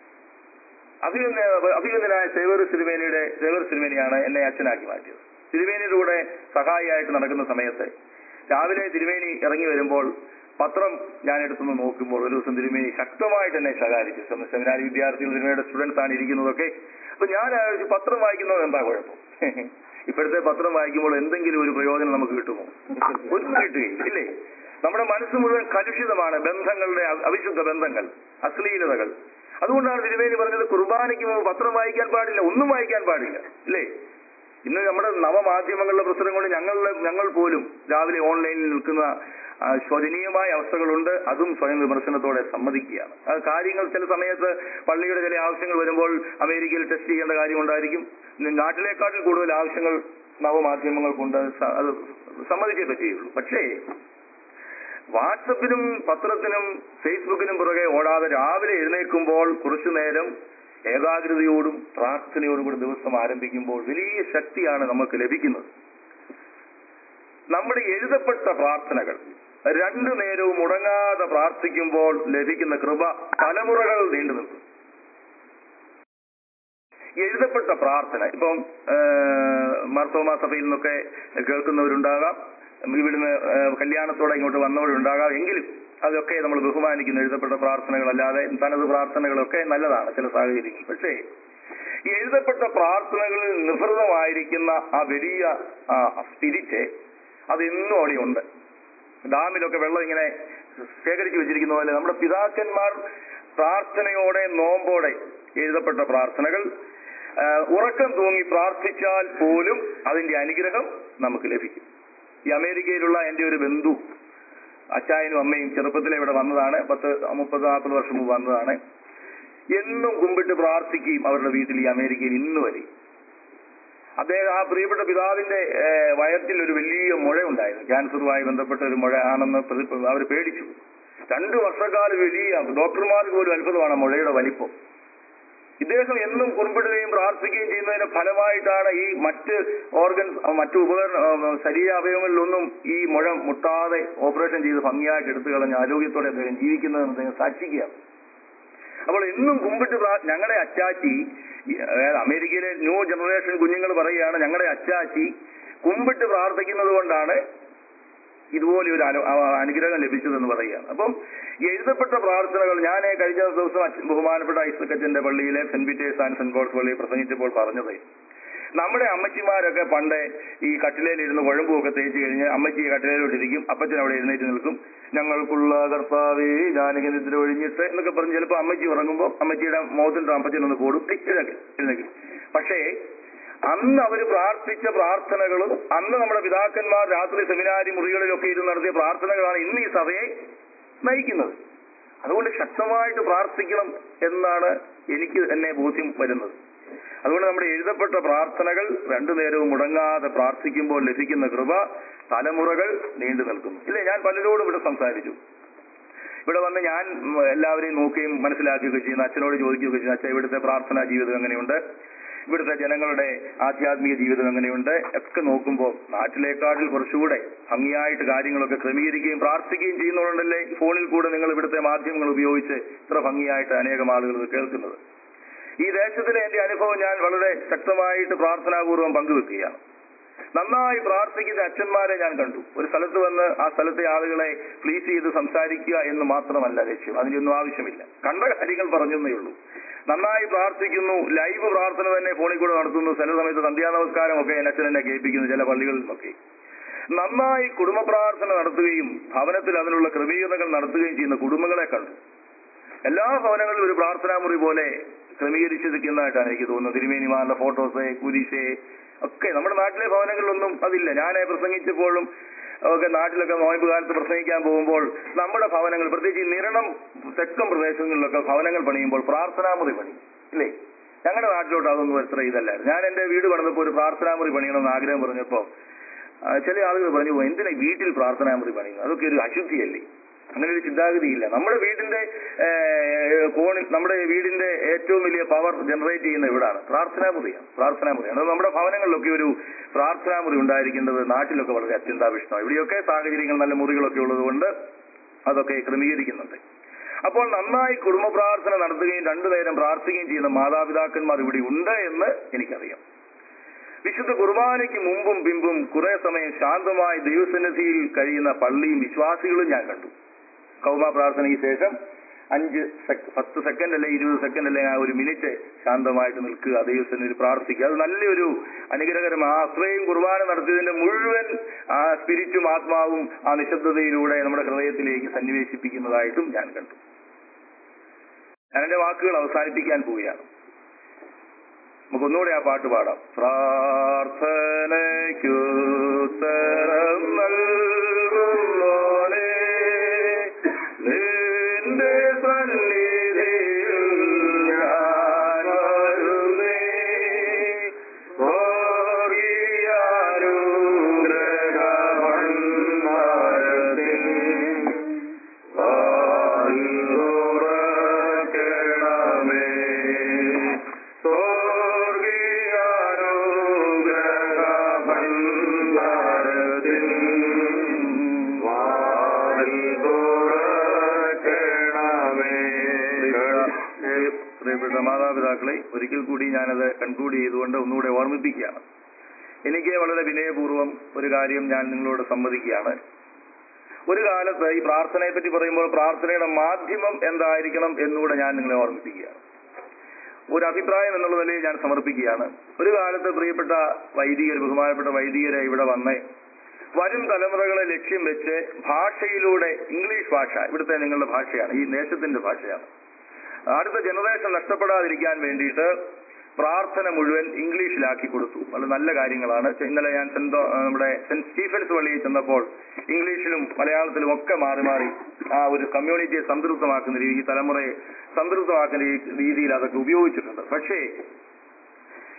അഭിനന്ദ അഭിനന്ദനായ സേവർ സിരിമേനിയുടെ സേവർ സിരിമേനിയാണ് എന്നെ അച്ഛനാക്കി മാറ്റിയത് തിരുമേനിയുടെ കൂടെ സഹായിയായിട്ട് നടക്കുന്ന സമയത്ത് രാവിലെ തിരുമേനി ഇറങ്ങി വരുമ്പോൾ പത്രം ഞാൻ എടുത്തുനിന്ന് നോക്കുമ്പോൾ ഒരു ദിവസം തിരുമേനി ശക്തമായിട്ട് എന്നെ ശകാരിച്ചു സെമ- സെമിനാരി വിദ്യാർത്ഥികൾ തിരുമേനിയുടെ സ്റ്റുഡൻസ് ആണ് ഇരിക്കുന്നതൊക്കെ അപ്പൊ ഞാൻ ആലോചിച്ചു പത്രം വായിക്കുന്നത് എന്താ കുഴപ്പം ഇപ്പോഴത്തെ പത്രം വായിക്കുമ്പോൾ എന്തെങ്കിലും ഒരു പ്രയോജനം നമുക്ക് കിട്ടുമോ ഒന്നും കിട്ടുകയില്ല ഇല്ലേ നമ്മുടെ മനസ്സ് മുഴുവൻ കലുഷിതമാണ് ബന്ധങ്ങളുടെ അ- അവിശുദ്ധ ബന്ധങ്ങൾ അശ്ലീലതകൾ അതുകൊണ്ടാണ് തിരുമേനി പറഞ്ഞത് കുർബാനയ്ക്ക് മുമ്പ് പത്രം വായിക്കാൻ പാടില്ല ഒന്നും വായിക്കാൻ പാടില്ല ഇല്ലേ ഇന്ന് നമ്മുടെ നവമാധ്യമങ്ങളുടെ പ്രശ്നം കൊണ്ട് ഞങ്ങളുടെ ഞങ്ങൾ പോലും രാവിലെ ഓൺലൈനിൽ നിൽക്കുന്ന ആ, ശോചനീയമായ അവസ്ഥകളുണ്ട് അതും സ്വയം വിമർശനത്തോടെ സമ്മതിക്കുകയാണ് അത് കാര്യങ്ങൾ ചില സമയത്ത് പള്ളിയുടെ ചില ആവശ്യങ്ങൾ വരുമ്പോൾ അമേരിക്കയിൽ ടെസ്റ്റ് ചെയ്യേണ്ട കാര്യമുണ്ടായിരിക്കും ഇന്ന് നാട്ടിലേക്കാട്ടിൽ കൂടുതൽ ആവശ്യങ്ങൾ നവമാധ്യമങ്ങൾക്കുണ്ട് സ- അത് സമ്മതിച്ചേ പറ്റുകയുള്ളൂ പക്ഷേ വാട്സപ്പിനും പത്രത്തിനും ഫേസ്ബുക്കിനും പുറകെ ഓടാതെ രാവിലെ എഴുന്നേൽക്കുമ്പോൾ കുറച്ചു നേരം ഏകാഗ്രതയോടും പ്രാർത്ഥനയോടും കൂടി ദിവസം ആരംഭിക്കുമ്പോൾ വലിയ ശക്തിയാണ് നമുക്ക് ലഭിക്കുന്നത് നമ്മുടെ എഴുതപ്പെട്ട പ്രാർത്ഥനകൾ രണ്ടു നേരവും മുടങ്ങാതെ പ്രാർത്ഥിക്കുമ്പോൾ ലഭിക്കുന്ന കൃപ തലമുറകൾ നീണ്ടു നിൽക്കും എഴുതപ്പെട്ട പ്രാർത്ഥന ഇപ്പം മർത്തോമ സഭയിൽ നിന്നൊക്കെ കേൾക്കുന്നവരുണ്ടാകാം ഇവിടുന്ന് ആ, കല്യാണത്തോടെ ഇങ്ങോട്ട് വന്നവരുണ്ടാകാം എങ്കിലും അതൊക്കെ നമ്മൾ ബഹുമാനിക്കുന്ന എഴുതപ്പെട്ട പ്രാർത്ഥനകളല്ലാതെ തനത് പ്രാർത്ഥനകളൊക്കെ നല്ലതാണ് ചില സാഹചര്യങ്ങളിൽ പക്ഷേ ഈ എഴുതപ്പെട്ട പ്രാർത്ഥനകളിൽ നിഫൃതമായിരിക്കുന്ന ആ വലിയ സ്പിരിറ്റ് അത് ഇന്നും അവിടെ ഉണ്ട് ഡാമിലൊക്കെ വെള്ളം ഇങ്ങനെ ശേഖരിച്ചു വെച്ചിരിക്കുന്ന പോലെ നമ്മുടെ പിതാക്കന്മാർ പ്രാർത്ഥനയോടെ നോമ്പോടെ എഴുതപ്പെട്ട പ്രാർത്ഥനകൾ ആ, ഉറക്കം തൂങ്ങി പ്രാർത്ഥിച്ചാൽ പോലും അതിന്റെ അനുഗ്രഹം നമുക്ക് ലഭിക്കും ഈ അമേരിക്കയിലുള്ള എന്റെ ഒരു ബന്ധു അച്ചായനും അമ്മയും ചെറുപ്പത്തിലെ ഇവിടെ വന്നതാണ് പത്ത് മുപ്പത് നാൽപ്പത് വർഷം മുമ്പ് വന്നതാണ് എന്നും കുമ്പിട്ട് പ്രാർത്ഥിക്കുകയും അവരുടെ വീട്ടിൽ ഈ അമേരിക്കയിൽ ഇന്ന് വരെ അദ്ദേഹം ആ പ്രിയപ്പെട്ട പിതാവിന്റെ ഏഹ്, വയറ്റിൽ ഒരു വലിയ മുഴ ഉണ്ടായിരുന്നു ക്യാൻസറുമായി ബന്ധപ്പെട്ട ഒരു മുഴ ആണെന്ന് അവർ പേടിച്ചു രണ്ടു വർഷക്കാലം വലിയ ഡോക്ടർമാർക്ക് പോലും അത്ഭുതമാണ് ആ മുഴയുടെ വലിപ്പം ഇദ്ദേഹം എന്നും കുറിപ്പിടുകയും പ്രാർത്ഥിക്കുകയും ചെയ്യുന്നതിന്റെ ഫലമായിട്ടാണ് ഈ മറ്റ് ഓർഗൻസ് മറ്റു ഉപകരണ ആ, ശരീര അവയവങ്ങളിലൊന്നും ഈ മുഴ മുട്ടാതെ ഓപ്പറേഷൻ ചെയ്ത് ഭംഗിയായിട്ട് എടുത്തു കളഞ്ഞ് ആരോഗ്യത്തോടെ അദ്ദേഹം ജീവിക്കുന്നതെന്ന് അദ്ദേഹം സാക്ഷിക്കുകയാണ് അപ്പോൾ എന്നും കുമ്പിട്ട് പ്രാ- ഞങ്ങളുടെ അച്ചാച്ചി ഈ, അതായത് അമേരിക്കയിലെ ന്യൂ ജനറേഷൻ കുഞ്ഞുങ്ങൾ പറയുകയാണ് ഞങ്ങളുടെ അച്ചാച്ചി കുമ്പിട്ട് പ്രാർത്ഥിക്കുന്നത് കൊണ്ടാണ് ഇതുപോലെ ഒരു അനു- ആ- അനുഗ്രഹം ലഭിച്ചതെന്ന് പറയുകയാണ് അപ്പം ഈ എഴുതപ്പെട്ട പ്രാർത്ഥനകൾ ഞാൻ കഴിഞ്ഞ ദിവസം അച്ഛൻ- ബഹുമാനപ്പെട്ട ഐസക്കച്ചന്റെ പള്ളിയിലെ Saint Peter's and Saint Paul's പള്ളിയിൽ പ്രസംഗിച്ചപ്പോൾ പറഞ്ഞത് നമ്മുടെ അമ്മച്ചിമാരൊക്കെ പണ്ട് ഈ കട്ടിലയിൽ ഇരുന്ന് കുഴമ്പുമൊക്കെ തേച്ച് കഴിഞ്ഞ് അമ്മച്ചി കട്ടിലയിലോട്ടിരിക്കും അപ്പച്ചൻ അവിടെ എഴുന്നേറ്റ് നിൽക്കും ഞങ്ങൾക്കുള്ള കർത്താവേ ജാനകി നിദ്ര ഒഴിഞ്ഞിട്ട് എന്നൊക്കെ പറഞ്ഞ് ചിലപ്പോൾ അമ്മച്ചി ഉറങ്ങുമ്പോൾ അമ്മച്ചിയുടെ മുഖത്തിൻ്റെ അപ്പച്ചൻ ഒന്ന് കൂടും എഴുന്നേക്കും എഴുന്നേക്കും പക്ഷേ അന്ന് അവർ പ്രാർത്ഥിച്ച പ്രാർത്ഥനകളും അന്ന് നമ്മുടെ പിതാക്കന്മാർ രാത്രി സെമിനാരി മുറികളിലൊക്കെ ഇരുന്ന് നടത്തിയ പ്രാർത്ഥനകളാണ് ഇന്ന് ഈ സഭയെ നയിക്കുന്നത് അതുകൊണ്ട് ശക്തമായിട്ട് പ്രാർത്ഥിക്കണം എന്നാണ് എനിക്ക് എന്നെ ബോധ്യം വരുന്നത് അതുകൊണ്ട് നമ്മുടെ എഴുതപ്പെട്ട പ്രാർത്ഥനകൾ രണ്ടു നേരവും മുടങ്ങാതെ പ്രാർത്ഥിക്കുമ്പോൾ ലഭിക്കുന്ന കൃപ തലമുറകൾ നീണ്ടു നിൽക്കുന്നു ഇല്ലേ ഞാൻ പലരോടും ഇവിടെ സംസാരിച്ചു ഇവിടെ വന്ന് ഞാൻ ഉം, എല്ലാവരെയും നോക്കുകയും മനസ്സിലാക്കുകയൊക്കെ ചെയ്യുന്ന അച്ഛനോട് ചോദിക്കുകയൊക്കെ ചെയ്യുന്ന അച്ഛൻ ഇവിടുത്തെ പ്രാർത്ഥനാ ജീവിതം എങ്ങനെയുണ്ട് ഇവിടുത്തെ ജനങ്ങളുടെ ആധ്യാത്മിക ജീവിതം എങ്ങനെയുണ്ട് ഒക്കെ നോക്കുമ്പോൾ നാട്ടിലേക്കാട്ടിൽ കുറച്ചുകൂടെ ഭംഗിയായിട്ട് കാര്യങ്ങളൊക്കെ ക്രമീകരിക്കുകയും പ്രാർത്ഥിക്കുകയും ചെയ്യുന്നതുകൊണ്ടല്ലേ ഈ ഫോണിൽ കൂടെ നിങ്ങൾ ഇവിടുത്തെ മാധ്യമങ്ങൾ ഉപയോഗിച്ച് ഇത്ര ഭംഗിയായിട്ട് അനേകം ആളുകൾ ഇത് കേൾക്കുന്നത് ഈ ദേശത്തിലെ എന്റെ അനുഭവം ഞാൻ വളരെ ശക്തമായിട്ട് പ്രാർത്ഥനാപൂർവ്വം പങ്കുവെക്കുകയാണ് നന്നായി പ്രാർത്ഥിക്കുന്ന അച്ഛന്മാരെ ഞാൻ കണ്ടു ഒരു സ്ഥലത്ത് വന്ന് ആ സ്ഥലത്തെ ആളുകളെ പ്ലീസ് ചെയ്ത് സംസാരിക്കുക എന്ന് മാത്രമല്ല ലക്ഷ്യം അതിനൊന്നും ആവശ്യമില്ല കണ്ട കാര്യങ്ങൾ പറഞ്ഞെന്നേ ഉള്ളൂ നന്നായി പ്രാർത്ഥിക്കുന്നു ലൈവ് പ്രാർത്ഥന തന്നെ ഫോണിൽ കൂടെ നടത്തുന്നു ചില സമയത്ത് സന്ധ്യാ നമസ്കാരം ഒക്കെ എന്നെ അച്ഛൻ എന്നെ കേൾപ്പിക്കുന്നു ചില പള്ളികളിൽ നിന്നൊക്കെ നന്നായി കുടുംബ പ്രാർത്ഥന നടത്തുകയും ഭവനത്തിൽ അതിനുള്ള ക്രമീകരണങ്ങൾ നടത്തുകയും ചെയ്യുന്ന കുടുംബങ്ങളെ കണ്ടു എല്ലാ ഭവനങ്ങളിലും ഒരു പ്രാർത്ഥനാ മുറി പോലെ ക്രമീകരിച്ചിരിക്കുന്നതായിട്ടാണ് എനിക്ക് തോന്നുന്നത് തിരുമേനിമാരുടെ ഫോട്ടോസ് കുരിശ് ഒക്കെ നമ്മുടെ നാട്ടിലെ ഭവനങ്ങളിലൊന്നും അതില്ല ഞാൻ പ്രസംഗിച്ചപ്പോഴും ഒക്കെ നാട്ടിലൊക്കെ നോയമ്പ് കാലത്ത് പ്രസംഗിക്കാൻ പോകുമ്പോൾ നമ്മുടെ ഭവനങ്ങൾ പ്രത്യേകിച്ച് ഈ നിരണം തെക്കൻ പ്രദേശങ്ങളിലൊക്കെ ഭവനങ്ങൾ പണിയുമ്പോൾ പ്രാർത്ഥനാ മുറി പണി ഇല്ലേ ഞങ്ങളുടെ നാട്ടിലോട്ട് അതൊന്നും എത്ര ഇതല്ലായിരുന്നു ഞാൻ എന്റെ വീട് പണിതപ്പോൾ ഒരു പ്രാർത്ഥനാ മുറി പണിയണമെന്ന് ആഗ്രഹം പറഞ്ഞപ്പോ ആ, ചില ആളുകൾ പറഞ്ഞു "ഓ, എന്തിനാ വീട്ടിൽ പ്രാർത്ഥനാ മുറി പണിയുന്നത് അതൊക്കെ ഒരു അശുദ്ധിയല്ലേ അങ്ങനെ ഒരു ചിന്താഗതിയില്ല നമ്മുടെ വീടിന്റെ ഏഹ്, കോണിൽ നമ്മുടെ വീടിന്റെ ഏറ്റവും വലിയ പവർ ജനറേറ്റ് ചെയ്യുന്ന ഇവിടാണ് പ്രാർത്ഥനാ മുറിയാണ് പ്രാർത്ഥനാ മുറിയാണ് അത് നമ്മുടെ ഭവനങ്ങളിലൊക്കെ ഒരു പ്രാർത്ഥനാ മുറി ഉണ്ടായിരിക്കേണ്ടത് നാട്ടിലൊക്കെ വളരെ അത്യന്താപേക്ഷിതമാണ് ഇവിടെയൊക്കെ സാഹചര്യങ്ങൾ നല്ല മുറികളൊക്കെ ഉള്ളതുകൊണ്ട് അതൊക്കെ ക്രമീകരിക്കുന്നുണ്ട് അപ്പോൾ നന്നായി കുടുംബ പ്രാർത്ഥന നടത്തുകയും രണ്ടു നേരം പ്രാർത്ഥിക്കുകയും ചെയ്യുന്ന മാതാപിതാക്കന്മാർ ഇവിടെ ഉണ്ട് എന്ന് എനിക്കറിയാം വിശുദ്ധ കുർബാനയ്ക്ക് മുമ്പും പിമ്പും കുറെ സമയം ശാന്തമായി ദൈവസന്നിധിയിൽ കഴിയുന്ന പള്ളിയും വിശ്വാസികളും ഞാൻ കണ്ടു കൗമ പ്രാർത്ഥനയ്ക്ക് ശേഷം അഞ്ച് സെക്- പത്ത് സെക്കൻഡ് അല്ലെ ഇരുപത് സെക്കൻഡ് അല്ലെ ആ ഒരു മിനിറ്റ് ശാന്തമായിട്ട് നിൽക്കുക ദൈവസന്നിധിയിൽ പ്രാർത്ഥിക്കുക അത് നല്ലൊരു അനുഗ്രഹകരമാണ് ആ അത്രയും കുർബാന നടത്തിയതിന്റെ മുഴുവൻ ആ സ്പിരിറ്റും ആത്മാവും ആ നിശബ്ദതയിലൂടെ നമ്മുടെ ഹൃദയത്തിലേക്ക് സന്നിവേശിപ്പിക്കുന്നതായിട്ടും ഞാൻ കണ്ടു ഞാൻ എന്റെ വാക്കുകൾ അവസാനിപ്പിക്കാൻ പോവുകയാണ് നമുക്ക് ഒന്നുകൂടെ ആ പാട്ട് പാടാം പ്രാർത്ഥനയ്ക്കുത്തരം നൽകുന്നോനെ നിന്റെ സന്നിധിയിൽ ഞാൻ വരുന്നേ സ്വർഗീയാനുഗ്രഹമന്മാരത്തിൽ തുറക്കണമേ സ്വർഗീയാനുഗ്രഹമന്മാരത്തിൽ വാതിൽ തുറക്കണമേ പ്രിയപ്പെട്ട മാതാപിതാക്കളെ ഒരിക്കൽ കൂടി ഞാനത് കൺക്ലൂഡ് ചെയ്തുകൊണ്ട് ഒന്നുകൂടെ ഓർമ്മിപ്പിക്കുകയാണ് എനിക്ക് വളരെ വിനയപൂർവ്വം ഒരു കാര്യം ഞാൻ നിങ്ങളോട് സമ്മതിക്കുകയാണ് ഒരു കാലത്ത് ഈ പ്രാർത്ഥനയെ പറ്റി പറയുമ്പോൾ പ്രാർത്ഥനയുടെ മാധ്യമം എന്തായിരിക്കണം എന്നുകൂടെ ഞാൻ നിങ്ങളെ ഓർമ്മിപ്പിക്കുകയാണ് ഒരു അഭിപ്രായം എന്നുള്ള നിലയിൽ ഞാൻ സമർപ്പിക്കുകയാണ് ഒരു കാലത്ത് പ്രിയപ്പെട്ട വൈദികർ ബഹുമാനപ്പെട്ട വൈദികരെ ഇവിടെ വന്ന് വരും തലമുറകളെ ലക്ഷ്യം വെച്ച് ഭാഷയിലൂടെ ഇംഗ്ലീഷ് ഭാഷ ഇവിടുത്തെ നിങ്ങളുടെ ഭാഷയാണ് ഈ ദേശത്തിന്റെ ഭാഷയാണ് അടുത്ത ജനറേഷൻ നഷ്ടപ്പെടാതിരിക്കാൻ വേണ്ടിയിട്ട് പ്രാർത്ഥന മുഴുവൻ ഇംഗ്ലീഷിലാക്കി കൊടുത്തു വളരെ നല്ല കാര്യങ്ങളാണ് ഇന്നലെ ഞാൻ സെന്റ് ആ, നമ്മുടെ സെന്റ് സ്റ്റീഫൻസ് പള്ളിയിൽ ചെന്നപ്പോൾ ഇംഗ്ലീഷിലും മലയാളത്തിലും ഒക്കെ മാറി മാറി ആ ഒരു കമ്മ്യൂണിറ്റിയെ സംതൃപ്തമാക്കുന്ന രീതി ഈ തലമുറയെ സംതൃപ്തമാക്കുന്ന രീ- രീതിയിൽ അതൊക്കെ ഉപയോഗിച്ചിട്ടുണ്ട് പക്ഷേ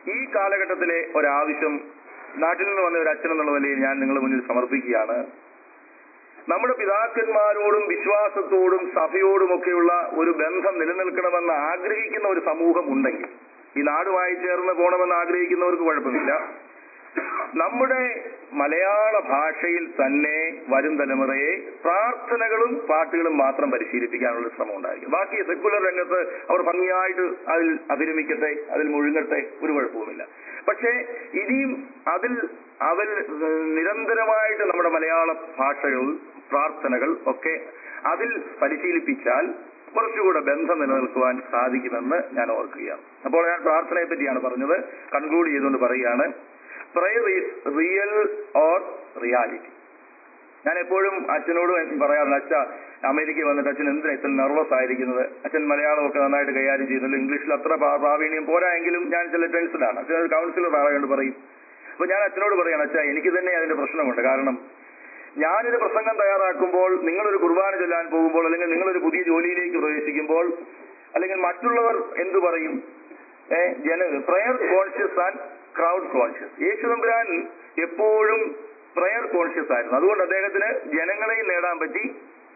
ഈ കാലഘട്ടത്തിലെ ഒരാവശ്യം നാട്ടിൽ നിന്ന് വന്ന ഒരു അച്ഛൻ എന്നുള്ള നിലയിൽ ഞാൻ നിങ്ങളുടെ മുന്നിൽ സമർപ്പിക്കുകയാണ് നമ്മുടെ പിതാക്കന്മാരോടും വിശ്വാസത്തോടും സഭയോടുമൊക്കെയുള്ള ഒരു ബന്ധം നിലനിൽക്കണമെന്ന് ആഗ്രഹിക്കുന്ന ഒരു സമൂഹം ഉണ്ടെങ്കിൽ ഈ നാടുമായി ചേർന്ന് പോകണമെന്ന് ആഗ്രഹിക്കുന്നവർക്ക് കുഴപ്പമില്ല നമ്മുടെ മലയാള ഭാഷയിൽ തന്നെ വരും തലമുറയെ പ്രാർത്ഥനകളും പാട്ടുകളും മാത്രം പരിശീലിപ്പിക്കാനുള്ള ഒരു ശ്രമം ഉണ്ടായിരിക്കും ബാക്കി സെക്കുലർ രംഗത്ത് അവർ ഭംഗിയായിട്ട് അതിൽ അഭിരമിക്കട്ടെ അതിൽ മുഴുങ്ങട്ടെ ഒരു കുഴപ്പവുമില്ല പക്ഷേ ഇനിയും അതിൽ അതിൽ നിരന്തരമായിട്ട് നമ്മുടെ മലയാള ഭാഷകൾ പ്രാർത്ഥനകൾ ഒക്കെ അതിൽ പരിശീലിപ്പിച്ചാൽ കുറച്ചുകൂടെ ബന്ധം നിലനിൽക്കുവാൻ സാധിക്കുമെന്ന് ഞാൻ ഓർക്കുകയാണ് അപ്പോൾ ഞാൻ പ്രാർത്ഥനയെ പറ്റിയാണ് പറഞ്ഞത് കൺക്ലൂഡ് ചെയ്തുകൊണ്ട് പറയുകയാണ് prayer is real or reality ഞാൻ എപ്പോഴും അച്ഛനോടും പറയാറുണ്ട് അച്ഛ അമേരിക്കയിൽ വന്നിട്ട് അച്ഛൻ എന്തിനാ ഇത്ര നെർവസ് ആയിരിക്കുന്നത് അച്ഛൻ മലയാളമൊക്കെ നന്നായിട്ട് കൈകാര്യം ചെയ്യുന്നുണ്ട് ഇംഗ്ലീഷിൽ അത്ര പ്രാ- പ്രാവീണ്യം പോരായെങ്കിലും ഞാൻ ചില ടെൻഷനാണ് അച്ഛൻ ഒരു കൗൺസിലർ ആയതുകൊണ്ട് പറയും അപ്പൊ ഞാൻ അച്ഛനോട് പറയാണ് അച്ഛാ എനിക്ക് തന്നെ അതിന്റെ പ്രശ്നമുണ്ട് കാരണം ഞാനൊരു പ്രസംഗം തയ്യാറാക്കുമ്പോൾ നിങ്ങളൊരു കുർബാന ചൊല്ലാൻ പോകുമ്പോൾ അല്ലെങ്കിൽ നിങ്ങളൊരു പുതിയ ജോലിയിലേക്ക് പ്രവേശിക്കുമ്പോൾ അല്ലെങ്കിൽ മറ്റുള്ളവർ എന്തു പറയും ഏ ജന prayer conscious and crowd conscious Yesu തമ്പുരാൻ എപ്പോഴും പ്രയർ കോൺഷ്യസ് ആയിരുന്നു അതുകൊണ്ട് അദ്ദേഹത്തിന് ജനങ്ങളെയും നേടാൻ പറ്റി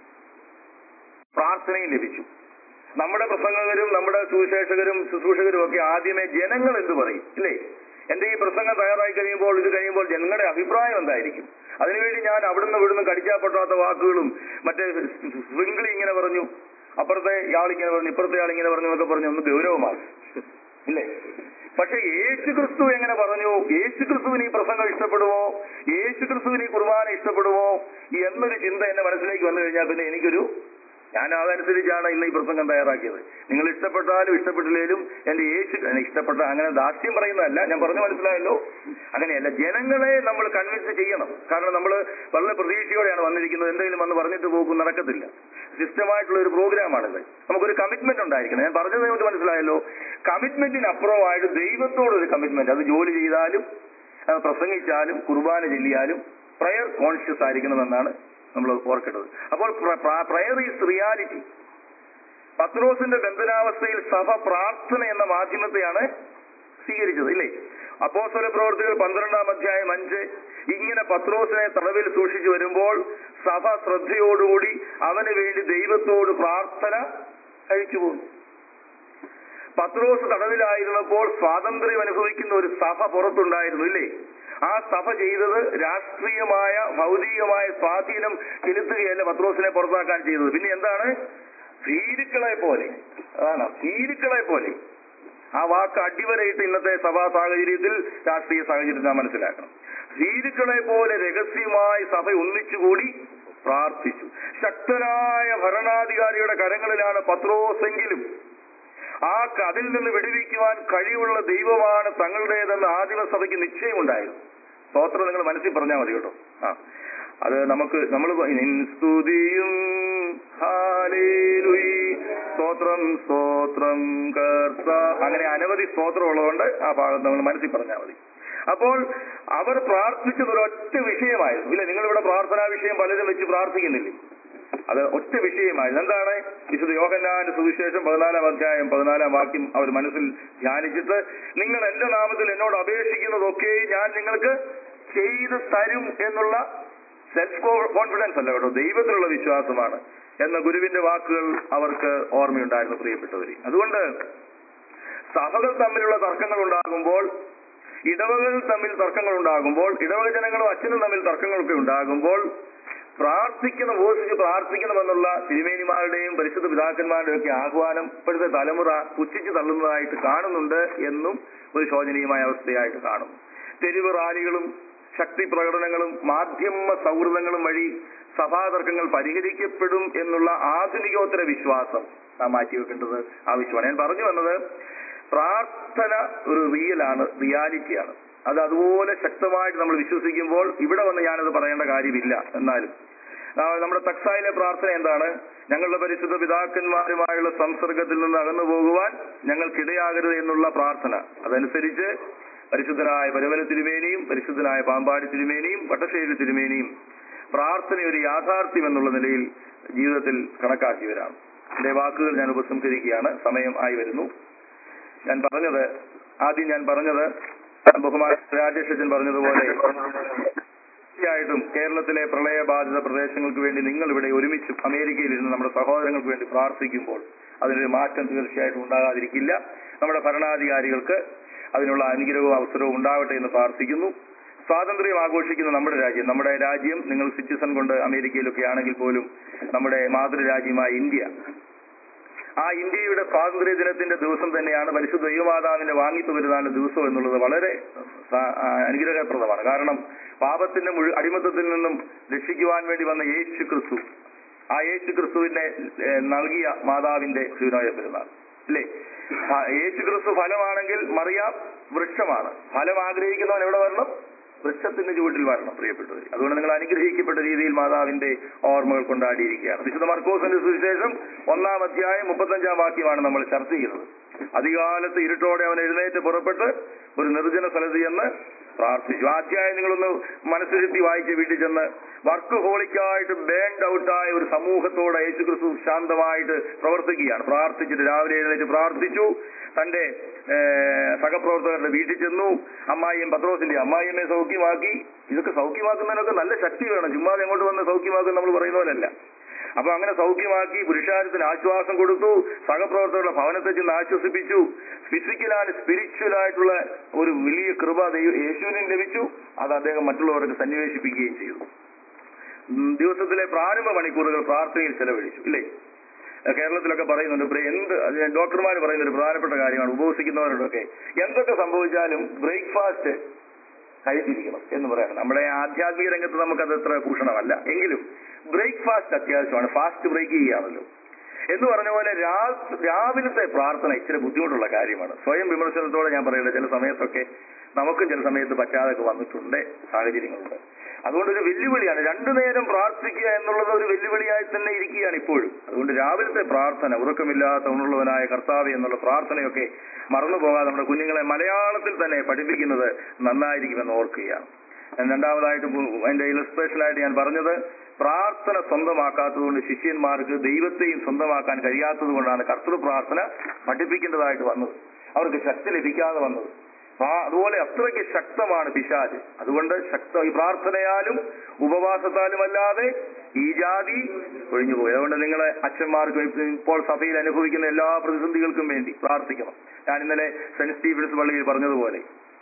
പ്രാർത്ഥനയും ലഭിച്ചു നമ്മുടെ പ്രസംഗകരും നമ്മുടെ സുവിശേഷകരും ശുശ്രൂഷകരും ഒക്കെ ആദ്യമേ ജനങ്ങൾ എന്ത് പറയും ഇല്ലേ എന്റെ ഈ പ്രസംഗം തയ്യാറായി കഴിയുമ്പോൾ ഇത് കഴിയുമ്പോൾ ജനങ്ങളുടെ അഭിപ്രായം എന്തായിരിക്കും അതിനുവേണ്ടി ഞാൻ അവിടുന്ന് ഇവിടുന്ന് കടിച്ചാൽ പൊട്ടാത്ത വാക്കുകളും മറ്റേ സ്വിംഗ്ലി ഇങ്ങനെ പറഞ്ഞു അപ്പുറത്തെ ആളിങ്ങനെ പറഞ്ഞു ഇപ്പുറത്തെ ആളിങ്ങനെ പറഞ്ഞു എന്നൊക്കെ പറഞ്ഞു ഒന്ന് ഗൗരവമാണ് ഇല്ലേ പക്ഷെ യേശു ക്രിസ്തു എങ്ങനെ പറഞ്ഞു യേശു ക്രിസ്തുവിന് ഈ പ്രസംഗം ഇഷ്ടപ്പെടുമോ യേശു ക്രിസ്തുവിന് ഈ കുർബാന ഇഷ്ടപ്പെടുമോ എന്നൊരു ചിന്ത എന്റെ മനസ്സിലേക്ക് വന്നു കഴിഞ്ഞാൽ പിന്നെ എനിക്കൊരു ഞാൻ അതനുസരിച്ചാണ് ഇന്ന് ഈ പ്രസംഗം തയ്യാറാക്കിയത് നിങ്ങൾ ഇഷ്ടപ്പെട്ടാലും ഇഷ്ടപ്പെട്ടില്ലേലും എന്റെ യേശു എന്നെ ഇഷ്ടപ്പെട്ട അങ്ങനെ ദാസ്യം പറയുന്നതല്ല ഞാൻ പറഞ്ഞു മനസ്സിലായല്ലോ അങ്ങനെയല്ല ജനങ്ങളെ നമ്മൾ കൺവിൻസ് ചെയ്യണം കാരണം നമ്മൾ വളരെ പ്രതീക്ഷയോടെയാണ് വന്നിരിക്കുന്നത് എന്തെങ്കിലും വന്ന് പറഞ്ഞിട്ട് പോകും നടക്കത്തില്ല സിസ്റ്റമായിട്ടുള്ള ഒരു പ്രോഗ്രാമാണിത് നമുക്കൊരു കമ്മിറ്റ്മെന്റ് ഉണ്ടായിരിക്കണം ഞാൻ പറഞ്ഞത് നിങ്ങൾക്ക് മനസ്സിലായല്ലോ കമ്മിറ്റ്മെന്റിന് അപ്പുറമായിട്ട് ദൈവത്തോടൊരു കമ്മിറ്റ്മെന്റ് അത് ജോലി ചെയ്താലും അത് പ്രസംഗിച്ചാലും കുർബാന ചൊല്ലിയാലും പ്രയർ കോൺഷ്യസ് ആയിരിക്കണമെന്നാണ് നമ്മൾ ഓർക്കേണ്ടത് അപ്പോൾ പ്രയർ ഈസ് റിയാലിറ്റി പത്രോസിന്റെ ബന്ധനാവസ്ഥയിൽ സഭ പ്രാർത്ഥന എന്ന മാധ്യമത്തെയാണ് സ്വീകരിച്ചത് ഇല്ലേ അപ്പോസ്തല പ്രവർത്തികൾ പന്ത്രണ്ടാം അധ്യായം അഞ്ച് ഇങ്ങനെ പത്രോസിനെ തടവിൽ സൂക്ഷിച്ചു വരുമ്പോൾ സഭ ശ്രദ്ധയോടുകൂടി അവന് വേണ്ടി ദൈവത്തോട് പ്രാർത്ഥന കഴിച്ചു പോകുന്നു പത്രോസ് തടവിലായിരുന്നപ്പോൾ സ്വാതന്ത്ര്യം അനുഭവിക്കുന്ന ഒരു സഭ പുറത്തുണ്ടായിരുന്നു ഇല്ലേ ആ സഭ ചെയ്തത് രാഷ്ട്രീയമായ ഭൗതികമായ സ്വാധീനം ചെലുത്തുകയല്ല പത്രോസിനെ പുറത്താക്കാൻ ചെയ്തത് പിന്നെ എന്താണ് ഭീരുക്കളെ പോലെ അതാണ് ഭീരുക്കളെ പോലെ ആ വാക്ക് അടിവരയിട്ട് ഇന്നത്തെ സഭാ സാഹചര്യത്തിൽ രാഷ്ട്രീയ സാഹചര്യത്തിൽ നാം മനസ്സിലാക്കണം ഭീരുക്കളെ പോലെ രഹസ്യമായി സഭ ഒന്നിച്ചുകൂടി പ്രാർത്ഥിച്ചു ശക്തനായ ഭരണാധികാരിയുടെ കരങ്ങളിലാണ് പത്രോസെങ്കിലും ആ അതിൽ നിന്ന് വിടുവിക്കുവാൻ കഴിവുള്ള ദൈവമാണ് തങ്ങളുടേതെന്ന് ആദിമസഭയ്ക്ക് നിശ്ചയമുണ്ടായിരുന്നു സ്തോത്രം നിങ്ങൾ മനസ്സിൽ പറഞ്ഞാൽ മതി കേട്ടോ ആ അത് നമുക്ക് നമ്മൾ സ്തുതിയും ഹാലേലുയി സ്തോത്രം സ്തോത്രം കർത്ത അങ്ങനെ അനവധി സ്തോത്രം ഉള്ളതുകൊണ്ട് ആ ഭാഗം നമ്മൾ മനസ്സിൽ പറഞ്ഞാൽ മതി അപ്പോൾ അവർ പ്രാർത്ഥിച്ചത് ഒരൊറ്റ വിഷയമായിരുന്നു ഇല്ല നിങ്ങളിവിടെ പ്രാർത്ഥനാ വിഷയം പലരും വെച്ച് പ്രാർത്ഥിക്കുന്നില്ലേ അത് ഒറ്റ വിഷയമായിരുന്നു എന്താണ് വിശുദ്ധ യോഹന്നാന്റെ സുവിശേഷം പതിനാലാം അധ്യായം പതിനാലാം വാക്യം അവർ മനസ്സിൽ ധ്യാനിച്ചിട്ട് നിങ്ങൾ എന്റെ നാമത്തിൽ എന്നോട് അപേക്ഷിക്കുന്നതൊക്കെ ഞാൻ നിങ്ങൾക്ക് ചെയ്തു തരും എന്നുള്ള സെൽഫ് കോൺഫിഡൻസ് അല്ല കേട്ടോ ദൈവത്തിലുള്ള വിശ്വാസമാണ് എന്ന ഗുരുവിന്റെ വാക്കുകൾ അവർക്ക് ഓർമ്മയുണ്ടായിരുന്നു പ്രിയപ്പെട്ടവരെ അതുകൊണ്ട് സഭകൾ തമ്മിലുള്ള തർക്കങ്ങൾ ഉണ്ടാകുമ്പോൾ ഇടവകൾ തമ്മിൽ തർക്കങ്ങൾ ഉണ്ടാകുമ്പോൾ ഇടവക ജനങ്ങളും അച്ഛനും തമ്മിൽ തർക്കങ്ങളൊക്കെ ഉണ്ടാകുമ്പോൾ പ്രാർത്ഥിക്കുന്ന ഉപസിച്ച് പ്രാർത്ഥിക്കണമെന്നുള്ള തിരുമേനിമാരുടെയും പരിശുദ്ധ പിതാക്കന്മാരുടെയും ഒക്കെ ആഹ്വാനം ഇപ്പോഴത്തെ തലമുറ പുച്ഛിച്ച് തള്ളുന്നതായിട്ട് കാണുന്നുണ്ട് എന്നും ഒരു ശോചനീയമായ അവസ്ഥയായിട്ട് കാണുന്നു തെരുവ് റാലികളും ശക്തി പ്രകടനങ്ങളും മാധ്യമ സൗഹൃദങ്ങളും വഴി സഭാതർക്കങ്ങൾ പരിഹരിക്കപ്പെടും എന്നുള്ള ആധുനികോത്തര വിശ്വാസം നാം മാറ്റിവെക്കേണ്ടത് ആവശ്യമാണ് ഞാൻ പറഞ്ഞു വന്നത് പ്രാർത്ഥന ഒരു റിയലാണ് റിയാലിറ്റിയാണ് അത് അതുപോലെ ശക്തമായിട്ട് നമ്മൾ വിശ്വസിക്കുമ്പോൾ ഇവിടെ വന്ന് ഞാനത് പറയേണ്ട കാര്യമില്ല എന്നാലും ആ, നമ്മുടെ തക്സായിലെ പ്രാർത്ഥന എന്താണ് ഞങ്ങളുടെ പരിശുദ്ധ പിതാക്കന്മാരുമായുള്ള സംസർഗത്തിൽ നിന്ന് അകന്നു പോകുവാൻ ഞങ്ങൾക്കിടയാകരുത് എന്നുള്ള പ്രാർത്ഥന അതനുസരിച്ച് പരിശുദ്ധനായ പരവല തിരുമേനിയും പരിശുദ്ധനായ പാമ്പാടി തിരുമേനിയും വട്ടശ്ശേരി തിരുമേനിയും പ്രാർത്ഥന ഒരു യാഥാർത്ഥ്യം എന്നുള്ള നിലയിൽ ജീവിതത്തിൽ കണക്കാക്കിയവരാണ് എന്റെ വാക്കുകൾ ഞാൻ ഉപസംഹരിക്കുകയാണ് സമയം ആയി വരുന്നു ഞാൻ പറഞ്ഞത് ആദ്യം ഞാൻ പറഞ്ഞത് ബഹുമാന രാജേഷ് അച്ഛൻ പറഞ്ഞതുപോലെ തീർച്ചയായിട്ടും കേരളത്തിലെ പ്രളയബാധിത പ്രദേശങ്ങൾക്ക് വേണ്ടി നിങ്ങൾ ഇവിടെ ഒരുമിച്ച് അമേരിക്കയിൽ ഇരുന്ന് നമ്മുടെ സഹോദരങ്ങൾക്ക് വേണ്ടി പ്രാർത്ഥിക്കുമ്പോൾ അതിനൊരു മാറ്റം തീർച്ചയായിട്ടും ഉണ്ടാകാതിരിക്കില്ല നമ്മുടെ ഭരണാധികാരികൾക്ക് അതിനുള്ള അനുഗ്രഹവും അവസരവും ഉണ്ടാവട്ടെ എന്ന് പ്രാർത്ഥിക്കുന്നു സ്വാതന്ത്ര്യം ആഘോഷിക്കുന്ന നമ്മുടെ രാജ്യം നമ്മുടെ രാജ്യം നിങ്ങൾ സിറ്റിസൺ കൊണ്ട് അമേരിക്കയിലൊക്കെ ആണെങ്കിൽ പോലും നമ്മുടെ മാതൃരാജ്യമായ ഇന്ത്യ ആ ഇന്ത്യയുടെ സ്വാതന്ത്ര്യ ദിനത്തിന്റെ ദിവസം തന്നെയാണ് പരിശുദ്ധ ദൈവമാതാവിന്റെ വാങ്ങിത്തു പെരുന്നാളിന്റെ ദിവസം എന്നുള്ളത് വളരെ സ- ആ, അനുഗ്രഹപ്രദമാണ് കാരണം പാപത്തിന്റെ മുഴു അടിമത്തത്തിൽ നിന്നും രക്ഷിക്കുവാൻ വേണ്ടി വന്ന യേശു ക്രിസ്തു ആ യേശു ക്രിസ്തുവിനെ ഏ, നൽകിയ മാതാവിന്റെ ശിവനായ പെരുന്നാൾ അല്ലേ ആ, യേശു ക്രിസ്തു ഫലമാണെങ്കിൽ മറിയാം വൃക്ഷമാണ് ഫലം ആഗ്രഹിക്കുന്നവൻ എവിടെ വരണം വൃക്ഷത്തിന്റെ ചുവട്ടിൽ വരണം പ്രിയപ്പെട്ടവർ അതുകൊണ്ട് നിങ്ങൾ അനുഗ്രഹിക്കപ്പെട്ട രീതിയിൽ മാതാവിന്റെ ഓർമ്മകൾ കൊണ്ടാടിയിരിക്കുകയാണ് വിശുദ്ധ മർക്കോസിന്റെ സുവിശേഷം ഒന്നാം അധ്യായം മുപ്പത്തഞ്ചാം വാക്യമാണ് നമ്മൾ ചർച്ച ചെയ്യുന്നത് അധികാലത്ത് ഇരുട്ടോടെ അവൻ എഴുന്നേറ്റ് പുറപ്പെട്ട് ഒരു നിർജ്ജന സ്ഥലത്ത് ചെന്ന് പ്രാർത്ഥിച്ചു ആ അധ്യായം നിങ്ങളൊന്ന് മനസ്സിരുത്തി വായിച്ച് വീട്ടിൽ ചെന്ന് വർക്ക് ഹോളിക്കായിട്ട് ബേൺഡ് ഔട്ടായ ഒരു സമൂഹത്തോടെ യേശുക്രിസ്തു ശാന്തമായിട്ട് പ്രവർത്തിക്കുകയാണ് പ്രാർത്ഥിച്ചിട്ട് രാവിലെ എഴുന്നേറ്റ് പ്രാർത്ഥിച്ചു തന്റെ ഏഹ്, സഹപ്രവർത്തകരുടെ വീട്ടിൽ ചെന്നു അമ്മായിയും പത്രോസിന്റെ അമ്മായിയമ്മയെ സൗഖ്യമാക്കി ഇതൊക്കെ സൗഖ്യമാക്കുന്നതിനൊക്കെ നല്ല ശക്തി വേണം ചുമ്മാതെ അങ്ങോട്ട് വന്ന് സൗഖ്യമാക്കും നമ്മൾ പറയുന്ന പോലല്ല അപ്പൊ അങ്ങനെ സൗഖ്യമാക്കി പുരുഷാരത്തിന് ആശ്വാസം കൊടുത്തു സഹപ്രവർത്തകരുടെ ഭവനത്തെ ചെന്ന് ആശ്വസിപ്പിച്ചു ഫിസിക്കൽ ആൻഡ് സ്പിരിച്വൽ ആയിട്ടുള്ള ഒരു വലിയ കൃപ ദൈവ യേശുവിനും ലഭിച്ചു അത് അദ്ദേഹം മറ്റുള്ളവർക്ക് സന്നിവേശിപ്പിക്കുകയും ചെയ്തു ഉം, ദിവസത്തിലെ പ്രാരംഭ മണിക്കൂറുകൾ പ്രാർത്ഥനയിൽ ചെലവഴിച്ചു ഇല്ലേ ഏഹ് കേരളത്തിലൊക്കെ പറയുന്നുണ്ട് ബ്രെ- എന്ത് ഡോക്ടർമാർ പറയുന്ന ഒരു പ്രധാനപ്പെട്ട കാര്യമാണ് ഉപവസിക്കുന്നവരോടൊക്കെ എന്തൊക്കെ സംഭവിച്ചാലും ബ്രേക്ക്ഫാസ്റ്റ് കഴിച്ചിരിക്കണം എന്ന് പറയണം നമ്മുടെ ആധ്യാത്മിക രംഗത്ത് നമുക്കത് അത്ര ഭൂഷണമല്ല എങ്കിലും ബ്രേക്ക്ഫാസ്റ്റ് അത്യാവശ്യമാണ് ഫാസ്റ്റ് ബ്രേക്ക് ചെയ്യാണല്ലോ എന്ന് പറഞ്ഞ പോലെ രാ- രാവിലത്തെ പ്രാർത്ഥന ഇച്ചിരി ബുദ്ധിമുട്ടുള്ള കാര്യമാണ് സ്വയം വിമർശനത്തോടെ ഞാൻ പറയുന്നത് ചില സമയത്തൊക്കെ നമുക്കും ചില സമയത്ത് പറ്റാതൊക്കെ വന്നിട്ടുണ്ട് സാഹചര്യങ്ങളുണ്ട് അതുകൊണ്ട് ഒരു വെല്ലുവിളിയാണ് രണ്ടു നേരം പ്രാർത്ഥിക്കുക എന്നുള്ളത് ഒരു വെല്ലുവിളിയായി തന്നെ ഇരിക്കുകയാണ് ഇപ്പോഴും അതുകൊണ്ട് രാവിലത്തെ പ്രാർത്ഥന ഉറക്കമില്ലാത്ത ഉണർന്നവനായ കർത്താവ് എന്നുള്ള പ്രാർത്ഥനയൊക്കെ മറന്നു പോകാതെ നമ്മുടെ കുഞ്ഞുങ്ങളെ മലയാളത്തിൽ തന്നെ പഠിപ്പിക്കുന്നത് നന്നായിരിക്കുമെന്ന് ഓർക്കുകയാണ് ഞാൻ രണ്ടാമതായിട്ട് പു- അതിന്റെ ഇലസ്ട്രേഷൻ ആയിട്ട് ഞാൻ പറഞ്ഞത് പ്രാർത്ഥന സ്വന്തമാക്കാത്തതുകൊണ്ട് ശിഷ്യന്മാർക്ക് ദൈവത്തെയും സ്വന്തമാക്കാൻ കഴിയാത്തത് കൊണ്ടാണ് കർത്തൃ പ്രാർത്ഥന പഠിപ്പിക്കേണ്ടതായിട്ട് വന്നത് അവർക്ക് ശക്തി ലഭിക്കാതെ വന്നത് ആ അതുപോലെ അത്രയ്ക്ക് ശക്തമാണ് പിശാജ് അതുകൊണ്ട് ശക്ത ഈ പ്രാർത്ഥനയാലും ഉപവാസത്താലും അല്ലാതെ ഈ ജാതി ഒഴിഞ്ഞുപോയി അതുകൊണ്ട് നിങ്ങളെ അച്ഛന്മാർക്കും ഇപ്പ- ഇപ്പോൾ സഭയിൽ അനുഭവിക്കുന്ന എല്ലാ പ്രതിസന്ധികൾക്കും വേണ്ടി പ്രാർത്ഥിക്കണം ഞാൻ ഇന്നലെ സെന്റ് സ്റ്റീഫൻസ് പള്ളിയിൽ പറഞ്ഞതുപോലെ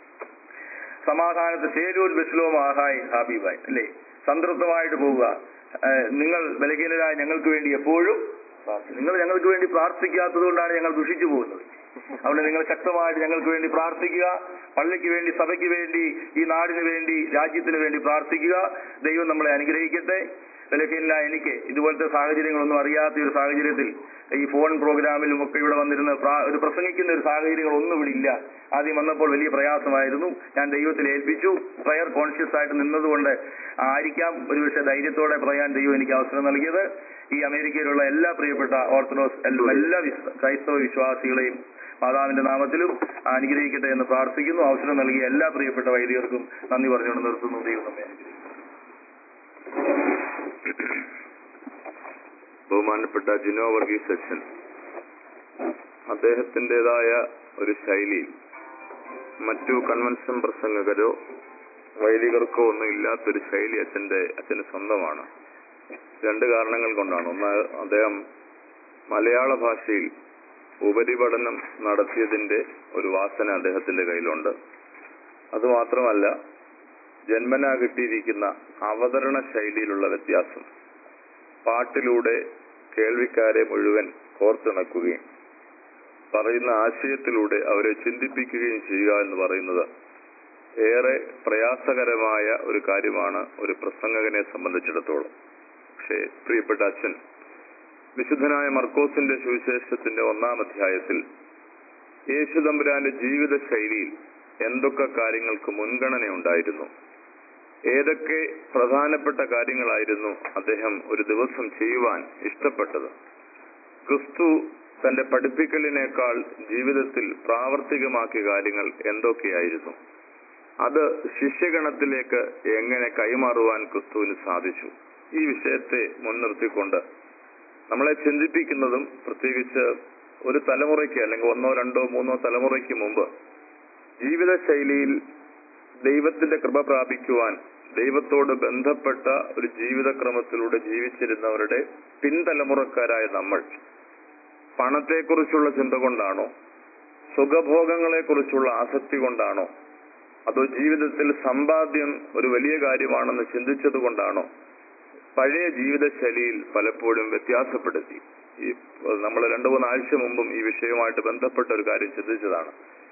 സമാധാനത്തെ ശേലൂർ ബെസ്ലോം ആഹായ് ഹാബീബായ് അല്ലേ സംതൃപ്തമായിട്ട് പോവുക ഏഹ് നിങ്ങൾ ബലഹീനരായ ഞങ്ങൾക്ക് വേണ്ടി എപ്പോഴും പ്രാർത്ഥി- നിങ്ങൾ ഞങ്ങൾക്ക് വേണ്ടി പ്രാർത്ഥിക്കാത്തത് കൊണ്ടാണ് ഞങ്ങൾ ദുഷിച്ചു പോകുന്നത് അതുകൊണ്ട് നിങ്ങൾ ശക്തമായിട്ട് ഞങ്ങൾക്ക് വേണ്ടി പ്രാർത്ഥിക്കുക പള്ളിക്ക് വേണ്ടി സഭയ്ക്ക് വേണ്ടി ഈ നാടിന് വേണ്ടി രാജ്യത്തിന് വേണ്ടി പ്രാർത്ഥിക്കുക ദൈവം നമ്മളെ അനുഗ്രഹിക്കട്ടെ ബലഹീനനായ എനിക്ക് ഇതുപോലത്തെ സാഹചര്യങ്ങളൊന്നും അറിയാത്ത ഒരു സാഹചര്യത്തിൽ ഈ ഫോൺ പ്രോഗ്രാമിലും ഒക്കെ ഇവിടെ വന്നിരുന്ന പ്രാ- ഒരു പ്രസംഗിക്കുന്ന ഒരു സാഹചര്യങ്ങളൊന്നും ഇവിടെ ഇല്ല ആദ്യം വന്നപ്പോൾ വലിയ പ്രയാസമായിരുന്നു ഞാൻ ദൈവത്തിൽ ഏൽപ്പിച്ചു പ്രയർ കോൺഷ്യസ് ആയിട്ട് നിന്നതുകൊണ്ട് ആയിരിക്കാം ഒരുപക്ഷെ ധൈര്യത്തോടെ പറയാൻ ദൈവം എനിക്ക് അവസരം നൽകിയത് ഈ അമേരിക്കയിലുള്ള എല്ലാ പ്രിയപ്പെട്ട ഓർത്തഡോക്സ് എല്ലാ എല്ലാ വിശ്വ- ക്രൈസ്തവ വിശ്വാസികളെയും മാതാവിന്റെ നാമത്തിലും അനുഗ്രഹിക്കട്ടെ എന്ന് പ്രാർത്ഥിക്കുന്നു അവസരം നൽകിയ എല്ലാ പ്രിയപ്പെട്ട വൈദികർക്കും നന്ദി പറഞ്ഞുകൊണ്ട് നിർത്തുന്നു ദൈവം നമ്മെ അനുഗ്രഹിക്കട്ടെ. ബഹുമാനപ്പെട്ട ജിനോ വർഗീസ് അച്ഛൻ അദ്ദേഹത്തിൻ്റെതായ ഒരു ശൈലിയിൽ മറ്റു കൺവെൻഷൻ പ്രസംഗകരോ വൈദികർക്കോ ഒന്നും ഇല്ലാത്തൊരു ശൈലി അച്ഛന്റെ അച്ഛന് സ്വന്തമാണ് രണ്ട് കാരണങ്ങൾ കൊണ്ടാണ് ഒന്ന് അദ്ദേഹം മലയാള ഭാഷയിൽ ഉപരിപഠനം നടത്തിയതിന്റെ ഒരു വാസന അദ്ദേഹത്തിന്റെ കയ്യിലുണ്ട് അതുമാത്രമല്ല ജന്മനാ കിട്ടിയിരിക്കുന്ന അവതരണ ശൈലിയിലുള്ള വ്യത്യാസം പാട്ടിലൂടെ കേൾവിക്കാരെ മുഴുവൻ കോർത്തിണക്കുകയും പറയുന്ന ആശയത്തിലൂടെ അവരെ ചിന്തിപ്പിക്കുകയും ചെയ്യുക എന്ന് പറയുന്നത് ഏറെ പ്രയാസകരമായ ഒരു കാര്യമാണ് ഒരു പ്രസംഗകനെ സംബന്ധിച്ചിടത്തോളം പക്ഷേ പ്രിയപ്പെട്ട അച്ഛൻ വിശുദ്ധനായ മർക്കോസിന്റെ സുവിശേഷത്തിന്റെ ഒന്നാം അധ്യായത്തിൽ യേശു തമ്പുരാന്റെ ജീവിത ശൈലിയിൽ എന്തൊക്കെ കാര്യങ്ങൾക്ക് മുൻഗണന ഉണ്ടായിരുന്നു ഏതൊക്കെ പ്രധാനപ്പെട്ട കാര്യങ്ങളായിരുന്നു അദ്ദേഹം ഒരു ദിവസം ചെയ്യുവാൻ ഇഷ്ടപ്പെട്ടത് ക്രിസ്തു തന്റെ പഠിപ്പിക്കലിനേക്കാൾ ജീവിതത്തിൽ പ്രാവർത്തികമാക്കിയ കാര്യങ്ങൾ എന്തൊക്കെയായിരുന്നു അത് ശിഷ്യഗണത്തിലേക്ക് എങ്ങനെ കൈമാറുവാൻ ക്രിസ്തുവിന് സാധിച്ചു ഈ വിഷയത്തെ മുൻനിർത്തിക്കൊണ്ട് നമ്മളെ ചിന്തിപ്പിക്കുന്നതും പ്രത്യേകിച്ച് ഒരു തലമുറയ്ക്ക് അല്ലെങ്കിൽ ഒന്നോ രണ്ടോ മൂന്നോ തലമുറയ്ക്ക് മുമ്പ് ജീവിതശൈലിയിൽ ദൈവത്തിന്റെ കൃപ പ്രാപിക്കുവാൻ ദൈവത്തോട് ബന്ധപ്പെട്ട ഒരു ജീവിതക്രമത്തിലൂടെ ജീവിച്ചിരുന്നവരുടെ പിൻതലമുറക്കാരായ നമ്മൾ പണത്തെക്കുറിച്ചുള്ള ചിന്ത കൊണ്ടാണോ സുഖഭോഗങ്ങളെക്കുറിച്ചുള്ള ആസക്തി കൊണ്ടാണോ അതോ ജീവിതത്തിൽ സമ്പാദ്യം ഒരു വലിയ കാര്യമാണെന്ന് ചിന്തിച്ചത് കൊണ്ടാണോ പഴയ ജീവിതശൈലിയിൽ പലപ്പോഴും വ്യത്യാസപ്പെടുത്തി ഈ നമ്മൾ രണ്ടു മൂന്ന് ആഴ്ച മുമ്പും ഈ വിഷയവുമായിട്ട് ബന്ധപ്പെട്ട ഒരു കാര്യം ചിന്തിച്ചതാണ്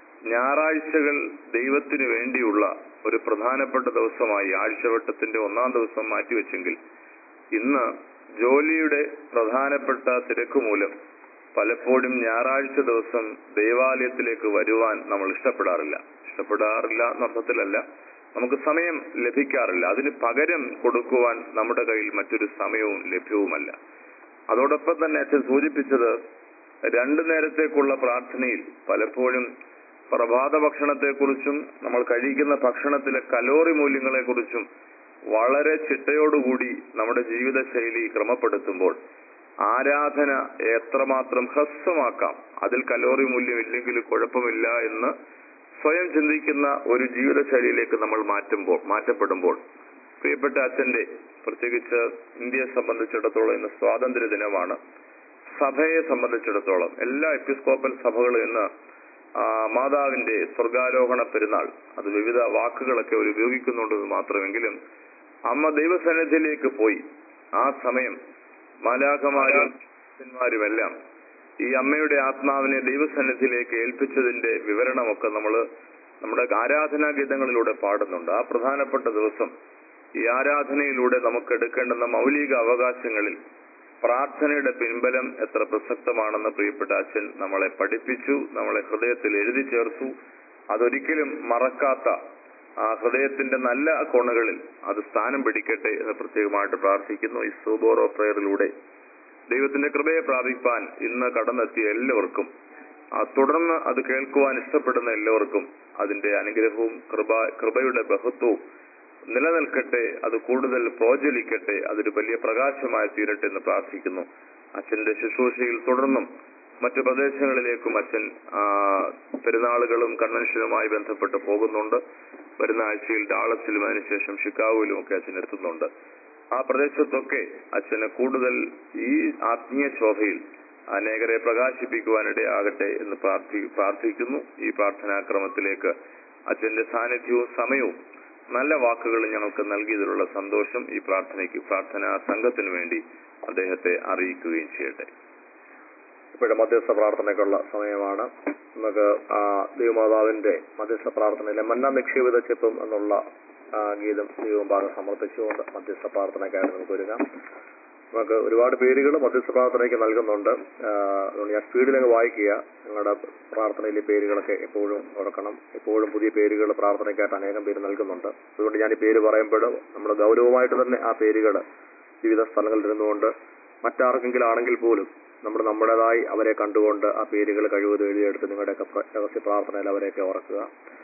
ഞായറാഴ്ചകൾ ദൈവത്തിന് വേണ്ടിയുള്ള ഒരു പ്രധാനപ്പെട്ട ദിവസമായി ആഴ്ചവട്ടത്തിന്റെ ഒന്നാം ദിവസം മാറ്റിവെച്ചെങ്കിൽ ഇന്ന് ജോലിയുടെ പ്രധാനപ്പെട്ട തിരക്ക് മൂലം പലപ്പോഴും ഞായറാഴ്ച ദിവസം ദേവാലയത്തിലേക്ക് വരുവാൻ നമ്മൾ ഇഷ്ടപ്പെടാറില്ല ഇഷ്ടപ്പെടാറില്ല എന്നർത്ഥത്തിലല്ല നമുക്ക് സമയം ലഭിക്കാറില്ല അതിന് പകരം കൊടുക്കുവാൻ നമ്മുടെ കയ്യിൽ മറ്റൊരു സമയവും ലഭ്യവുമല്ല അതോടൊപ്പം തന്നെ അച്ഛൻ സൂചിപ്പിച്ചത് രണ്ടു നേരത്തേക്കുള്ള പ്രാർത്ഥനയിൽ പലപ്പോഴും പ്രഭാത ഭക്ഷണത്തെക്കുറിച്ചും നമ്മൾ കഴിക്കുന്ന ഭക്ഷണത്തിലെ കലോറി മൂല്യങ്ങളെക്കുറിച്ചും വളരെ ചിട്ടയോടുകൂടി നമ്മുടെ ജീവിതശൈലി ക്രമപ്പെടുത്തുമ്പോൾ ആരാധന എത്രമാത്രം ഹ്രസ്വമാക്കാം അതിൽ കലോറി മൂല്യം ഇല്ലെങ്കിൽ കുഴപ്പമില്ല എന്ന് സ്വയം ചിന്തിക്കുന്ന ഒരു ജീവിതശൈലിയിലേക്ക് നമ്മൾ മാറ്റുമ്പോൾ മാറ്റപ്പെടുമ്പോൾ പ്രിയപ്പെട്ട അച്ഛന്റെ പ്രത്യേകിച്ച് ഇന്ത്യയെ സംബന്ധിച്ചിടത്തോളം ഇന്ന് സ്വാതന്ത്ര്യ ദിനമാണ് സഭയെ സംബന്ധിച്ചിടത്തോളം എല്ലാ എപ്പിസ്കോപ്പൽ സഭകളും ഇന്ന് ആ, മാതാവിന്റെ സ്വർഗാരോഹണ പെരുന്നാൾ അത് വിവിധ വാക്കുകളൊക്കെ അവർ ഉപയോഗിക്കുന്നുണ്ടെന്ന് മാത്രമെങ്കിലും അമ്മ ദൈവസന്നിധിയിലേക്ക് പോയി ആ സമയം മാലാഖമാരും അച്ഛന്മാരുമെല്ലാം ഈ അമ്മയുടെ ആത്മാവിനെ ദൈവസന്നിധിയിലേക്ക് ഏൽപ്പിച്ചതിന്റെ വിവരണമൊക്കെ നമ്മൾ നമ്മുടെ ആരാധനാ ഗീതങ്ങളിലൂടെ പാടുന്നുണ്ട് ആ പ്രധാനപ്പെട്ട ദിവസം ഈ ആരാധനയിലൂടെ നമുക്ക് എടുക്കേണ്ടുന്ന മൗലിക അവകാശങ്ങളിൽ പ്രാർത്ഥനയുടെ പിൻബലം എത്ര പ്രസക്തമാണെന്ന് പ്രിയപ്പെട്ട അച്ഛൻ നമ്മളെ പഠിപ്പിച്ചു നമ്മളെ ഹൃദയത്തിൽ എഴുതി ചേർത്തു അതൊരിക്കലും മറക്കാത്ത ആ ഹൃദയത്തിന്റെ നല്ല കോണുകളിൽ അത് സ്ഥാനം പിടിക്കട്ടെ എന്ന് പ്രത്യേകമായിട്ട് പ്രാർത്ഥിക്കുന്നു ഈ സൂബോറോ പ്രയറിലൂടെ ദൈവത്തിന്റെ കൃപയെ പ്രാപിപ്പാൻ ഇന്ന് കടന്നെത്തിയ എല്ലാവർക്കും ആ തുടർന്ന് അത് കേൾക്കുവാൻ ഇഷ്ടപ്പെടുന്ന എല്ലാവർക്കും അതിന്റെ അനുഗ്രഹവും കൃപ കൃപയുടെ ബഹുത്വവും നിലനിൽക്കട്ടെ അത് കൂടുതൽ പ്രോജ്വലിക്കട്ടെ അതൊരു വലിയ പ്രകാശമായി തീരട്ടെ എന്ന് പ്രാർത്ഥിക്കുന്നു അച്ഛന്റെ ശുശ്രൂഷയിൽ തുടർന്നും മറ്റു പ്രദേശങ്ങളിലേക്കും അച്ഛൻ ആ, പെരുന്നാളുകളും കൺവെൻഷനുമായി ബന്ധപ്പെട്ട് പോകുന്നുണ്ട് വരുന്ന ആഴ്ചയിൽ ഡാളസിലും അതിനുശേഷം ഷിക്കാഗോയിലും ഒക്കെ അച്ഛൻ എത്തുന്നുണ്ട് ആ പ്രദേശത്തൊക്കെ അച്ഛന് കൂടുതൽ ഈ ആത്മീയ ശോഭയിൽ അനേകരെ പ്രകാശിപ്പിക്കുവാനിടയാകട്ടെ എന്ന് പ്രാർത്ഥി പ്രാർത്ഥിക്കുന്നു ഈ പ്രാർത്ഥനാക്രമത്തിലേക്ക് അച്ഛന്റെ സാന്നിധ്യവും സമയവും നല്ല വാക്കുകൾ ഞങ്ങൾക്ക് നൽകിയതിലുള്ള സന്തോഷം ഈ പ്രാർത്ഥനയ്ക്ക് പ്രാർത്ഥനാ സംഘത്തിനു വേണ്ടി അദ്ദേഹത്തെ അറിയിക്കുകയും ചെയ്യട്ടെ ഇപ്പോഴും മധ്യസ്ഥ പ്രാർത്ഥനയ്ക്കുള്ള സമയമാണ് നമുക്ക് ആ ദൈവമാതാവിന്റെ മധ്യസ്ഥ പ്രാർത്ഥനയിലെ മന്ന നിക്ഷേപിത ചെപ്പും എന്നുള്ള ആ, ഗീതം ദൈവഭാഗം സമർപ്പിച്ചുകൊണ്ട് മധ്യസ്ഥ പ്രാർത്ഥനയ്ക്കായിട്ട് നമുക്ക് ഒരുങ്ങാം നമുക്ക് ഒരുപാട് പേരുകൾ മധ്യസ്ഥ പ്രാർത്ഥനയ്ക്ക് നൽകുന്നുണ്ട് ആ, അതുകൊണ്ട് ഞാൻ സ്പീഡിലങ്ങ് വായിക്കുക നിങ്ങളുടെ പ്രാർത്ഥനയിലെ പേരുകളൊക്കെ എപ്പോഴും ഓർക്കണം എപ്പോഴും പുതിയ പേരുകൾ പ്രാർത്ഥനയ്ക്കായിട്ട് അനേകം പേര് നൽകുന്നുണ്ട് അതുകൊണ്ട് ഞാൻ ഈ പേര് പറയുമ്പോൾ നമ്മൾ ഗൗരവമായിട്ട് തന്നെ ആ പേരുകൾ വിവിധ സ്ഥലങ്ങളിൽ ഇരുന്നുകൊണ്ട് മറ്റാർക്കെങ്കിലും ആണെങ്കിൽ പോലും നമ്മൾ നമ്മുടേതായി അവരെ കണ്ടുകൊണ്ട് ആ പേരുകൾ കഴിവതും എഴുതിയെടുത്ത് നിങ്ങളുടെയൊക്കെ പ്ര- രഹസ്യ പ്രാർത്ഥനയിൽ അവരെയൊക്കെ ഓർക്കുക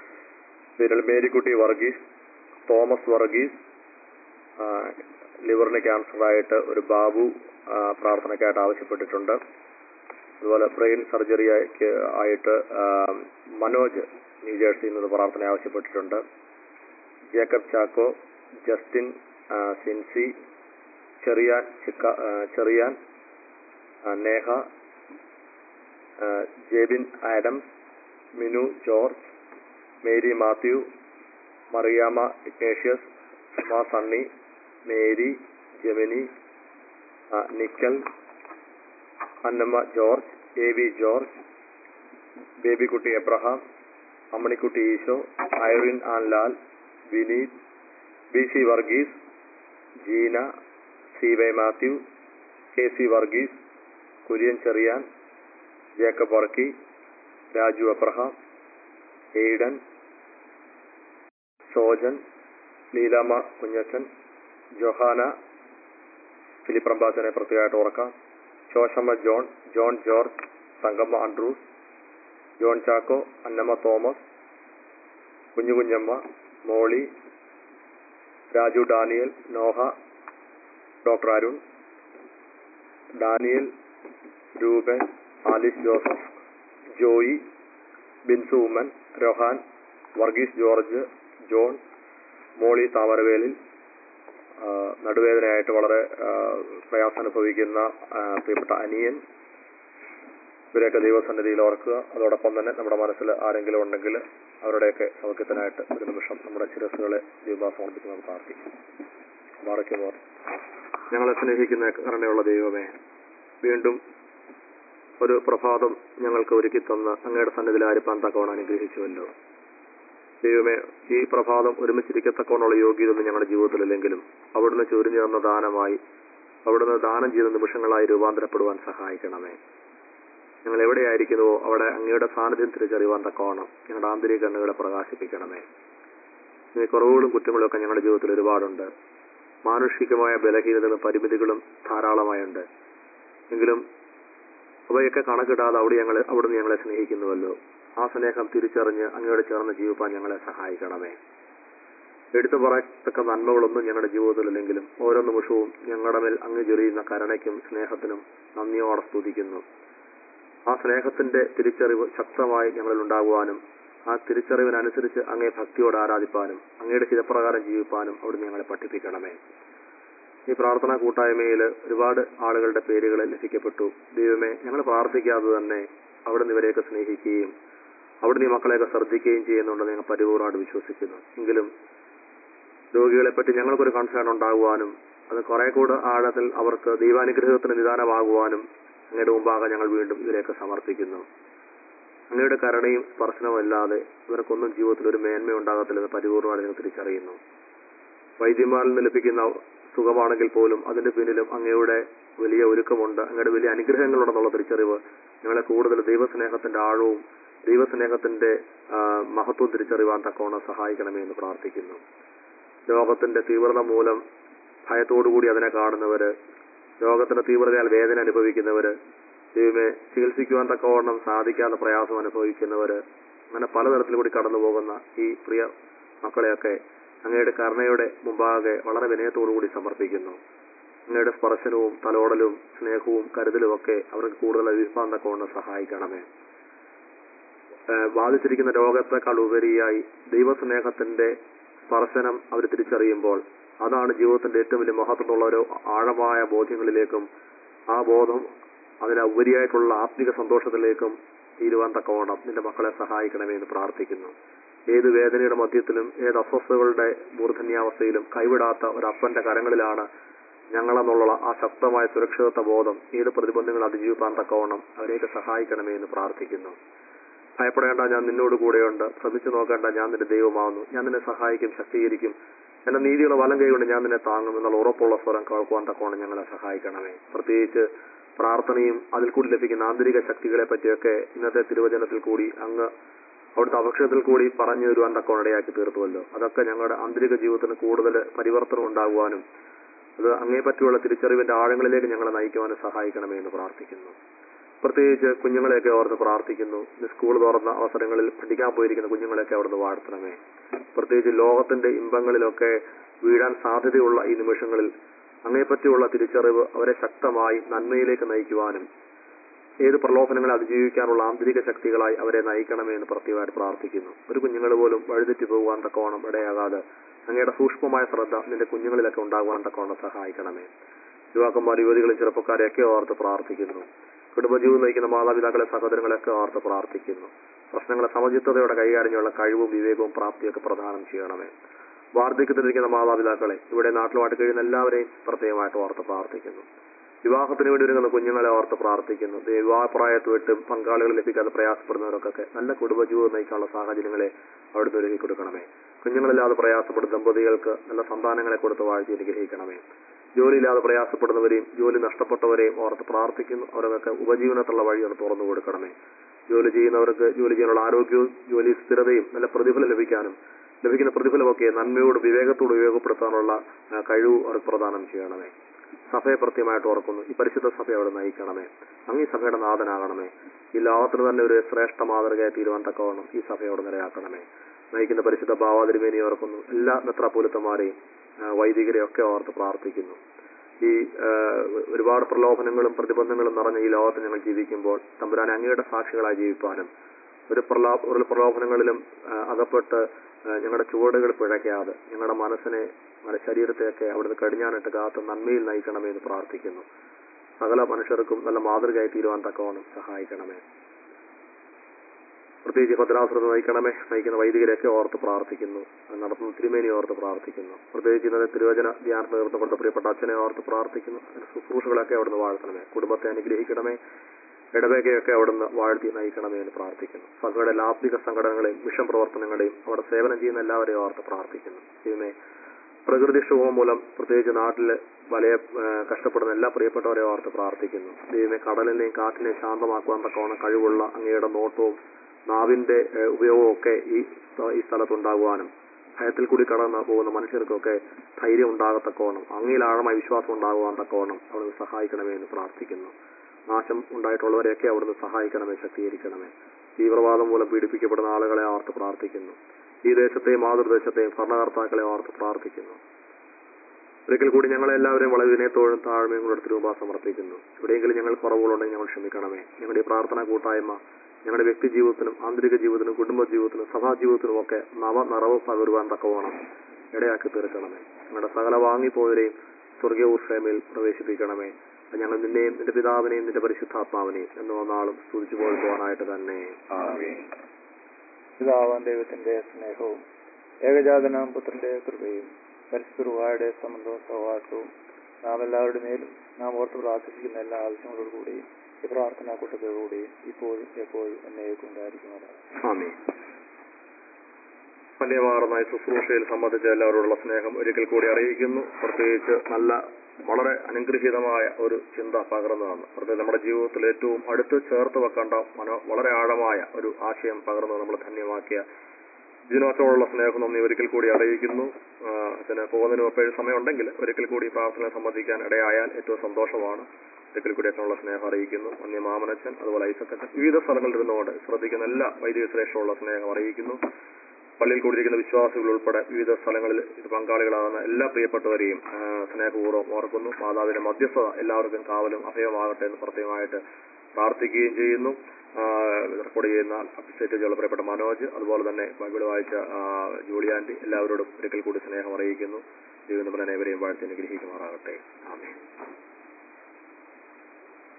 പേരുകൾ മേരിക്കുട്ടി വർഗീസ് തോമസ് വർഗീസ് ആ, ലിവറിന് ക്യാൻസർ ആയിട്ട് ഒരു ബാബു ആ, പ്രാർത്ഥനയ്ക്കായിട്ട് ആവശ്യപ്പെട്ടിട്ടുണ്ട് അതുപോലെ ബ്രെയിൻ സർജറി ആയിട്ട് ആ, മനോജ് ന്യൂജേഴ്സിയിൽ നിന്ന് പ്രാർത്ഥന ആവശ്യപ്പെട്ടിട്ടുണ്ട് ജേക്കബ് ചാക്കോ ജസ്റ്റിൻ ആ, സിൻസി ചെറിയാൻ ചിക്ക ആ, ചെറിയാൻ ആ, നേഹ ആ, Jebin Adams Minu George Mary Mathew Mariamma Ignatius Suma Sunny Mary Jemini ആ, നിക്കൽ Annamma George A V George Babykutty Abraham Ammanikutty Esho Irene Ann Lal Vineeth B C Varghese Jeena C Y Mathew K C Varghese Kurian Cherian Jacob Varkey Raju Abraham Aiden Sojan Leelamma Kunjachan Johanna Philip റംബാച്ചനെ പ്രത്യേകമായിട്ട് ഓർക്കാം Soshamma John John George Thankamma Andrews John Chacko Annamma Thomas Kunju Kunjamma Molly Raju Daniel Noah doctor Arun Daniel Roopan Alice Joseph Joy Binsu Oommen Rohan Varghese George John Molly Thamaravelil ആ, നടുവേദനയായിട്ട് വളരെ ആ, പ്രയാസം അനുഭവിക്കുന്ന ആ, പ്രിയപ്പെട്ട അനിയൻ ഇവരെയൊക്കെ ദൈവസന്നിധിയിൽ ഓർക്കുക അതോടൊപ്പം തന്നെ നമ്മുടെ മനസ്സിൽ ആരെങ്കിലും ഉണ്ടെങ്കിൽ അവരുടെയൊക്കെ സൗഖ്യത്തിനായിട്ട് ഒരു നിമിഷം നമ്മുടെ ശിരസ്സുകളെ ദൈവം സമർപ്പിച്ച് നമുക്ക് പ്രാർത്ഥിക്കാം മറയ്ക്കുമോർ ഞങ്ങളെ സ്നേഹിക്കുന്ന കരുണയുള്ള ദൈവമേ വീണ്ടും ഒരു പ്രഭാതം ഞങ്ങൾക്ക് ഒരുക്കി തന്ന് അങ്ങയുടെ സന്നിധിയിൽ ആരിപ്പാൻ തക്കവണ്ണം അനുഗ്രഹിച്ചുവല്ലോ ദൈവമേ ഈ പ്രഭാതം ഒരുമിച്ചിരിക്കത്തക്കവണ്ണുള്ള യോഗ്യതൊന്നും ഞങ്ങളുടെ ജീവിതത്തിലില്ലെങ്കിലും അവിടുന്ന് ചൊരിഞ്ഞു തന്ന ദാനമായി അവിടുന്ന് ദാനം ചെയ്ത നിമിഷങ്ങളായി രൂപാന്തരപ്പെടുവാൻ സഹായിക്കണമേ ഞങ്ങൾ എവിടെയായിരിക്കുന്നുവോ അവിടെ അങ്ങയുടെ സാന്നിധ്യം തിരിച്ചറിയുവാൻ തക്കവണ്ണം ഞങ്ങളുടെ ആന്തരിക കണ്ണുകളെ പ്രകാശിപ്പിക്കണമേ ഈ കുറവുകളും കുറ്റങ്ങളും ഒക്കെ ഞങ്ങളുടെ ജീവിതത്തിൽ ഒരുപാടുണ്ട് മാനുഷികമായ ബലഹീനതകളും പരിമിതികളും ധാരാളമായുണ്ട് എങ്കിലും അവയൊക്കെ കണക്കിടാതെ അവിടെ ഞങ്ങൾ അവിടുന്ന് ഞങ്ങളെ സ്നേഹിക്കുന്നുവല്ലോ ആ സ്നേഹം തിരിച്ചറിഞ്ഞ് അങ്ങയോട് ചേർന്ന് ജീവിപ്പാൻ ഞങ്ങളെ സഹായിക്കണമേ എടുത്തു പറയത്തക്ക നന്മകളൊന്നും ഞങ്ങളുടെ ജീവിതത്തിലില്ലെങ്കിലും ഓരോ നിമിഷവും ഞങ്ങളുടെ മേൽ അങ്ങ് ചൊരിയുന്ന കരുണയ്ക്കും സ്നേഹത്തിനും നന്ദിയോടെ സ്തുതിക്കുന്നു ആ സ്നേഹത്തിന്റെ തിരിച്ചറിവ് ശക്തമായി ഞങ്ങളിൽ ഉണ്ടാകുവാനും ആ തിരിച്ചറിവിനനുസരിച്ച് അങ്ങേ ഭക്തിയോട് ആരാധിപ്പാനും അങ്ങയുടെ ഹിതപ്രകാരം ജീവിപ്പാനും അവിടുന്ന് ഞങ്ങളെ പഠിപ്പിക്കണമേ ഈ പ്രാർത്ഥനാ കൂട്ടായ്മയിൽ ഒരുപാട് ആളുകളുടെ പേരുകൾ ലഭിക്കപ്പെട്ടു ദൈവമേ ഞങ്ങൾ പ്രാർത്ഥിക്കാതെ തന്നെ അവിടുന്ന് ഇവരെയൊക്കെ സ്നേഹിക്കുകയും അവിടുന്ന് ഈ മക്കളെയൊക്കെ ശ്രദ്ധിക്കുകയും ചെയ്യുന്നുണ്ടെന്ന് ഞങ്ങൾ പരിപൂർണ്ണമായിട്ട് വിശ്വസിക്കുന്നു എങ്കിലും രോഗികളെ പറ്റി ഞങ്ങൾക്കൊരു കൺസേൺ ഉണ്ടാകുവാനും അത് കുറെ കൂടെ ആഴത്തിൽ അവർക്ക് ദൈവാനുഗ്രഹത്തിന് നിദാനമാകുവാനും അങ്ങയുടെ മുമ്പാകെ ഞങ്ങൾ വീണ്ടും ഇവരെയൊക്കെ സമർപ്പിക്കുന്നു അങ്ങയുടെ കരുണയും സ്പർശനവും അല്ലാതെ ഇവർക്കൊന്നും ജീവിതത്തിൽ ഒരു മേന്മ ഉണ്ടാകത്തില്ലെന്ന് പരിപൂർണ്ണമായിട്ട് ഞങ്ങൾ തിരിച്ചറിയുന്നു വൈദ്യന്മാരിൽ നിന്ന് ലഭിക്കുന്ന സുഖമാണെങ്കിൽ പോലും അതിന്റെ പിന്നിലും അങ്ങയുടെ വലിയ ഒരുക്കമുണ്ട് അങ്ങയുടെ വലിയ അനുഗ്രഹങ്ങളുണ്ടെന്നുള്ള തിരിച്ചറിവ് ഞങ്ങളെ കൂടുതൽ ദൈവസ്നേഹത്തിന്റെ ആഴവും ദൈവസ്നേഹത്തിന്റെ ആ, മഹത്വം തിരിച്ചറിവാൻ തക്കവണ്ണം സഹായിക്കണമേ എന്ന് പ്രാർത്ഥിക്കുന്നു രോഗത്തിന്റെ തീവ്രത മൂലം ഭയത്തോടുകൂടി അതിനെ കാണുന്നവര് രോഗത്തിന്റെ തീവ്രതയാൽ വേദന അനുഭവിക്കുന്നവര് ദൈവമേ ചികിത്സിക്കുവാൻ തക്കവണ്ണം സാധിക്കാത്ത പ്രയാസം അനുഭവിക്കുന്നവര് അങ്ങനെ പലതരത്തിലൂടെ കടന്നു പോകുന്ന ഈ പ്രിയ മക്കളെയൊക്കെ അങ്ങയുടെ കരുണയുടെ മുമ്പാകെ വളരെ വിനയത്തോടുകൂടി സമർപ്പിക്കുന്നു അങ്ങയുടെ സ്പർശനവും തലോടലും സ്നേഹവും കരുതലും ഒക്കെ അവർക്ക് കൂടുതൽ അഭിപ്പാൻ തക്കവണ്ണം സഹായിക്കണമേ ഏഹ് ബാധിച്ചിരിക്കുന്ന രോഗത്തെക്കാൾ ഉപരിയായി ദൈവസ്നേഹത്തിന്റെ സ്പർശനം അവർ തിരിച്ചറിയുമ്പോൾ അതാണ് ജീവിതത്തിന്റെ ഏറ്റവും വലിയ മഹത്വമുള്ള ഒരു ആഴമായ ബോധ്യങ്ങളിലേക്കും ആ ബോധം അതിനുപരിയായിട്ടുള്ള ആത്മിക സന്തോഷത്തിലേക്കും തീരുവാൻ തക്കവണ്ണം നിന്റെ മക്കളെ സഹായിക്കണമേ എന്ന് പ്രാർത്ഥിക്കുന്നു ഏത് വേദനയുടെ മധ്യത്തിലും ഏത് അസ്വസ്ഥതകളുടെ മൂർധന്യാവസ്ഥയിലും കൈവിടാത്ത ഒരു അപ്പന്റെ കരങ്ങളിലാണ് ഞങ്ങളെന്നുള്ള ആ ശക്തമായ സുരക്ഷിതത്വ ബോധം ഏത് പ്രതിബന്ധങ്ങൾ അതിജീവിക്കാൻ തക്കവണ്ണം അവരെയൊക്കെ സഹായിക്കണമേ എന്ന് പ്രാർത്ഥിക്കുന്നു ഭയപ്പെടേണ്ട ഞാൻ നിന്നോട് കൂടെയുണ്ട് ശ്രമിച്ചു നോക്കേണ്ട ഞാൻ നിന്റെ ദൈവമാവുന്നു ഞാൻ നിന്നെ സഹായിക്കും ശക്തീകരിക്കും എന്റെ നീതിയുള്ള വലം കൈകൊണ്ട് ഞാൻ നിന്നെ താങ്ങും എന്നുള്ള ഉറപ്പുള്ള സ്വരം കേൾക്കുവാൻ തക്കവണ്ണം ഞങ്ങളെ സഹായിക്കണമേ പ്രത്യേകിച്ച് പ്രാർത്ഥനയും അതിൽ കൂടി ലഭിക്കുന്ന ആന്തരിക ശക്തികളെ പറ്റിയൊക്കെ ഇന്നത്തെ തിരുവചനത്തിൽ കൂടി അങ്ങ് അവിടുത്തെ അപക്ഷത്തിൽ കൂടി പറഞ്ഞു തരുവാൻ തക്കവണ്ണം ഇടയാക്കി തീർത്തുവല്ലോ അതൊക്കെ ഞങ്ങളുടെ ആന്തരിക ജീവിതത്തിന് കൂടുതൽ പരിവർത്തനം ഉണ്ടാകുവാനും അത് അങ്ങേ പറ്റിയുള്ള തിരിച്ചറിവിന്റെ ആഴങ്ങളിലേക്ക് ഞങ്ങളെ നയിക്കുവാനും സഹായിക്കണമേ എന്ന് പ്രാർത്ഥിക്കുന്നു പ്രത്യേകിച്ച് കുഞ്ഞുങ്ങളെയൊക്കെ ഓർത്ത് പ്രാർത്ഥിക്കുന്നു ഇന്ന് സ്കൂൾ തുറന്ന അവസരങ്ങളിൽ പഠിക്കാൻ പോയിരിക്കുന്ന കുഞ്ഞുങ്ങളെയൊക്കെ അവിടുന്ന് വാഴ്ത്തണമേ പ്രത്യേകിച്ച് ലോകത്തിന്റെ ഇമ്പങ്ങളിലൊക്കെ വീഴാൻ സാധ്യതയുള്ള ഈ നിമിഷങ്ങളിൽ അങ്ങേപ്പറ്റിയുള്ള തിരിച്ചറിവ് അവരെ ശക്തമായി നന്മയിലേക്ക് നയിക്കുവാനും ഏത് പ്രലോഭനങ്ങളെ അതിജീവിക്കാനുള്ള ആന്തരിക ശക്തികളായി അവരെ നയിക്കണമേ എന്ന് പ്രത്യേകമായിട്ട് പ്രാർത്ഥിക്കുന്നു ഒരു കുഞ്ഞുങ്ങൾ പോലും വഴിതെറ്റി പോകുവാൻ തക്കവണ്ണം ഇടയാകാതെ അങ്ങയുടെ സൂക്ഷ്മമായ ശ്രദ്ധ നിന്റെ കുഞ്ഞുങ്ങളിലൊക്കെ ഉണ്ടാകുവാൻ തക്കവണ്ണം സഹായിക്കണമേ യുവാക്കന്മാർ യുവതികളും ചെറുപ്പക്കാരെയൊക്കെ ഓർത്ത് പ്രാർത്ഥിക്കുന്നു കുടുംബജീവിതം നയിക്കുന്ന മാതാപിതാക്കളെ സഹോദരങ്ങളെയൊക്കെ ഓർത്ത് പ്രാർത്ഥിക്കുന്നു പ്രശ്നങ്ങളെ സമചിത്തതയോടെ കൈകാര്യം ചെയ്യാനുള്ള കഴിവും വിവേകവും പ്രാപ്തിയൊക്കെ പ്രദാനം ചെയ്യണമേ വാർദ്ധക്യത്തിലിരിക്കുന്ന മാതാപിതാക്കളെ ഇവിടെ നാട്ടിലുമായിട്ട് കഴിയുന്ന എല്ലാവരെയും പ്രത്യേകമായിട്ട് ഓർത്ത് പ്രാർത്ഥിക്കുന്നു വിവാഹത്തിന് വേണ്ടി ഒരുങ്ങുന്ന കുഞ്ഞുങ്ങളെ ഓർത്ത് പ്രാർത്ഥിക്കുന്നു ദേ വിവാഹപ്രായത്ത് വിട്ട് പങ്കാളികൾ ലഭിക്കാതെ പ്രയാസപ്പെടുന്നവർക്കൊക്കെ നല്ല കുടുംബജീവിതം നയിക്കാനുള്ള സാഹചര്യങ്ങളെ അവിടുന്ന് ഒരുക്കി കൊടുക്കണമേ കുഞ്ഞുങ്ങളില്ലാതെ പ്രയാസപ്പെടുന്ന ദമ്പതികൾക്ക് നല്ല സന്താനങ്ങളെ കൊടുത്ത് വാഴ്ത്തി അനുഗ്രഹിക്കണമേ ജോലിയില്ലാതെ പ്രയാസപ്പെടുന്നവരെയും ജോലി നഷ്ടപ്പെട്ടവരെയും ഓർത്ത് പ്രാർത്ഥിക്കുന്നു അവർക്കൊക്കെ ഉപജീവനത്തിലുള്ള വഴി അത് തുറന്നു കൊടുക്കണമേ ജോലി ചെയ്യുന്നവർക്ക് ജോലി ചെയ്യാനുള്ള ആരോഗ്യവും ജോലി സ്ഥിരതയും നല്ല പ്രതിഫലം ലഭിക്കാനും ലഭിക്കുന്ന പ്രതിഫലമൊക്കെ നന്മയോട് വിവേകത്തോട് ഉപയോഗപ്പെടുത്താനുള്ള ആ, കഴിവ് അവർക്ക് പ്രദാനം ചെയ്യണമേ സഭയെ കൃത്യമായിട്ട് ഓർക്കുന്നു ഈ പരിശുദ്ധ സഭ അവിടെ നയിക്കണമേ അങ്ങ് ഈ സഭയുടെ നാഥനാകണമേ ഈ ലോകത്തിന് തന്നെ ഒരു ശ്രേഷ്ഠ മാതൃകയായി തീരുവാൻ തക്കവണ്ണം ഈ സഭയോട് നിലയാക്കണമേ നയിക്കുന്ന പരിശുദ്ധ ഭാവാതിരുമേനി ഓർക്കുന്നു എല്ലാ മെത്രാപൂലത്തന്മാരെയും വൈദികരെയും ഒക്കെ ഓർത്ത് പ്രാർത്ഥിക്കുന്നു ഈ ആ, ഒരുപാട് പ്രലോഭനങ്ങളും പ്രതിബന്ധങ്ങളും നിറഞ്ഞ ഈ ലോകത്ത് ഞങ്ങൾ ജീവിക്കുമ്പോൾ തമ്പുരാൻ അങ്ങയുടെ സാക്ഷികളായി ജീവിപ്പാനും ഒരു പ്രലാ ഒരു പ്രലോഭനങ്ങളിലും ആ, അകപ്പെട്ട് ആ, ഞങ്ങളുടെ ചുവടുകൾ പിഴയ്ക്കാതെ ഞങ്ങളുടെ മനസ്സിനെ നമ്മുടെ ശരീരത്തെയൊക്കെ അവിടുന്ന് കടിഞ്ഞാനിട്ട് കാത്ത് നന്മയിൽ നയിക്കണമേ എന്ന് പ്രാർത്ഥിക്കുന്നു സകല മനുഷ്യർക്കും നല്ല മാതൃകയായി തീരുവാൻ തക്കവണ്ണം സഹായിക്കണമേ പ്രത്യേകിച്ച് ഭദ്രാശ്രമം നയിക്കണമേ നയിക്കുന്ന വൈദികരെയൊക്കെ ഓർത്ത് പ്രാർത്ഥിക്കുന്നു അത് നടത്തുന്ന തിരുമേനി ഓർത്ത് പ്രാർത്ഥിക്കുന്നു പ്രത്യേകിച്ച് ഇന്നലെ തിരുവചന ധ്യാനത്തിന് നേതൃത്വം കൊടുത്ത പ്രിയപ്പെട്ട അച്ഛനെ ഓർത്ത് പ്രാർത്ഥിക്കുന്നു അതിന്റെ ശുശ്രൂഷകളൊക്കെ അവിടുന്ന് വാഴ്ത്തണമേ കുടുംബത്തെ അനുഗ്രഹിക്കണമേ ഇടവേക്കയൊക്കെ അവിടുന്ന് വാഴ്ത്തി നയിക്കണമേ എന്ന് പ്രാർത്ഥിക്കുന്നു സഭയുടെ ലാത്വിക സംഘടനകളെയും മിഷൻ പ്രവർത്തനങ്ങളെയും അവിടെ സേവനം ചെയ്യുന്ന എല്ലാവരെയും ഓർത്ത് പ്രാർത്ഥിക്കുന്നു ദൈവമേ പ്രകൃതിക്ഷോഭം മൂലം പ്രത്യേകിച്ച് നാട്ടിൽ വലിയ ആ, കഷ്ടപ്പെടുന്ന എല്ലാ പ്രിയപ്പെട്ടവരെ ഓർത്ത് പ്രാർത്ഥിക്കുന്നു ദൈവമേ കടലിനെയും കാറ്റിനെയും ശാന്തമാക്കുവാൻ തക്കവണ്ണം കഴിവുള്ള അങ്ങയുടെ നോട്ടവും നാവിന്റെ ഏ, ഉപയോഗവും ഒക്കെ ഈ സ്ഥ- ഈ സ്ഥലത്തുണ്ടാകുവാനും ഭയത്തിൽ കൂടി കടന്നു പോകുന്ന മനുഷ്യർക്കൊക്കെ ധൈര്യം ഉണ്ടാകത്തക്കവണ്ണം അങ്ങയിൽ ആഴമായ വിശ്വാസം ഉണ്ടാകുവാൻ തക്കവണ്ണം അവിടുന്ന് സഹായിക്കണമേ എന്ന് പ്രാർത്ഥിക്കുന്നു നാശം ഉണ്ടായിട്ടുള്ളവരെയൊക്കെ അവിടുന്ന് സഹായിക്കണമേ ശക്തീകരിക്കണമേ തീവ്രവാദം മൂലം പീഡിപ്പിക്കപ്പെടുന്ന ആളുകളെ ഓർത്ത് പ്രാർത്ഥിക്കുന്നു ഈ ദേശത്തെയും മാതൃദേശത്തെയും ഭരണകർത്താക്കളെ ഓർത്ത് പ്രാർത്ഥിക്കുന്നു ഒരിക്കൽ കൂടി ഞങ്ങളെ എല്ലാവരെയും വളരെ വിനയത്തോടും താഴ്മയും കൂടെ അടുത്ത് രൂപ സമർപ്പിക്കുന്നു എവിടെയെങ്കിലും ഞങ്ങൾ കുറവുകളുണ്ടെങ്കിൽ ഞങ്ങൾ ക്ഷമിക്കണമേ ഞങ്ങളുടെ ഈ പ്രാർത്ഥനാ കൂട്ടായ്മ ഞങ്ങളുടെ വ്യക്തി ജീവിതത്തിനും ആന്തരിക ജീവിതത്തിനും കുടുംബ ജീവിതത്തിനും സഭാ ജീവിതത്തിനും ഒക്കെ നവ നിറവ് പകരുവാൻ തക്കവണ്ണം ഇടയാക്കി തീർക്കണമേ ഞങ്ങളുടെ സകല വാങ്ങിപ്പോയവരെയും സ്വർഗീയ ഉത്സവയിൽ പ്രവേശിപ്പിക്കണമേ അത് ഞങ്ങൾ നിന്നെയും നിന്റെ പിതാവിനെയും നിന്റെ പരിശുദ്ധാത്മാവിനെയും എന്ന് വന്നാളും സ്തുതിച്ചു പോകാനായിട്ട് തന്നെ പിതാവാൻ ദൈവത്തിന്റെ സ്നേഹവും ഏകജാതനാം പുത്രന്റെ കൃപയും പരിശുദ്ധയുടെ സംബന്ധവും സഹവാസവും നാം എല്ലാവരുടെ മേലും നാം ഓർത്ത് പ്രാർത്ഥിക്കുന്ന എല്ലാ ആവശ്യങ്ങളോടുകൂടിയും ഈ പ്രാർത്ഥനാ കൂട്ടത്തോടുകൂടിയും ഇപ്പോഴും എപ്പോഴും എന്നേക്കും ഉണ്ടായിരിക്കുമല്ലോ ആമീൻ വന്യമാർന്ന ഈ ശുശ്രൂഷയിൽ സംബന്ധിച്ച എല്ലാവരോടുള്ള സ്നേഹം ഒരിക്കൽ കൂടി അറിയിക്കുന്നു പ്രത്യേകിച്ച് നല്ല വളരെ അനുഗ്രഹീതമായ ഒരു ചിന്ത പകർന്നതാണ് പ്രത്യേകിച്ച് നമ്മുടെ ജീവിതത്തിൽ ഏറ്റവും അടുത്ത് ചേർത്ത് വെക്കേണ്ട മനോ വളരെ ആഴമായ ഒരു ആശയം പകർന്ന് നമ്മൾ ധന്യമാക്കിയ ഇതിനോത്തോടുള്ള സ്നേഹം നന്ദി ഒരിക്കൽ കൂടി അറിയിക്കുന്നു ആ, അതിന് പോകുന്നതിന് എപ്പോഴും സമയമുണ്ടെങ്കിൽ ഒരിക്കൽ കൂടി പ്രാർത്ഥന സംബന്ധിക്കാൻ ഇടയായാൽ ഏറ്റവും സന്തോഷമാണ് ഒരിക്കൽ കൂടി അതിനുള്ള സ്നേഹം അറിയിക്കുന്നു അന്യ മാമനച്ചൻ അതുപോലെ ഐസക്കച്ചൻ വിവിധ സ്ഥലങ്ങളിൽ ഇരുന്നുകൊണ്ട് ശ്രദ്ധിക്കുന്ന എല്ലാ വൈദിക ശ്രേഷ്ഠമുള്ള സ്നേഹം അറിയിക്കുന്നു പള്ളിയിൽ കൂടിയിരിക്കുന്ന വിശ്വാസികൾ ഉൾപ്പെടെ വിവിധ സ്ഥലങ്ങളിൽ ഇത് പങ്കാളികളാകുന്ന എല്ലാ പ്രിയപ്പെട്ടവരെയും ആ, സ്നേഹപൂർവ്വം ഓർക്കുന്നു മാതാവിന്റെ മധ്യസ്ഥത എല്ലാവർക്കും കാവലും അഭയമാകട്ടെ എന്ന് പ്രത്യേകമായിട്ട് പ്രാർത്ഥിക്കുകയും ചെയ്യുന്നു ആ, റെക്കോർഡ് ചെയ്യുന്ന അപ്സെറ്റ് ചെയ്തുള്ള പ്രിയപ്പെട്ട മനോജ് അതുപോലെ തന്നെ ബൈബിൾ വായിച്ച ആ, ജൂലിയാൻറ്റി എല്ലാവരോടും ഒരിക്കൽ കൂടി സ്നേഹം അറിയിക്കുന്നു ദൈവം നമ്മളെ അനേവരെയും വാഴ്ത്തി അനുഗ്രഹിക്കുമാറാകട്ടെ ആമേൻ